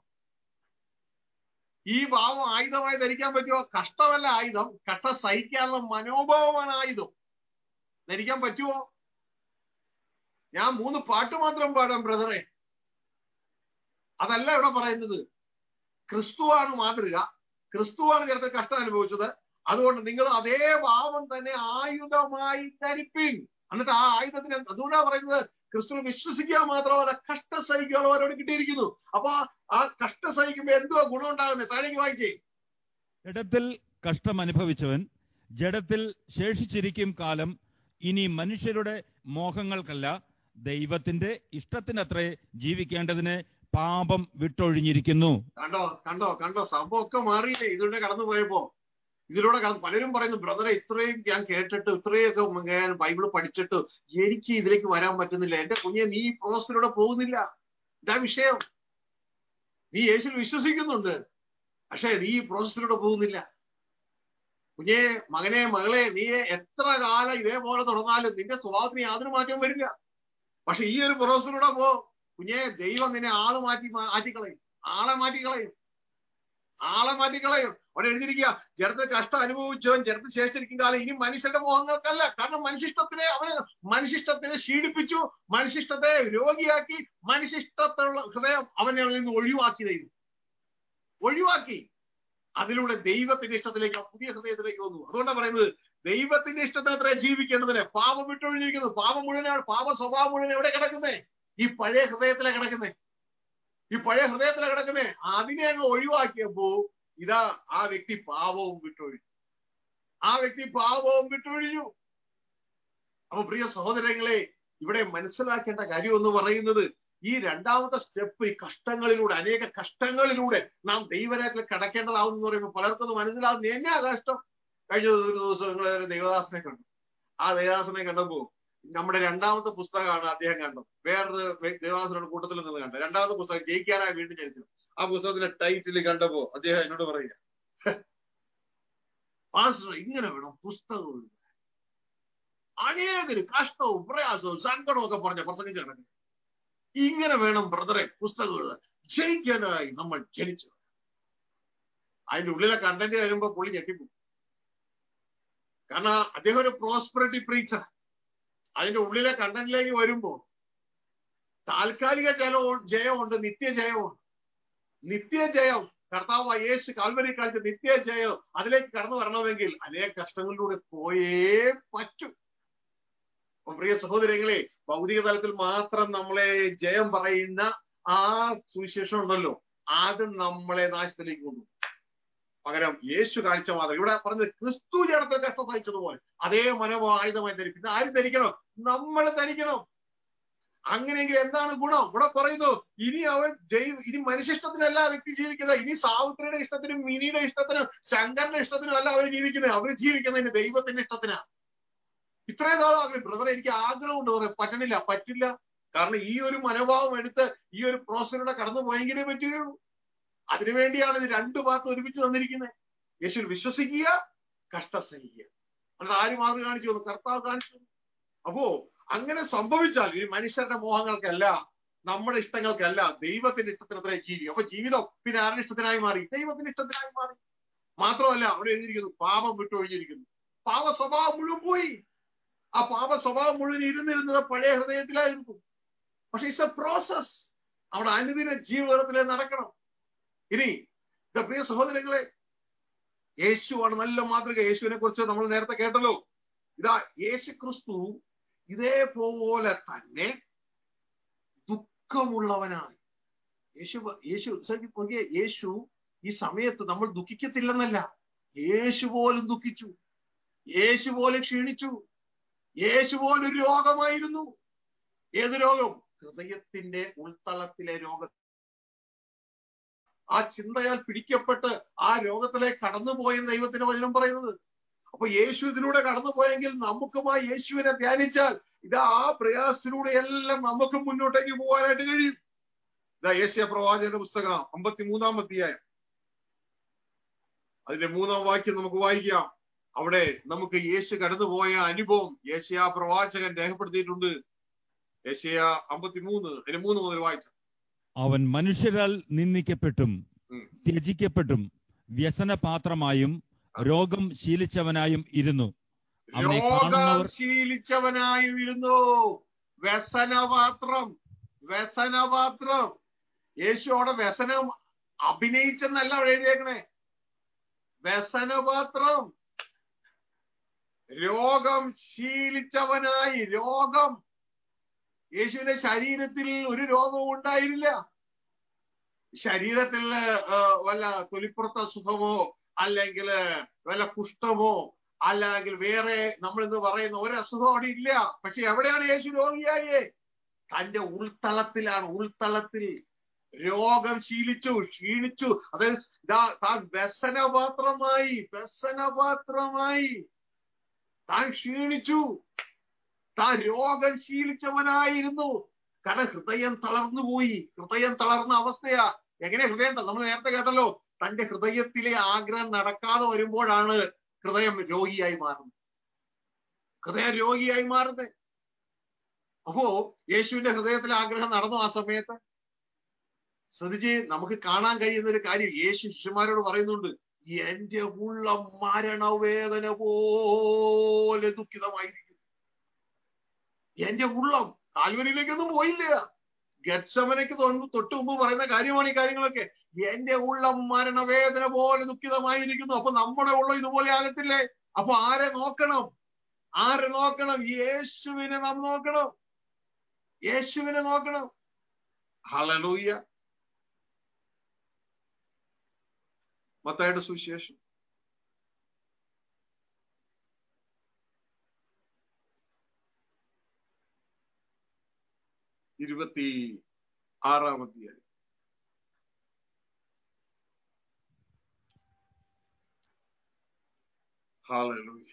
ഈ ഭാവം ആയുധമായി ധരിക്കാൻ പറ്റുമോ കഷ്ടമല്ല ആയുധം കഷ്ട സഹിക്കാനുള്ള മനോഭാവമാണ് ആയുധം ധരിക്കാൻ പറ്റുമോ ഞാൻ മൂന്ന് പാട്ട് മാത്രം പാടാം ബ്രദറെ അതല്ല ഇവിടെ പറയുന്നത് ക്രിസ്തുവാണ് മാതൃക ക്രിസ്തുവാണ് ചേർത്ത് കഷ്ടം അനുഭവിച്ചത് അതുകൊണ്ട് നിങ്ങൾ അതേ ഭാവം തന്നെ ആയുധമായി ധരിപ്പിൻ എന്നിട്ട് ആ ആയുധത്തിന് അതുകൊണ്ടാണ് പറയുന്നത് ക്രിസ്തു വിശ്വസിക്കുക മാത്രമല്ല കഷ്ട സഹിക്കാനുള്ളവരോട് കിട്ടിയിരിക്കുന്നു അപ്പൊ ആ കഷ്ട സഹിക്കുമ്പോ എന്തുവാ ഗുണം ഉണ്ടാകുന്നത് താഴേക്ക് വായിച്ചേ ജഡത്തിൽ കഷ്ടം അനുഭവിച്ചവൻ ജഡത്തിൽ ശേഷിച്ചിരിക്കും കാലം ഇനി മനുഷ്യരുടെ മോഹങ്ങൾക്കല്ല ദൈവത്തിന്റെ ഇഷ്ടത്തിനത്രേ ജീവിക്കേണ്ടതിന് പാപം വിട്ടൊഴിഞ്ഞിരിക്കുന്നു കണ്ടോ കണ്ടോ കണ്ടോ സംഭവമൊക്കെ മാറിയില്ലേ ഇതിലൂടെ കടന്നു പോയപ്പോ ഇതിലൂടെ കടന്നു പലരും പറയുന്നു ബ്രദറെ ഇത്രയും ഞാൻ കേട്ടിട്ട് ഇത്രയൊക്കെ ഞാൻ ബൈബിള് പഠിച്ചിട്ട് എനിക്ക് ഇതിലേക്ക് വരാൻ പറ്റുന്നില്ല എന്റെ കുഞ്ഞെ നീ ഈ പ്രോസസ്സിലൂടെ പോകുന്നില്ല ഇതാ വിഷയം നീ യേശുവിൽ വിശ്വസിക്കുന്നുണ്ട് പക്ഷെ നീ ഈ പ്രോസസ്സിലൂടെ പോകുന്നില്ല കുഞ്ഞെ മകനെ മകളെ നീ എത്ര കാലം ഇതേപോലെ തുടർന്നാലും നിന്റെ സ്വഭാവത്തിന് യാതൊരു മാറ്റവും വരില്ല പക്ഷെ ഈ ഒരു പ്രോസസ്സിലൂടെ പോ കുഞ്ഞെ ദൈവം നിന്നെ ആള് മാറ്റി മാറ്റിക്കളയും ആളെ മാറ്റിക്കളയും ആളെ മാറ്റിക്കളയും അവിടെ എഴുതിയിരിക്കുക ജഡത്തിൽ കഷ്ടം അനുഭവിച്ചവൻ ജഡത്തിൽ ശേഷിച്ചിരിക്കും കാലം ഇനി മനുഷ്യരുടെ മോഹങ്ങൾക്കല്ല കാരണം മനുഷ്യത്വത്തിനെ അവന് മനുഷ്യത്വത്തിനെ ക്ഷീണിപ്പിച്ചു മനുഷ്യത്വത്തെ രോഗിയാക്കി മനുഷ്യത്വത്തിലുള്ള ഹൃദയം അവനെ അവനിൽ നിന്ന് ഒഴിവാക്കി ദൈവം ഒഴിവാക്കി അതിലൂടെ ദൈവത്തിന്റെ ഇഷ്ടത്തിലേക്ക് പുതിയ ഹൃദയത്തിലേക്ക് വന്നു അതുകൊണ്ടാണ് പറയുന്നത് ദൈവത്തിന്റെ ഇഷ്ടത്തിന് അത്ര ജീവിക്കേണ്ടതിന് പാപം വിട്ടൊഴിഞ്ഞിരിക്കുന്നു പാപം മുഴുവൻ പാപ സ്വഭാവം മുഴുവൻ എവിടെ കിടക്കുന്നേ ഈ പഴയ ഹൃദയത്തിലെ കിടക്കുന്നേ ഈ പഴയ ഹൃദയത്തിലെ കിടക്കുന്നേ അതിനെ അങ്ങ് ഒഴിവാക്കിയപ്പോ ഇതാ ആ വ്യക്തി പാപവും വിട്ടൊഴിഞ്ഞു ആ വ്യക്തി പാപവും വിട്ടൊഴിഞ്ഞു അപ്പൊ പ്രിയ സഹോദരങ്ങളെ ഇവിടെ മനസ്സിലാക്കേണ്ട കാര്യം എന്ന് പറയുന്നത് ഈ രണ്ടാമത്തെ സ്റ്റെപ്പ് ഈ കഷ്ടങ്ങളിലൂടെ അനേക കഷ്ടങ്ങളിലൂടെ നാം ദൈവരാജ്യത്തിൽ കടക്കേണ്ടതാവും എന്ന് പറയുമ്പോൾ പലർക്കൊന്നും മനസ്സിലാവുന്ന എന്നാ കഷ്ടം കഴിഞ്ഞ ഒരു ദിവസം നിങ്ങൾ ഒരു ദൈവദാസനെ കണ്ടു ആ ദൈവദാസനെ കണ്ടപ്പോ നമ്മുടെ രണ്ടാമത്തെ പുസ്തകമാണ് അദ്ദേഹം കണ്ടത് വേറൊരു ദേവാസനയുടെ കൂട്ടത്തിൽ നിന്ന് കണ്ടത് രണ്ടാമത്തെ പുസ്തകം ജയിക്കാനായി വീണ്ടും ജനിച്ചു ആ പുസ്തകത്തിന്റെ ടൈറ്റിൽ കണ്ടപ്പോ അദ്ദേഹം എന്നോട് പറയുക പാസ്റ്റർ ഇങ്ങനെ വേണം പുസ്തകം എഴുതാൻ അനേകര് കഷ്ടവും പ്രയാസവും സങ്കടവും ഒക്കെ പറഞ്ഞ പുറത്തേക്ക് കിടക്കും ഇങ്ങനെ വേണം ബ്രദറെ പുസ്തകം എഴുതാൻ ജയിക്കാനായി നമ്മൾ ജനിച്ചു അതിന്റെ ഉള്ളിലെ കണ്ടന്റ് വരുമ്പോ പുള്ളി ഞെട്ടിപ്പോകും കാരണം അദ്ദേഹം ഒരു പ്രോസ്പെറിറ്റി പ്രീച്ചർ അതിന്റെ ഉള്ളിലെ കണ്ടന്റിലേക്ക് വരുമ്പോ താൽക്കാലിക ജലവും ജയമുണ്ട് നിത്യജയമുണ്ട് നിത്യജയം കർത്താവ് യേശു കാൽവരി കാണിച്ച നിത്യജയം അതിലേക്ക് കടന്നു വരണമെങ്കിൽ അനേക കഷ്ടങ്ങളിലൂടെ പോയേ പറ്റും അപ്പൊ പ്രിയ സഹോദരങ്ങളെ ഭൗതിക തലത്തിൽ മാത്രം നമ്മളെ ജയം പറയുന്ന ആ സുവിശേഷം ഉണ്ടല്ലോ അത് നമ്മളെ നാശത്തിലേക്ക് കൊണ്ടുപോകും പകരം യേശു കാണിച്ച മാതൃക ഇവിടെ പറഞ്ഞത് ക്രിസ്തു ജനത്തെ കഷ്ടം സഹിച്ചതുപോലെ അതേ മനോവായുധമായി ധരിക്കും ഇത് ആരും ധരിക്കണം നമ്മൾ ധരിക്കണം അങ്ങനെയെങ്കിൽ എന്താണ് ഗുണം ഇവിടെ പറയുന്നു ഇനി അവൻ ജൈവ ഇനി മനുഷ്യഷ്ടത്തിനല്ല ആ വ്യക്തി ജീവിക്കുന്നത് ഇനി സാവിത്രിയുടെ ഇഷ്ടത്തിനും മിനിയുടെ ഇഷ്ടത്തിനും ശങ്കറിന്റെ ഇഷ്ടത്തിനും അല്ല അവർ ജീവിക്കുന്നത് അവർ ജീവിക്കുന്നതിന് ദൈവത്തിന്റെ ഇഷ്ടത്തിനാ ഇത്രയും നാളും ആഗ്രഹം ബ്രദർ എനിക്ക് ആഗ്രഹമുണ്ട് പറയാം പറ്റണില്ല പറ്റില്ല കാരണം ഈ ഒരു മനോഭാവം എടുത്ത് ഈ ഒരു പ്രോസസ്സിലൂടെ കടന്നു പോയെങ്കിലേ പറ്റുകയുള്ളൂ അതിനുവേണ്ടിയാണ് ഇത് രണ്ടു പാർട്ട് ഒരുമിച്ച് തന്നിരിക്കുന്നത് യേശുവിൽ വിശ്വസിക്കുക കഷ്ടം സഹിക്കുക അത് ആര് മാർഗം കാണിച്ചു തന്നു കർത്താവ് കാണിച്ചു തന്നു. അപ്പോ അങ്ങനെ സംഭവിച്ചാൽ ഈ മനുഷ്യരുടെ മോഹങ്ങൾക്കല്ല നമ്മുടെ ഇഷ്ടങ്ങൾക്കല്ല ദൈവത്തിന്റെ ഇഷ്ടത്തിനത്രേ ജീവി അപ്പൊ ജീവിതം പിന്നെ ആരുടെ ഇഷ്ടത്തിനായി മാറി ദൈവത്തിന്റെ ഇഷ്ടത്തിനായി മാറി മാത്രമല്ല അവിടെ എഴുതിയിരിക്കുന്നു പാപം വിട്ടൊഴിഞ്ഞിരിക്കുന്നു പാപ സ്വഭാവം മുഴുവൻ പോയി ആ പാപ സ്വഭാവം മുഴുവൻ ഇരുന്നിരുന്നത് പഴയ ഹൃദയത്തിലായിരുന്നു പക്ഷെ ഇറ്റ്സ് എ പ്രോസസ് അവിടെ അനുദിന ജീവിതത്തിൽ നടക്കണം ഇനി ഇത് പ്രിയ സഹോദരങ്ങളെ യേശുവാണ് നല്ല മാതൃക യേശുവിനെ കുറിച്ച് നമ്മൾ നേരത്തെ കേട്ടല്ലോ ഇതാ യേശു ക്രിസ്തു ഇതേപോലെ തന്നെ ദുഃഖമുള്ളവനായി യേശു യേശു ശ്രദ്ധിച്ച് നോക്കിയേ യേശു ഈ സമയത്ത് നമ്മൾ ദുഃഖിക്കത്തില്ലെന്നല്ല യേശു പോലും ദുഃഖിച്ചു യേശു പോലും ക്ഷീണിച്ചു യേശു പോലും ഒരു രോഗമായിരുന്നു ഏത് രോഗം ഹൃദയത്തിന്റെ ഉൾത്തളത്തിലെ രോഗം ആ ചിന്തയാൽ പിടിക്കപ്പെട്ട് ആ രോഗത്തിലേക്ക് കടന്നുപോയെന്ന് ദൈവത്തിന്റെ വചനം പറയുന്നത് അപ്പൊ യേശു ഇതിലൂടെ കടന്നുപോയെങ്കിൽ നമുക്കുമായി യേശുവിനെ ധ്യാനിച്ചാൽ ഇതാ ആ പ്രയാസത്തിലൂടെ എല്ലാം നമുക്ക് മുന്നോട്ടേക്ക് പോകാനായിട്ട് കഴിയും ഇതാ യേശയ പ്രവാചകന്റെ പുസ്തകം അമ്പത്തിമൂന്നാം അധ്യായം അതിന്റെ മൂന്നാം വാക്യം നമുക്ക് വായിക്കാം അവിടെ നമുക്ക് യേശു കടന്നുപോയ അനുഭവം യേശയ പ്രവാചകൻ രേഖപ്പെടുത്തിയിട്ടുണ്ട് യേശയ അമ്പത്തിമൂന്ന് അതിന്റെ മൂന്ന് മുതൽ വായിച്ചു അവൻ മനുഷ്യരാൽ നിന്ദിക്കപ്പെട്ടും ഉം. ത്യജിക്കപ്പെട്ടും വ്യസനപാത്രമായും രോഗം ശീലിച്ചവനായും ഇരുന്നു അവനെ രോഗം കാണുന്നവർ ശീലിച്ചവനായും ഇരുന്നു വ്യസനപാത്രം വ്യസനപാത്രം യേശു അവിടെ വ്യസനം അഭിനയിച്ചെന്നല്ല അവിടെ എഴുതിയേക്കണേ വ്യസനപാത്രം രോഗം ശീലിച്ചവനായി രോഗം യേശുവിന്റെ ശരീരത്തിൽ ഒരു രോഗവും ഉണ്ടായിരുന്നില്ല ശരീരത്തിൽ ആ, വല്ല തൊലിപ്പുറത്ത സുഖമോ അല്ലെങ്കിൽ വല്ല കുഷ്ഠമോ അല്ലെങ്കിൽ വേറെ നമ്മൾ ഇന്ന് പറയുന്ന ഒരു അസുഖം അവിടെ ഇല്ല പക്ഷെ എവിടെയാണ് യേശു രോഗിയായേ തന്റെ ഉൾത്തളത്തിലാണ് ഉൾത്തളത്തിൽ രോഗം ശീലിച്ചു ക്ഷീണിച്ചു അതായത് ഇതാ താൻ വ്യസനപാത്രമായി വ്യസനപാത്രമായി താൻ ക്ഷീണിച്ചു താൻ രോഗം ശീലിച്ചവനായിരുന്നു കാരണം ഹൃദയം തളർന്നു പോയി ഹൃദയം തളർന്ന അവസ്ഥയാ എങ്ങനെ ഹൃദയം തള- നമ്മൾ നേരത്തെ കേട്ടല്ലോ തന്റെ ഹൃദയത്തിലെ ആഗ്രഹം നടക്കാതെ വരുമ്പോഴാണ് ഹൃദയം രോഗിയായി മാറുന്നത് ഹൃദയം രോഗിയായി മാറുന്നത് അപ്പോ യേശുവിന്റെ ഹൃദയത്തിലെ ആഗ്രഹം നടന്നു ആ സമയത്ത് ശ്രദ്ധിച്ച് നമുക്ക് കാണാൻ കഴിയുന്ന ഒരു കാര്യം യേശു ശിഷ്യന്മാരോട് പറയുന്നുണ്ട് എന്റെ ഉള്ള മരണവേദന പോലെ ദുഃഖിതമായിരിക്കും എന്റെ ഉള്ളം കാൽവരിയിലേക്കൊന്നും പോയില്ല ഗത്സമനയ്ക്ക് തൊ- തൊട്ട് മുമ്പ് പറയുന്ന കാര്യമാണ് ഈ കാര്യങ്ങളൊക്കെ എന്റെ ഉള്ളം മരണവേദന പോലെ ദുഃഖിതമായിരിക്കുന്നു അപ്പൊ നമ്മുടെ ഉള്ളം ഇതുപോലെ ആകത്തില്ലേ അപ്പൊ ആരെ നോക്കണം ആരെ നോക്കണം യേശുവിനെ നാം നോക്കണം യേശുവിനെ നോക്കണം ഹലലൂയ മത്തായുടെ സുവിശേഷം ഇരുപത്തി ആറാം അധ്യായം Hallelujah.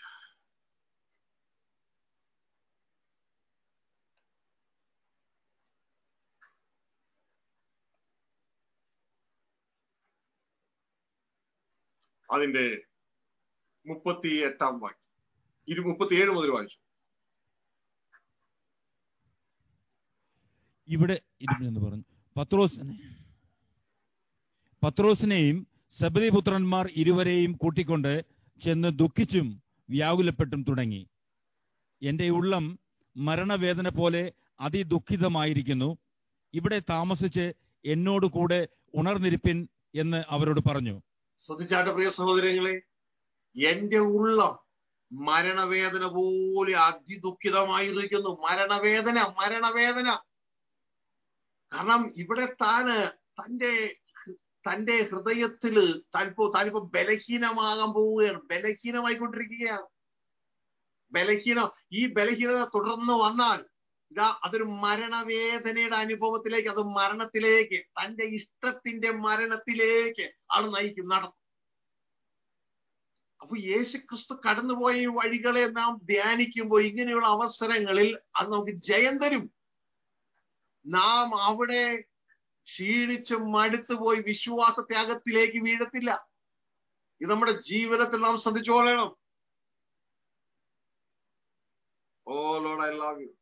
അതിന്റെ മുപ്പത്തി എട്ടാം വാക്യം ഇരു മുപ്പത്തിയേഴ് മുതൽ വായിച്ചു ഇവിടെ എന്ന് പറഞ്ഞു പത്രോസിനെ പത്രോസിനെയും സബദിപുത്രന്മാർ ഇരുവരെയും കൂട്ടിക്കൊണ്ട് ചെന്ന് ദുഃഖിച്ചും വ്യാകുലപ്പെട്ടും തുടങ്ങി എന്റെ ഉള്ളം മരണവേദന പോലെ അതിദുഃഖിതമായിരിക്കുന്നു ഇവിടെ താമസിച്ച് എന്നോട് കൂടെ ഉണർന്നിരിപ്പിൻ എന്ന് അവരോട് പറഞ്ഞു ശ്രദ്ധിച്ചാട്ടെ പ്രിയ സഹോദരങ്ങളെ എന്റെ ഉള്ളം മരണവേദന പോലെ അതിദുഃഖിതമായിരിക്കുന്നു മരണവേദന മരണവേദന കാരണം ഇവിടെ താന് തന്റെ തന്റെ ഹൃദയത്തില് താനിപ്പോ താനിപ്പോ ബലഹീനമാകാൻ പോവുകയാണ് ബലഹീനമായിക്കൊണ്ടിരിക്കുകയാണ് ബലഹീനം ഈ ബലഹീനത തുടർന്ന് വന്നാൽ ഇതാ അതൊരു മരണവേദനയുടെ അനുഭവത്തിലേക്ക് അത് മരണത്തിലേക്ക് തന്റെ ഇഷ്ടത്തിന്റെ മരണത്തിലേക്ക് ആണ് നയിക്കും നടത്തും അപ്പൊ യേശു ക്രിസ്തു കടന്നുപോയ ഈ വഴികളെ നാം ധ്യാനിക്കുമ്പോൾ ഇങ്ങനെയുള്ള അവസരങ്ങളിൽ അത് നമുക്ക് ജയം തരും നാം അവിടെ ക്ഷീണിച്ച് മടുത്തുപോയി വിശ്വാസ ത്യാഗത്തിലേക്ക് വീഴത്തില്ല ഇത് നമ്മുടെ ജീവിതത്തിൽ നാം ശ്രദ്ധിച്ചോളണം O Lord I love you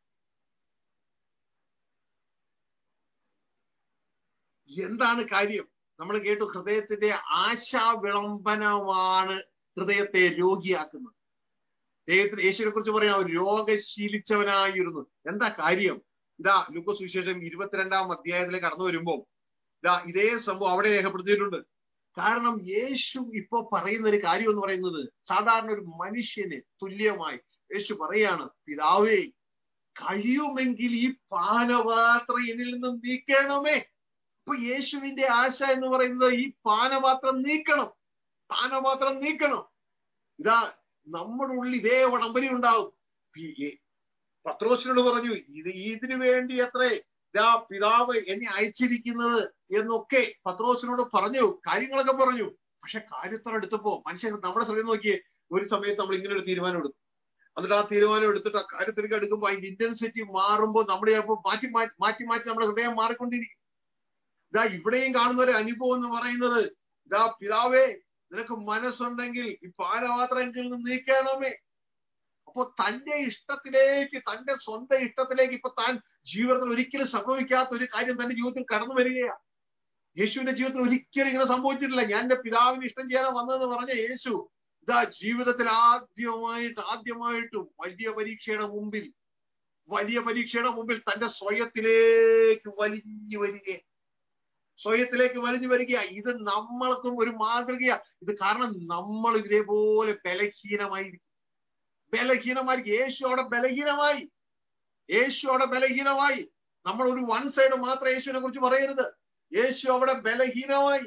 എന്താണ് കാര്യം നമ്മൾ കേട്ടു ഹൃദയത്തിന്റെ ആശാ വിളംബനമാണ് ഹൃദയത്തെ രോഗിയാക്കുന്നത് ദൈവത്തിന് യേശുവിനെ കുറിച്ച് പറയാം അവർ രോഗശീലിച്ചവനായിരുന്നു എന്താ കാര്യം ഇതാ ലുക്കോസ് വിശേഷം ഇരുപത്തിരണ്ടാം അധ്യായത്തിലേക്ക് കടന്നു വരുമ്പോ ഇതാ ഇതേ സംഭവം അവിടെ രേഖപ്പെടുത്തിയിട്ടുണ്ട് കാരണം യേശു ഇപ്പൊ പറയുന്ന ഒരു കാര്യം എന്ന് പറയുന്നത് സാധാരണ ഒരു മനുഷ്യന് തുല്യമായി യേശു പറയാണ് പിതാവേ കഴിയുമെങ്കിൽ ഈ പാനപാത്രം എന്നിൽ നിന്ന് നീക്കണമേ അപ്പൊ യേശുവിന്റെ ആശ എന്ന് പറയുന്നത് ഈ പാനപാത്രം നീക്കണം പാനപാത്രം നീക്കണം ഇതാ നമ്മുടെ ഉള്ളിൽ ഇതേ ഉടമ്പടി ഉണ്ടാവും പത്രോസിനോട് പറഞ്ഞു ഇത് ഇതിനു വേണ്ടി അത്രേ ഇതാ പിതാവ് എന്നെ അയച്ചിരിക്കുന്നത് എന്നൊക്കെ പത്രോസിനോട് പറഞ്ഞു കാര്യങ്ങളൊക്കെ പറഞ്ഞു പക്ഷെ കാര്യത്തോടെ എടുത്തപ്പോ മനുഷ്യൻ നമ്മുടെ ശ്രദ്ധ നോക്കിയേ ഒരു സമയത്ത് നമ്മൾ ഇങ്ങനെ ഒരു തീരുമാനം എടുക്കും എന്നിട്ട് ആ തീരുമാനം എടുത്തിട്ട് ആ കാര്യത്തിലേക്ക് എടുക്കുമ്പോൾ അതിന്റെ ഇന്റൻസിറ്റി മാറുമ്പോൾ നമ്മുടെ ചിലപ്പോൾ മാറ്റി മാറ്റി മാറ്റി മാറ്റി നമ്മുടെ ഹൃദയം മാറിക്കൊണ്ടിരിക്കും ഇതാ ഇവിടെയും കാണുന്ന ഒരു അനുഭവം എന്ന് പറയുന്നത് ഇതാ പിതാവേ നിനക്ക് മനസ്സുണ്ടെങ്കിൽ ഈ പാനപാത്രമെങ്കിൽ നിന്ന് നീക്കണമേ അപ്പൊ തന്റെ ഇഷ്ടത്തിലേക്ക് തന്റെ സ്വന്തം ഇഷ്ടത്തിലേക്ക് ഇപ്പൊ താൻ ജീവിതത്തിൽ ഒരിക്കലും സംഭവിക്കാത്ത ഒരു കാര്യം തന്റെ ജീവിതത്തിൽ കടന്നു വരികയാണ് യേശുവിന്റെ ജീവിതത്തിൽ ഒരിക്കലും ഇങ്ങനെ സംഭവിച്ചിട്ടില്ല ഞാൻ എന്റെ പിതാവിന് ഇഷ്ടം ചെയ്യാൻ വന്നതെന്ന് പറഞ്ഞ യേശു ഇതാ ജീവിതത്തിൽ ആദ്യമായിട്ട് ആദ്യമായിട്ടും വലിയ പരീക്ഷയുടെ മുമ്പിൽ വലിയ പരീക്ഷയുടെ മുമ്പിൽ തന്റെ സ്വയത്തിലേക്ക് വലിഞ്ഞു വരികയാണ് സ്വയത്തിലേക്ക് വലിഞ്ഞു വരിക ഇത് നമ്മൾക്കും ഒരു മാതൃകയാ ഇത് കാരണം നമ്മൾ ഇതേപോലെ ബലഹീനമായിരിക്കും ബലഹീനമായിരിക്കും യേശു അവിടെ ബലഹീനമായി യേശു അവിടെ ബലഹീനമായി നമ്മൾ ഒരു വൺ സൈഡ് മാത്രം യേശുവിനെ കുറിച്ച് പറയരുത് യേശു അവിടെ ബലഹീനമായി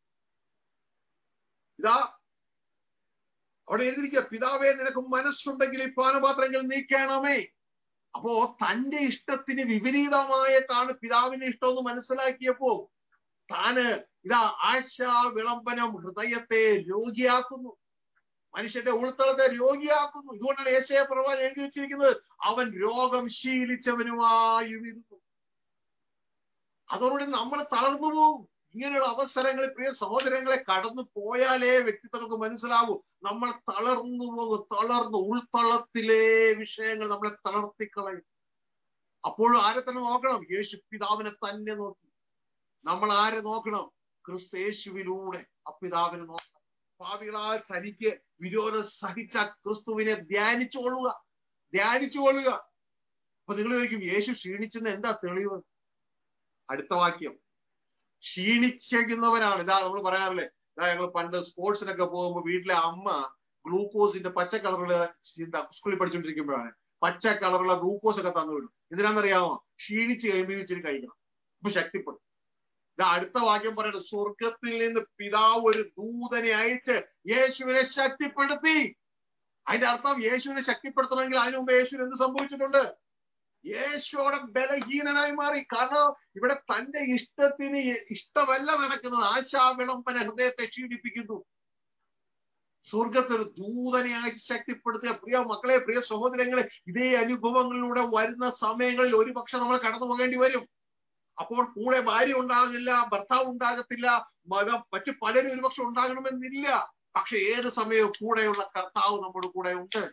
ഇതാ അവിടെ എഴുതിയിരിക്കുക പിതാവേ നിനക്ക് മനസ്സുണ്ടെങ്കിൽ ഈ പാനപാത്രങ്ങൾ നീക്കണമേ അപ്പോ തന്റെ ഇഷ്ടത്തിന് വിപരീതമായിട്ടാണ് പിതാവിന്റെ ഇഷ്ടമെന്ന് മനസ്സിലാക്കിയപ്പോ താന് ഇതാ ആശാ വിളംബനം ഹൃദയത്തെ രോഗിയാക്കുന്നു മനുഷ്യന്റെ ഉൾത്തളത്തെ രോഗിയാക്കുന്നു ഇതുകൊണ്ടാണ് ഏശയ പ്രവാചകൻ എഴുതി വെച്ചിരിക്കുന്നത് അവൻ രോഗം ശീലിച്ചവനുമായി വരുന്നു അതോടുകൂടി നമ്മൾ തളർന്നു പോകും ഇങ്ങനെയുള്ള അവസരങ്ങളിൽ പ്രിയ സഹോദരങ്ങളെ കടന്നു പോയാലേ വ്യക്തിത്വങ്ങൾക്ക് മനസ്സിലാവൂ നമ്മൾ തളർന്നു പോകും തളർന്നു ഉൾത്തളത്തിലെ വിഷയങ്ങൾ നമ്മളെ തളർത്തിക്കളയും അപ്പോഴും ആരെ തന്നെ നോക്കണം യേശു പിതാവിനെ തന്നെ നോക്കി നമ്മൾ ആരെ നോക്കണം ക്രിസ്തു യേശുവിലൂടെ ആ പിതാവിനെ നോക്കണം പാപികളാൽ തനിക്ക് വിരോധം സഹിച്ച ക്രിസ്തുവിനെ ധ്യാനിച്ചുകൊള്ളുക ധ്യാനിച്ചുകൊള്ളുക അപ്പൊ നിങ്ങൾ ചോദിക്കും യേശു ക്ഷീണിച്ചെന്ന് എന്താ തെളിവ് അടുത്ത വാക്യം ക്ഷീണിക്കുന്നവനാണ് ഇതാ നമ്മൾ പറയാറില്ലേ ഇതാ ഞങ്ങൾ പണ്ട് സ്പോർട്സിനൊക്കെ പോകുമ്പോൾ വീട്ടിലെ അമ്മ ഗ്ലൂക്കോസിന്റെ പച്ച കളറുള്ള സ്കൂളിൽ പഠിച്ചുകൊണ്ടിരിക്കുമ്പോഴാണ് പച്ച കളറുള്ള ഗ്ലൂക്കോസ് ഒക്കെ തന്നു വിടും എന്തിനാണെന്നറിയാമോ ക്ഷീണിച്ച് കഴിയുമ്പോൾ ഇച്ചിരി കഴിക്കണം അപ്പൊ ശക്തിപ്പെടും ഇതാ അടുത്ത വാക്യം പറയുന്നത് സ്വർഗത്തിൽ നിന്ന് പിതാവ് ഒരു ദൂതനെ അയച്ച് യേശുവിനെ ശക്തിപ്പെടുത്തി അതിന്റെ അർത്ഥം യേശുവിനെ ശക്തിപ്പെടുത്തണമെങ്കിൽ അതിനു മുമ്പ് യേശുവിന് എന്ത് സംഭവിച്ചിട്ടുണ്ട് യേശോടെ ബലഹീനനായി മാറി കാരണം ഇവിടെ തന്റെ ഇഷ്ടത്തിന് ഇഷ്ടമല്ല നടക്കുന്നത് ആശാ വിളംബന ഹൃദയത്തെ ക്ഷീണിപ്പിക്കുന്നു സ്വർഗത്തിൽ ഒരു ദൂതനെ അയച്ച് ശക്തിപ്പെടുത്തുക പ്രിയ മക്കളെ പ്രിയ സഹോദരങ്ങളെ ഇതേ അനുഭവങ്ങളിലൂടെ വരുന്ന സമയങ്ങളിൽ ഒരുപക്ഷെ നമ്മൾ കടന്നു പോകേണ്ടി വരും അപ്പോൾ കൂടെ ഭാര്യ ഉണ്ടാകില്ല ഭർത്താവ് ഉണ്ടാകത്തില്ല മകം മറ്റു പലരും ഒരുപക്ഷെ ഉണ്ടാകണമെന്നില്ല പക്ഷെ ഏത് സമയവും കൂടെയുള്ള കർത്താവ് നമ്മുടെ കൂടെ ഉണ്ട്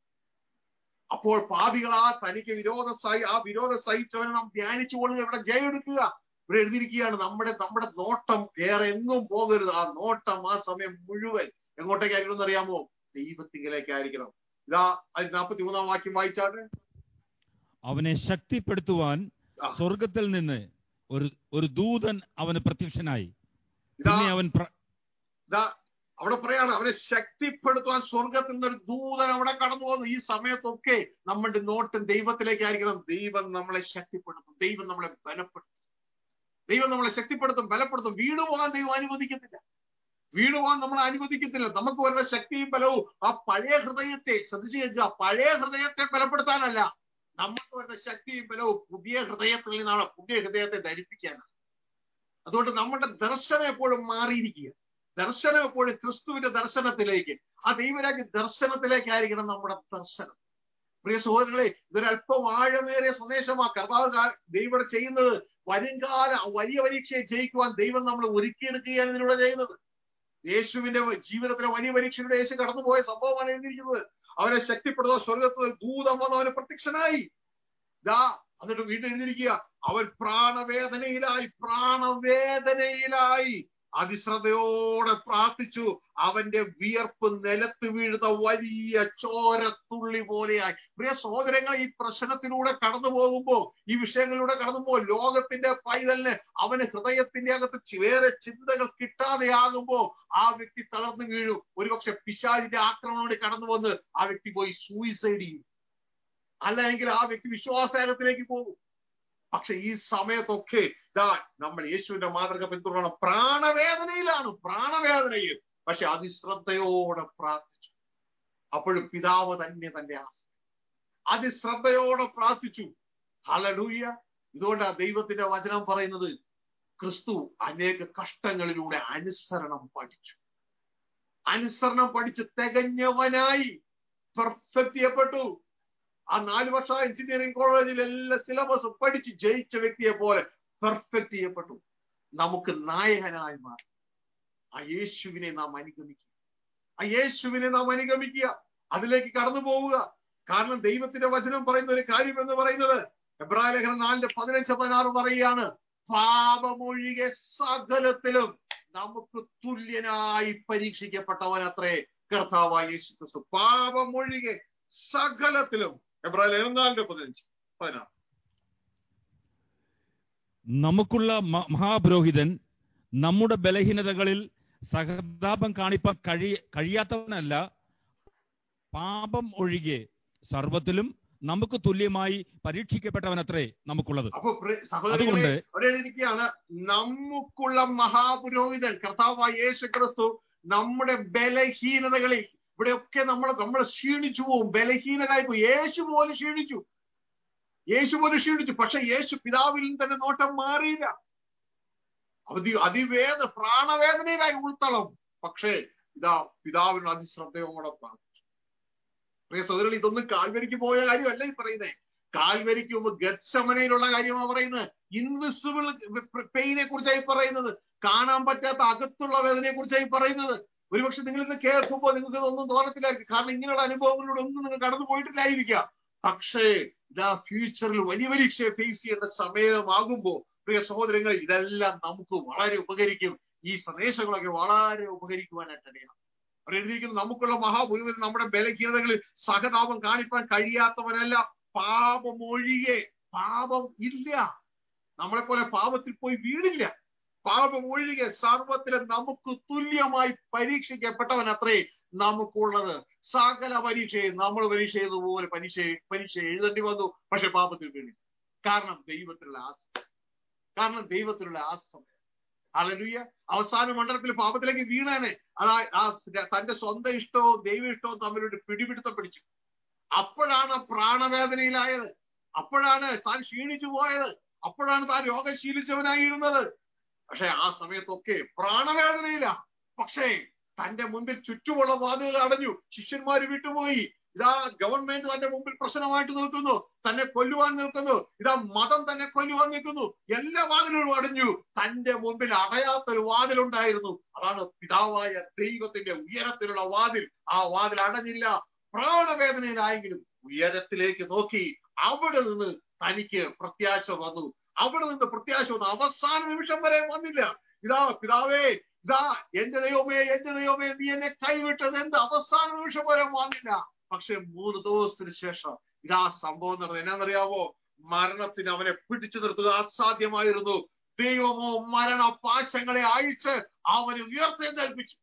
അപ്പോൾ പാപികളാ തനിക്ക് വിരോധ സഹി ആ വിരോധ സഹിച്ചവനെ നാം ധ്യാനിച്ചുകൊണ്ട് ഇവിടെ ജയമെടുക്കുക ഇവിടെ എഴുതിയിരിക്കുകയാണ് നമ്മുടെ നമ്മുടെ നോട്ടം വേറെ എങ്ങും പോകരുത് ആ നോട്ടം ആ സമയം മുഴുവൻ എങ്ങോട്ടേക്കായിരിക്കണം എന്നറിയാമോ ദൈവത്തിങ്കിലേക്കായിരിക്കണം ഇതാ അത് നാൽപ്പത്തി മൂന്നാം വാക്യം വായിച്ചാട്ടെ അവനെ ശക്തിപ്പെടുത്തുവാൻ ആ. സ്വർഗത്തിൽ നിന്ന് ഒരു ഒരു ദൂതൻ അവന് പ്രത്യക്ഷനായി ഇതാ പിന്നെ അവൻ പ്ര- ഇതാ അവിടെ പറയാണ് അവനെ ശക്തിപ്പെടുത്തുവാൻ സ്വർഗത്തിൽ നിന്നൊരു ദൂതൻ അവിടെ കടന്നു പോകുന്നു ഈ സമയത്തൊക്കെ നമ്മുടെ നോട്ടം ദൈവത്തിലേക്കായിരിക്കണം ദൈവം നമ്മളെ ശക്തിപ്പെടുത്തും ദൈവം നമ്മളെ ബലപ്പെടുത്തും ദൈവം നമ്മളെ ശക്തിപ്പെടുത്തും ബലപ്പെടുത്തും വീണു പോകാൻ ദൈവം അനുവദിക്കത്തില്ല വീണു പോകാൻ നമ്മളെ അനുവദിക്കത്തില്ല നമുക്ക് വരുന്ന ശക്തിയും ബലവും ആ പഴയ ഹൃദയത്തെ ശ്രദ്ധിച്ചു കേൾക്കുക പഴയ ഹൃദയത്തെ ബലപ്പെടുത്താനല്ല നമുക്ക് വരുന്ന ശക്തിയും ബലവും പുതിയ ഹൃദയത്തിൽ നിന്നാണ് പുതിയ ഹൃദയത്തെ ധരിപ്പിക്കാനാണ് അതുകൊണ്ട് നമ്മുടെ ദർശനം എപ്പോഴും മാറിയിരിക്കുക ദർശനം എപ്പോഴും ക്രിസ്തുവിന്റെ ദർശനത്തിലേക്ക് ആ ദൈവരാജ്യ ദർശനത്തിലേക്കായിരിക്കണം നമ്മുടെ ദർശനം പ്രിയ സുഹൃത്തുക്കളെ ഇതൊരല്പം ആഴമേറിയ സന്ദേശമാ കർത്താവ് കാ- ദൈവം ചെയ്യുന്നത് വരുംകാല വലിയ പരീക്ഷയെ ജയിക്കുവാൻ ദൈവം നമ്മളെ ഒരുക്കിയെടുക്കുകയാണ് ഇതിലൂടെ ചെയ്യുന്നത് യേശുവിന്റെ ജീവിതത്തിലെ വലിയ പരീക്ഷയുടെ യേശു കടന്നുപോയ സംഭവമാണ് എഴുതിയിരിക്കുന്നത് അവനെ ശക്തിപ്പെടുത്തുക സ്വർഗത്തിൽ ദൂതം വന്ന് അവന് പ്രത്യക്ഷനായി ദാ എന്നിട്ട് വീണ്ടും എഴുതിയിരിക്കുക അവൻ പ്രാണവേദനയിലായി പ്രാണവേദനയിലായി അതിശ്രദ്ധയോടെ പ്രാർത്ഥിച്ചു അവന്റെ വിയർപ്പ് നിലത്ത് വീഴുന്ന വലിയ ചോരത്തുള്ളി പോലെയായി പ്രിയ സഹോദരങ്ങൾ ഈ പ്രശ്നത്തിലൂടെ കടന്നു പോകുമ്പോ ഈ വിഷയങ്ങളിലൂടെ കടന്നു പോകുമ്പോൾ ലോകത്തിന്റെ പൈതലിന് അവന് ഹൃദയത്തിന്റെ അകത്ത് ചി- വേറെ ചിന്തകൾ കിട്ടാതെയാകുമ്പോ ആ വ്യക്തി തളർന്നു വീഴും ഒരുപക്ഷെ പിശാചിന്റെ ആക്രമണോട് കടന്നു വന്ന് ആ വ്യക്തി പോയി സൂയിസൈഡ് ചെയ്യും അല്ലെങ്കിൽ ആ വ്യക്തി വിശ്വാസയാഗത്തിലേക്ക് പോകും പക്ഷെ ഈ സമയത്തൊക്കെ ഇതാ നമ്മൾ യേശുവിന്റെ മാതൃക പിന്തുടരണം പ്രാണവേദനയിലാണ് പ്രാണവേദനയിൽ പക്ഷെ അതിശ്രദ്ധയോടെ പ്രാർത്ഥിച്ചു അപ്പോഴും പിതാവ് തന്നെ തന്റെ ആശ്രയം അതിശ്രദ്ധയോടെ പ്രാർത്ഥിച്ചു ഹലലൂയ ഇതുകൊണ്ടാ ദൈവത്തിന്റെ വചനം പറയുന്നത് ക്രിസ്തു അനേക കഷ്ടങ്ങളിലൂടെ അനുസരണം പഠിച്ചു അനുസരണം പഠിച്ച് തികഞ്ഞവനായി പെർഫെക്റ്റ് ചെയ്യപ്പെട്ടു ആ നാല് വർഷം എഞ്ചിനീയറിംഗ് കോളേജിൽ എല്ലാ സിലബസും പഠിച്ച് ജയിച്ച വ്യക്തിയെ പോലെ പെർഫെക്റ്റ് ചെയ്യപ്പെട്ടു നമുക്ക് നായകനായി മാറി ആ യേശുവിനെ നാം അനുഗമിക്കുക ആ യേശുവിനെ നാം അനുഗമിക്കുക അതിലേക്ക് കടന്നു പോവുക കാരണം ദൈവത്തിന്റെ വചനം പറയുന്ന ഒരു കാര്യം എന്ന് പറയുന്നത് എബ്രായ ലേഖനം നാലിന്റെ പതിനഞ്ച് പതിനാറ് പറയുകയാണ് പാപമൊഴികെ സകലത്തിലും നമുക്ക് തുല്യനായി പരീക്ഷിക്കപ്പെട്ടവൻ അത്രേ കർത്താവായ യേശു ക്രിസ്തു പാപമൊഴികെ സകലത്തിലും എബ്രായ ലേഖനം നാലിന്റെ പതിനഞ്ച് പതിനാറ് നമുക്കുള്ള മ- മഹാപുരോഹിതൻ നമ്മുടെ ബലഹീനതകളിൽ സഹതാപം കാണിപ്പാൻ കഴി കഴിയാത്തവനല്ല പാപം ഒഴികെ സർവത്തിലും നമുക്ക് തുല്യമായി പരീക്ഷിക്കപ്പെട്ടവനത്രേ നമുക്കുള്ളത് അപ്പൊ പ്രി- സഹോദരങ്ങളെ അതുകൊണ്ട് അവിടെ എഴുതിയിരിക്കുകയാണ് നമുക്കുള്ള മഹാപുരോഹിതൻ കർത്താവായ യേശു ക്രിസ്തു നമ്മുടെ ബലഹീനതകളിൽ ഇവിടെയൊക്കെ നമ്മൾ നമ്മൾ ക്ഷീണിച്ചു പോവും ബലഹീനരായി പോയി യേശു പോലും ക്ഷീണിച്ചു യേശു പോലും ക്ഷീണിച്ചു പക്ഷെ യേശു പിതാവിൽ നിന്ന് തന്നെ നോട്ടം മാറിയില്ല അതി അതിവേദ പ്രാണവേദനയിലായി ഉൾത്തളം പക്ഷേ ഇതാ പിതാവിന് അതിശ്രദ്ധയോടെ പ്രാർത്ഥിച്ചു പ്രിയ സഹോദരൻ ഇതൊന്നും കാൽവരിക്ക് പോയ കാര്യമല്ല ഈ പറയുന്നത് കാൽവരിക്ക് മുമ്പ് ഗത്സമനയിലുള്ള കാര്യമാണ് പറയുന്നത് ഇൻവിസിബിൾ പെയിനെ കുറിച്ചായി പറയുന്നത് കാണാൻ പറ്റാത്ത അകത്തുള്ള വേദനയെ കുറിച്ചായി പറയുന്നത് ഒരുപക്ഷെ നിങ്ങൾ ഇന്ന് കേൾക്കുമ്പോൾ നിങ്ങൾക്ക് ഇതൊന്നും തോന്നത്തില്ലായിരിക്കും കാരണം ഇങ്ങനെയുള്ള അനുഭവങ്ങളിലൂടെ ഒന്നും നിങ്ങൾ കടന്നു പോയിട്ടില്ലായിരിക്കാം പക്ഷേ ഇതാ ഫ്യൂച്ചറിൽ വലിയ പരീക്ഷയെ ഫേസ് ചെയ്യേണ്ട സമയമാകുമ്പോൾ പ്രിയ സഹോദരങ്ങൾ ഇതെല്ലാം നമുക്ക് വളരെ ഉപകരിക്കും ഈ സന്ദേശങ്ങളൊക്കെ വളരെ ഉപകരിക്കുവാനായിട്ടിടയാണ് അവിടെ എഴുതിയിരിക്കുന്നത് നമുക്കുള്ള മഹാപുരുവൻ നമ്മുടെ ബലഹീനതകളിൽ സഹതാപം കാണിപ്പാൻ കഴിയാത്തവനല്ല പാപമൊഴികെ പാപം ഇല്ല നമ്മളെ പോലെ പാപത്തിൽ പോയി വീടില്ല പാപം ഒഴികെ സർവത്തിലെ നമുക്ക് തുല്യമായി പരീക്ഷിക്കപ്പെട്ടവൻ അത്രേ നമുക്കുള്ളത് സകല പരീക്ഷയെ നമ്മൾ പരീക്ഷ ചെയ്തതുപോലെ പരീക്ഷ പരീക്ഷ എഴുതേണ്ടി വന്നു പക്ഷെ പാപത്തിൽ വീണില്ല കാരണം ദൈവത്തിലുള്ള ആശ്രയം കാരണം ദൈവത്തിലുള്ള ആശ്രയം അലലുയ്യ അവസാന മണ്ഡലത്തിൽ പാപത്തിലേക്ക് വീണാനെ അതാ ആ തന്റെ സ്വന്തം ഇഷ്ടവും ദൈവ ഇഷ്ടവും തമ്മിലൊരു പിടിപിടുത്തം പിടിച്ചു അപ്പോഴാണ് പ്രാണവേദനയിലായത് അപ്പോഴാണ് താൻ ക്ഷീണിച്ചു പോയത് അപ്പോഴാണ് താൻ രോഗം ശീലിച്ചവനായിരുന്നത് പക്ഷെ ആ സമയത്തൊക്കെ പ്രാണവേദനയില്ല പക്ഷേ തന്റെ മുൻപിൽ ചുറ്റുമുള്ള വാതിലുകൾ അടഞ്ഞു ശിഷ്യന്മാര് വിട്ടുപോയി ഇതാ ഗവൺമെന്റ് തന്റെ മുമ്പിൽ പ്രശ്നമായിട്ട് നിൽക്കുന്നു തന്നെ കൊല്ലുവാൻ നിൽക്കുന്നു ഇതാ മതം തന്നെ കൊല്ലുവാൻ നിൽക്കുന്നു എല്ലാ വാതിലുകളും അടഞ്ഞു തന്റെ മുമ്പിൽ അടയാത്തൊരു വാതിലുണ്ടായിരുന്നു അതാണ് പിതാവായ ദൈവത്തിന്റെ ഉയരത്തിലുള്ള വാതിൽ ആ വാതിൽ അടഞ്ഞില്ല പ്രാണവേദനയിലായെങ്കിലും ഉയരത്തിലേക്ക് നോക്കി അവിടെ നിന്ന് തനിക്ക് പ്രത്യാശ വന്നു അവിടെ നിന്ന് പ്രത്യാശ വന്നു അവസാന നിമിഷം വരെ വന്നില്ല ഇതാ പിതാവേ ഇതാ എന്റെ ദൈവമേ എന്റെ ദൈവമേ നീ എന്നെ കൈവിട്ടത് എന്ത് അവസാന നിമിഷം വരെ വന്നില്ല പക്ഷെ മൂന്ന് ദിവസത്തിന് ശേഷം ഇതാ സംഭവം നടന്നത് എന്നാന്നറിയാവോ മരണത്തിന് അവനെ പിടിച്ചു നിർത്തുക അസാധ്യമായിരുന്നു ദൈവമോ മരണ പാശങ്ങളെ അഴിച്ച് അവനെ ഉയർത്തെഴുന്നേൽപ്പിച്ചു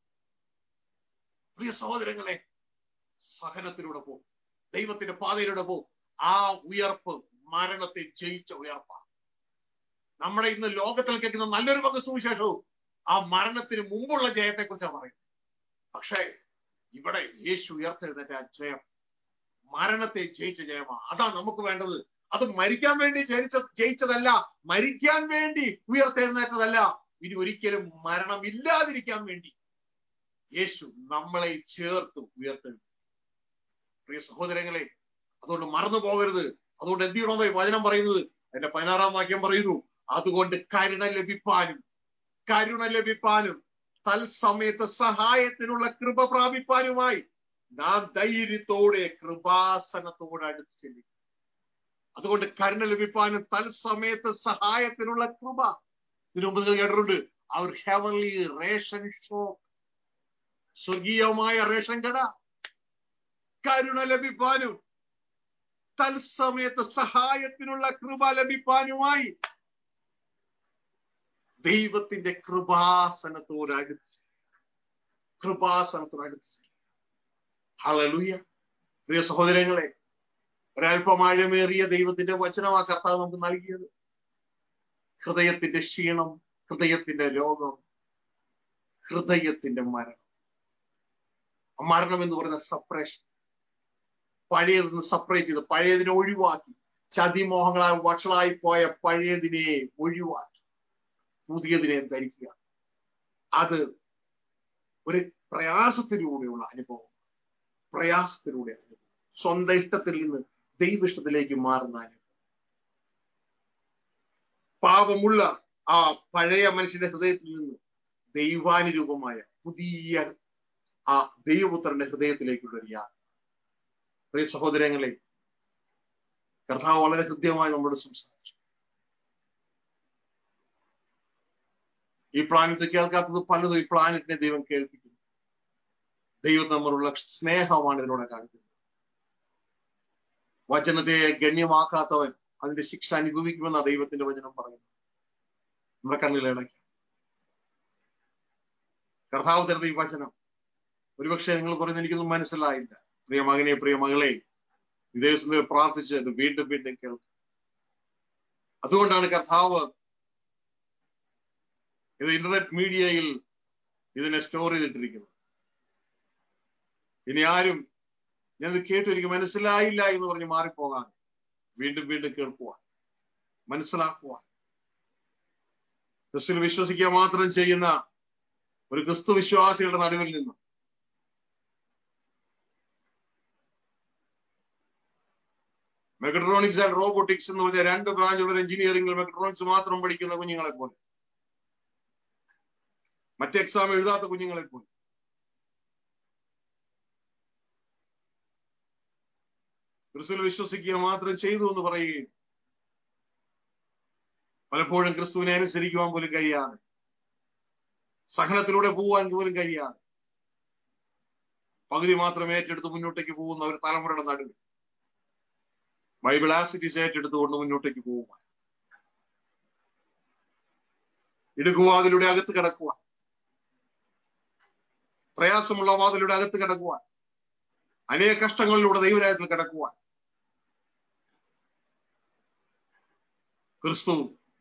പ്രിയ സഹോദരങ്ങളെ സഹനത്തിലൂടെ പോ ദൈവത്തിന്റെ പാതയിലൂടെ പോ ആ ഉയർപ്പ് മരണത്തെ ജയിച്ച ഉയർപ്പാണ് നമ്മുടെ ഇന്ന് ലോകത്തിൽ കേൾക്കുന്ന നല്ലൊരു പങ്ക് സുവിശേഷവും ആ മരണത്തിന് മുമ്പുള്ള ജയത്തെ കുറിച്ചാണ് പറയുന്നത് പക്ഷേ ഇവിടെ യേശു ഉയർത്തെഴുന്നേറ്റ ആ ജയം മരണത്തെ ജയിച്ച ജയമാണ് അതാണ് നമുക്ക് വേണ്ടത് അത് മരിക്കാൻ വേണ്ടി ജയിച്ച ജയിച്ചതല്ല മരിക്കാൻ വേണ്ടി ഉയർത്തെഴുന്നേറ്റതല്ല ഇനി ഒരിക്കലും മരണം ഇല്ലാതിരിക്കാൻ വേണ്ടി യേശു നമ്മളെ ചേർത്ത് ഉയർത്തെഴുന്നു പ്രിയ സഹോദരങ്ങളെ അതുകൊണ്ട് മറന്നു പോകരുത് അതുകൊണ്ട് എന്ത് ചെയ്യണമെന്ന് ഈ വചനം പറയുന്നത് എന്റെ പതിനാറാം വാക്യം പറയുന്നു അതുകൊണ്ട് കരുണ ലഭിപ്പാനും കരുണ ലഭിപ്പാനും തൽസമയത്ത് സഹായത്തിനുള്ള കൃപ പ്രാപിപ്പാനുമായി നാം ധൈര്യത്തോടെ കൃപാസനത്തോടെ അടുത്ത് ചെല്ലും അതുകൊണ്ട് കരുണ ലഭിപ്പാനും തൽസമയത്ത് സഹായത്തിനുള്ള കൃപ ഇതിനു മുമ്പ് നിങ്ങൾ കേട്ടിട്ടുണ്ട് അവർ ഹെവൻലി റേഷൻ ഷോപ്പ് സ്വർഗീയമായ റേഷൻ കട കരുണ ലഭിപ്പാനും തൽസമയത്ത് സഹായത്തിനുള്ള കൃപ ലഭിപ്പാനുമായി ദൈവത്തിന്റെ കൃപാസനത്തോട് അടുത്ത് കൃപാസനത്തോട് അടുത്ത് ഹലലുയ പ്രിയ സഹോദരങ്ങളെ ഒരല്പമാഴമേറിയ ദൈവത്തിന്റെ വചനം ആ കർത്താവ് നമുക്ക് നൽകിയത് ഹൃദയത്തിന്റെ ക്ഷീണം ഹൃദയത്തിന്റെ രോഗം ഹൃദയത്തിന്റെ മരണം മരണം എന്ന് പറയുന്ന സപ്പറേഷൻ പഴയതിന് സെപ്പറേറ്റ് ചെയ്ത് പഴയതിനെ ഒഴിവാക്കി ചതിമോഹങ്ങളാൽ വഷളായി പോയ പഴയതിനെ ഒഴിവാക്കി പുതിയതിനെ ധരിക്കുക അത് ഒരു പ്രയാസത്തിലൂടെയുള്ള അനുഭവം പ്രയാസത്തിലൂടെ അനുഭവം സ്വന്തം ഇഷ്ടത്തിൽ നിന്ന് ദൈവ ഇഷ്ടത്തിലേക്ക് മാറുന്ന അനുഭവം പാപമുള്ള ആ പഴയ മനുഷ്യന്റെ ഹൃദയത്തിൽ നിന്ന് ദൈവാനുരൂപമായ പുതിയ ആ ദൈവപുത്രന്റെ ഹൃദയത്തിലേക്കുള്ള ഒരു യാത്ര പ്രിയ സഹോദരങ്ങളെ കർത്താവ് വളരെ ഹൃദ്യമായി നമ്മളോട് സംസാരിച്ചു ഈ പ്ലാനറ്റ് കേൾക്കാത്തത് പലതും ഈ പ്ലാനറ്റിനെ ദൈവം കേൾപ്പിക്കുന്നു ദൈവം തമ്മിലുള്ള സ്നേഹമാണ് ഇതിലൂടെ കാണിക്കുന്നത് വചനത്തെ ഗണ്യമാക്കാത്തവൻ അതിന്റെ ശിക്ഷ അനുഭവിക്കുമെന്ന ദൈവത്തിന്റെ വചനം പറയുന്നു നമ്മുടെ കണ്ണിലിളക്കി കർത്താവ് തരുന്ന ഈ വചനം ഒരുപക്ഷെ നിങ്ങൾ പറയുന്നത് എനിക്കൊന്നും മനസ്സിലായില്ല പ്രിയ മകനെ പ്രിയ മകളെ വിദേശത്ത് പ്രാർത്ഥിച്ച് ഇത് വീണ്ടും വീണ്ടും കേൾക്കും അതുകൊണ്ടാണ് കർത്താവ് ഇത് ഇന്റർനെറ്റ് മീഡിയയിൽ ഇതിനെ സ്റ്റോർ ചെയ്തിട്ടിരിക്കുന്നത് ഇനി ആരും ഞാനത് കേട്ടു എനിക്ക് മനസ്സിലായില്ല എന്ന് പറഞ്ഞ് മാറിപ്പോകാൻ വീണ്ടും വീണ്ടും കേൾക്കുവാൻ മനസ്സിലാക്കുവാൻ ക്രിസ്തുവിൽ വിശ്വസിക്കുക മാത്രം ചെയ്യുന്ന ഒരു ക്രിസ്തു വിശ്വാസികളുടെ നടുവിൽ നിന്നും മെക്കട്രോണിക്സ് ആൻഡ് റോബോട്ടിക്സ് എന്ന് പറഞ്ഞ രണ്ട് ബ്രാഞ്ചുള്ള എഞ്ചിനീയറിംഗിൽ മെക്കട്രോണിക്സ് മാത്രം പഠിക്കുന്ന കുഞ്ഞുങ്ങളെ പോലെ മറ്റ് എക്സാം എഴുതാത്ത കുഞ്ഞുങ്ങളെ പോലെ ക്രിസ്തുവിൽ വിശ്വസിക്കുക മാത്രം ചെയ്തു എന്ന് പറയുകയും പലപ്പോഴും ക്രിസ്തുവിനെ അനുസരിക്കുവാൻ പോലും കഴിയാതെ സഹനത്തിലൂടെ പോവാൻ പോലും കഴിയാതെ പകുതി മാത്രം ഏറ്റെടുത്ത് മുന്നോട്ടേക്ക് പോകുന്ന ഒരു തലമുറയുടെ നടുവിൽ ബൈബിൾ ആസിറ്റീസ് ഏറ്റെടുത്തുകൊണ്ട് മുന്നോട്ടേക്ക് പോകുവാൻ ഇടുക്കുവാതിലൂടെ അകത്ത് കിടക്കുവാൻ പ്രയാസമുള്ള വാതിലൂടെ അകത്ത് കിടക്കുവാൻ അനേക കഷ്ടങ്ങളിലൂടെ ദൈവരായത്തിൽ കിടക്കുവാൻ ക്രിസ്തു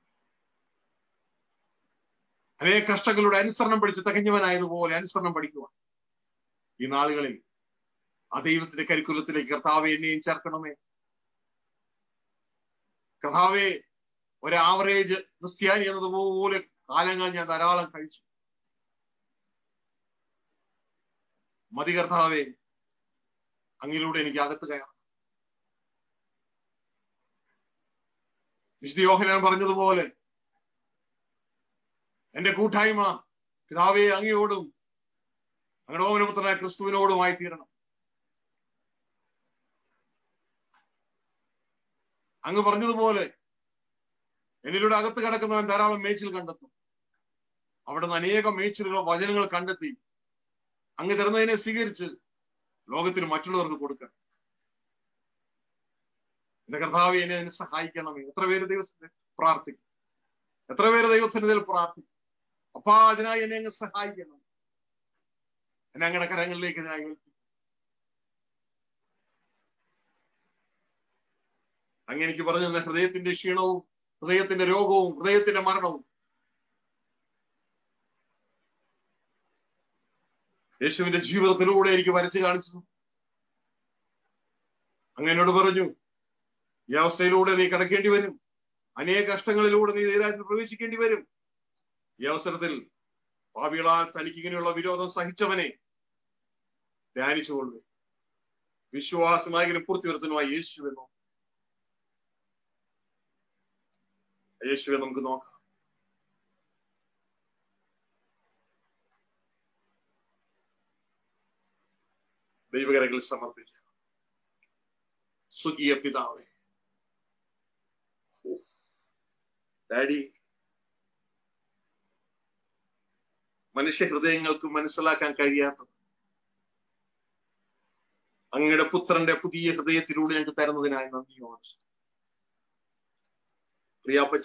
അനേക കഷ്ടങ്ങളുടെ അനുസരണം പഠിച്ച് തികഞ്ഞവനായതുപോലെ അനുസരണം പഠിക്കുവാൻ ഈ നാളുകളിൽ ആ ദൈവത്തിന്റെ കരിക്കുലത്തിലേക്ക് കർത്താവ് എന്നെയും ചേർക്കണമേ കഥാവെ ഒരു ആവറേജ് ക്രിസ്ത്യാനി എന്നതുപോലെ കാലങ്ങൾ ഞാൻ ധാരാളം കഴിച്ചു മതി കർത്താവെ അങ്ങിലൂടെ എനിക്ക് അകത്ത് കയറാം വിശുദ്ധ യോഹനാൻ പറഞ്ഞതുപോലെ എന്റെ കൂട്ടായ്മ പിതാവെ അങ്ങയോടും അങ്ങയുടെ ഓമനപുത്രനായ ക്രിസ്തുവിനോടുമായി തീരണം അങ്ങ് പറഞ്ഞതുപോലെ എന്നിലൂടെ അകത്ത് കിടക്കുന്നവൻ ധാരാളം മേച്ചിൽ കണ്ടെത്തും അവിടെ നിന്ന് അനേകം മേച്ചിലുകളോ വചനങ്ങൾ കണ്ടെത്തി അങ്ങ് തരുന്നതിനെ സ്വീകരിച്ച് ലോകത്തിന് മറ്റുള്ളവർക്ക് കൊടുക്കണം എന്റെ കർത്താവ് എന്നെ അതിന് സഹായിക്കണമേ എത്ര പേര് ദൈവത്തിന് പ്രാർത്ഥിക്കും എത്ര പേര് ദൈവത്തിന് പ്രാർത്ഥിക്കും അപ്പാ അതിനായി എന്നെ അങ്ങ് സഹായിക്കണം എന്നെ അങ്ങയുടെ കരങ്ങളിലേക്ക് ഞാൻ ഏൽപ്പിക്കും അങ്ങ് എനിക്ക് പറഞ്ഞു തന്ന ഹൃദയത്തിന്റെ ക്ഷീണവും ഹൃദയത്തിന്റെ രോഗവും ഹൃദയത്തിന്റെ മരണവും യേശുവിന്റെ ജീവിതത്തിലൂടെ എനിക്ക് വരച്ചു കാണിച്ചു അങ്ങനോട് പറഞ്ഞു ഈ അവസ്ഥയിലൂടെ നീ കടക്കേണ്ടി വരും അനേക കഷ്ടങ്ങളിലൂടെ നീ ദൈവരാജ്യത്തിൽ പ്രവേശിക്കേണ്ടി വരും ഈ അവസരത്തിൽ പാപികളാൽ തനിക്ക് ഇങ്ങനെയുള്ള വിരോധം സഹിച്ചവനെ ധ്യാനിച്ചുകൊള്ളു വിശ്വാസനായകനും പൂർത്തിവരുത്തനുമായി യേശുവെന്നോ യേശുവെ നമുക്ക് നോക്കാം ദൈവകരങ്ങളിൽ സമർപ്പിക്കാം സുഖിയ പിതാവേ ഡാഡി മനുഷ്യ ഹൃദയങ്ങൾക്ക് മനസ്സിലാക്കാൻ കഴിയാത്തത് അങ്ങയുടെ പുത്രന്റെ പുതിയ ഹൃദയത്തിലൂടെ ഞങ്ങൾക്ക് തരുന്നതിനായി നന്ദിയോട് പ്രിയാപ്പച്ച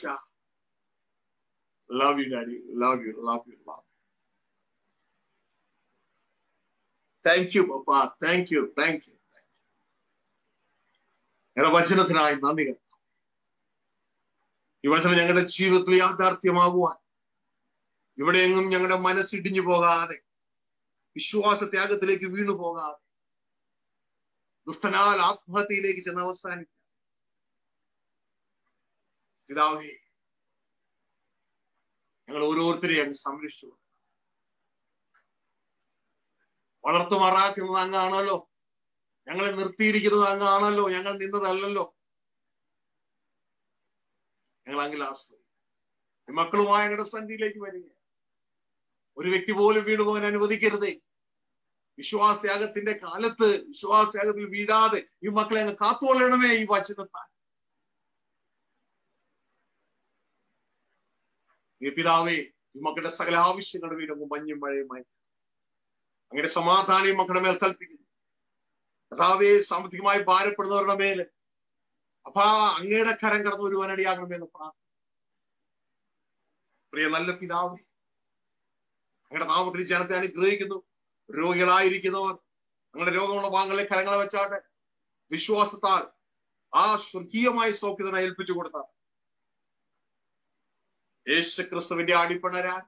love you daddy love you love you love thank you papa thank you thank you ഞങ്ങളുടെ വചനത്തിനായി നന്ദി ഈ വചനം ഞങ്ങളുടെ ജീവിതത്തിൽ യാഥാർത്ഥ്യമാകുവാൻ ഇവിടെയെങ്ങും ഞങ്ങളുടെ മനസ്സിടിഞ്ഞു പോകാതെ വിശ്വാസത്യാഗത്തിലേക്ക് വീണു പോകാതെ ദുഷ്ടനാൽ ആത്മഹത്യയിലേക്ക് ചെന്ന് അവസാനിക്കുക പിതാവേ ഞങ്ങൾ ഓരോരുത്തരെയും അങ്ങ് സംരക്ഷിച്ചു വളർത്തുമാറാക്കുന്നത് അങ്ങാണല്ലോ ഞങ്ങളെ നിർത്തിയിരിക്കുന്നത് അങ്ങാണല്ലോ ഞങ്ങൾ നിന്നതല്ലല്ലോ ഞങ്ങൾ അങ്ങിൽ ആശ്രയിക്കും മക്കളുമായി ഞങ്ങളുടെ സന്ധിയിലേക്ക് വരിക ഒരു വ്യക്തി പോലും വീണു പോകാൻ അനുവദിക്കരുതേ വിശ്വാസത്യാഗത്തിന്റെ കാലത്ത് വിശ്വാസത്യാഗത്തിൽ വീഴാതെ ഈ മക്കളെ അങ്ങ് കാത്തുകൊള്ളണമേ ഈ വചനത്താൽ ഈ പിതാവേ ഈ മക്കളുടെ സകല ആവശ്യങ്ങളുടെ വീടും മഞ്ഞും മഴയുമായി അങ്ങനെ സമാധാനം ഈ മക്കളുടെ മേൽ കൽപ്പിക്കുന്നു കഥാവെ സാമ്പത്തികമായി ഭാരപ്പെടുന്നവരുടെ മേല് അപ്പാ അങ്ങയുടെ കരം കടന്നു വരുവാനടിയാകണമെന്ന് പ്രാർത്ഥന പ്രിയ നല്ല പിതാവേ അങ്ങയുടെ നാമത്തിൽ ജനത്തെ അനുഗ്രഹിക്കുന്നു രോഗികളായിരിക്കുന്നവർ അങ്ങനെ രോഗമുള്ള വാങ്ങളെ കരങ്ങളെ വെച്ചാട്ടെ വിശ്വാസത്താൽ ആ സ്വർഗീയമായ സൗഖ്യത്തിനെ ഏൽപ്പിച്ചു കൊടുത്താൽ യേശു ക്രിസ്തുവിന്റെ അടിപ്പണരാൻ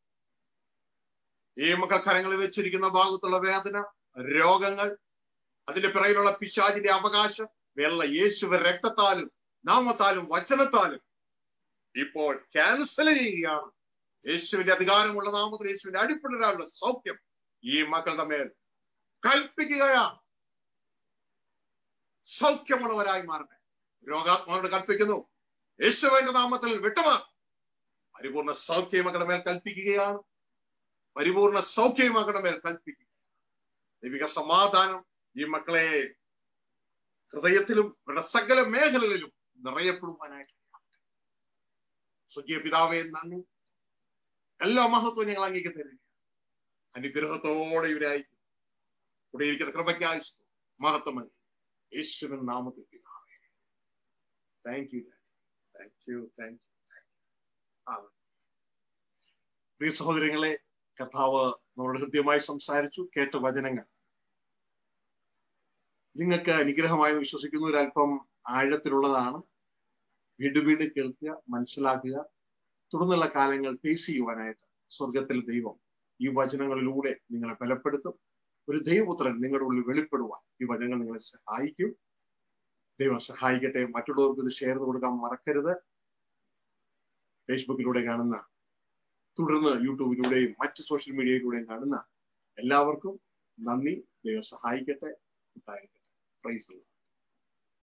ഈ മക്കൾ കരങ്ങളിൽ വെച്ചിരിക്കുന്ന ഭാഗത്തുള്ള വേദന രോഗങ്ങൾ അതിന്റെ പിറകിലുള്ള പിശാചിന്റെ അവകാശം വെള്ള യേശുവ രക്തത്താലും നാമത്താലും വചനത്താലും ഇപ്പോൾ ക്യാൻസൽ ചെയ്യുകയാണ് യേശുവിന്റെ അധികാരമുള്ള നാമത്തിൽ യേശുവിന്റെ അടിപ്പിടരാനുള്ള സൗഖ്യം ഈ മക്കളുടെ മേൽ കൽപ്പിക്കുകയാണ് സൗഖ്യമുള്ളവരായി മാറണേ രോഗാത്മാവോട് കൽപ്പിക്കുന്നു യേശുവിന്റെ നാമത്തിൽ വിട്ടുമാർ പരിപൂർണ സൗഖ്യം മക്കളുടെ മേൽ കൽപ്പിക്കുകയാണ് പരിപൂർണ സൗഖ്യം മക്കളുടെ മേൽ കൽപ്പിക്കുക ദൈവിക സമാധാനം ഈ മക്കളെ ഹൃദയത്തിലും ഇവരുടെ സകല മേഖലകളിലും നിറയപ്പെടുവാനായിട്ട് സ്വർഗീയ പിതാവേ നന്ദി എല്ലാ മഹത്വവും ഞങ്ങൾ അങ്ങേക്ക് തരിക അനുഗ്രഹത്തോടെ ഇവരായിരിക്കും ഇവിടെ ഇരിക്കുന്ന കൃപയ്ക്കായി മഹത്വം മതി യേശുവിൻ നാമത്തിൽ പിതാവേ thank you thank you thank you പ്രിയ സഹോദരങ്ങളെ കർത്താവ് നമ്മളോട് ഹൃദ്യമായി സംസാരിച്ചു കേട്ട വചനങ്ങൾ നിങ്ങൾക്ക് അനുഗ്രഹമായി വിശ്വസിക്കുന്ന ഒരല്പം ആഴത്തിലുള്ളതാണ് വീണ്ടും വീണ്ടും കേൾക്കുക മനസ്സിലാക്കുക തുടർന്നുള്ള കാലങ്ങൾ ഫേസ് ചെയ്യുവാനായിട്ട് സ്വർഗത്തിലെ ദൈവം ഈ വചനങ്ങളിലൂടെ നിങ്ങളെ ബലപ്പെടുത്തും ഒരു ദൈവപുത്രൻ നിങ്ങളുടെ ഉള്ളിൽ വെളിപ്പെടുവാൻ ഈ വചനങ്ങൾ നിങ്ങളെ സഹായിക്കും ദൈവം സഹായിക്കട്ടെ മറ്റുള്ളവർക്ക് ഇത് ഷെയർ ചെയ്ത് കൊടുക്കാൻ മറക്കരുത് ഫേസ്ബുക്കിലൂടെ കാണുന്ന തുടർന്ന് യൂട്യൂബിലൂടെയും മറ്റ് സോഷ്യൽ മീഡിയയിലൂടെയും കാണുന്ന എല്ലാവർക്കും നന്ദി ദൈവം സഹായിക്കട്ടെ ഉണ്ടായി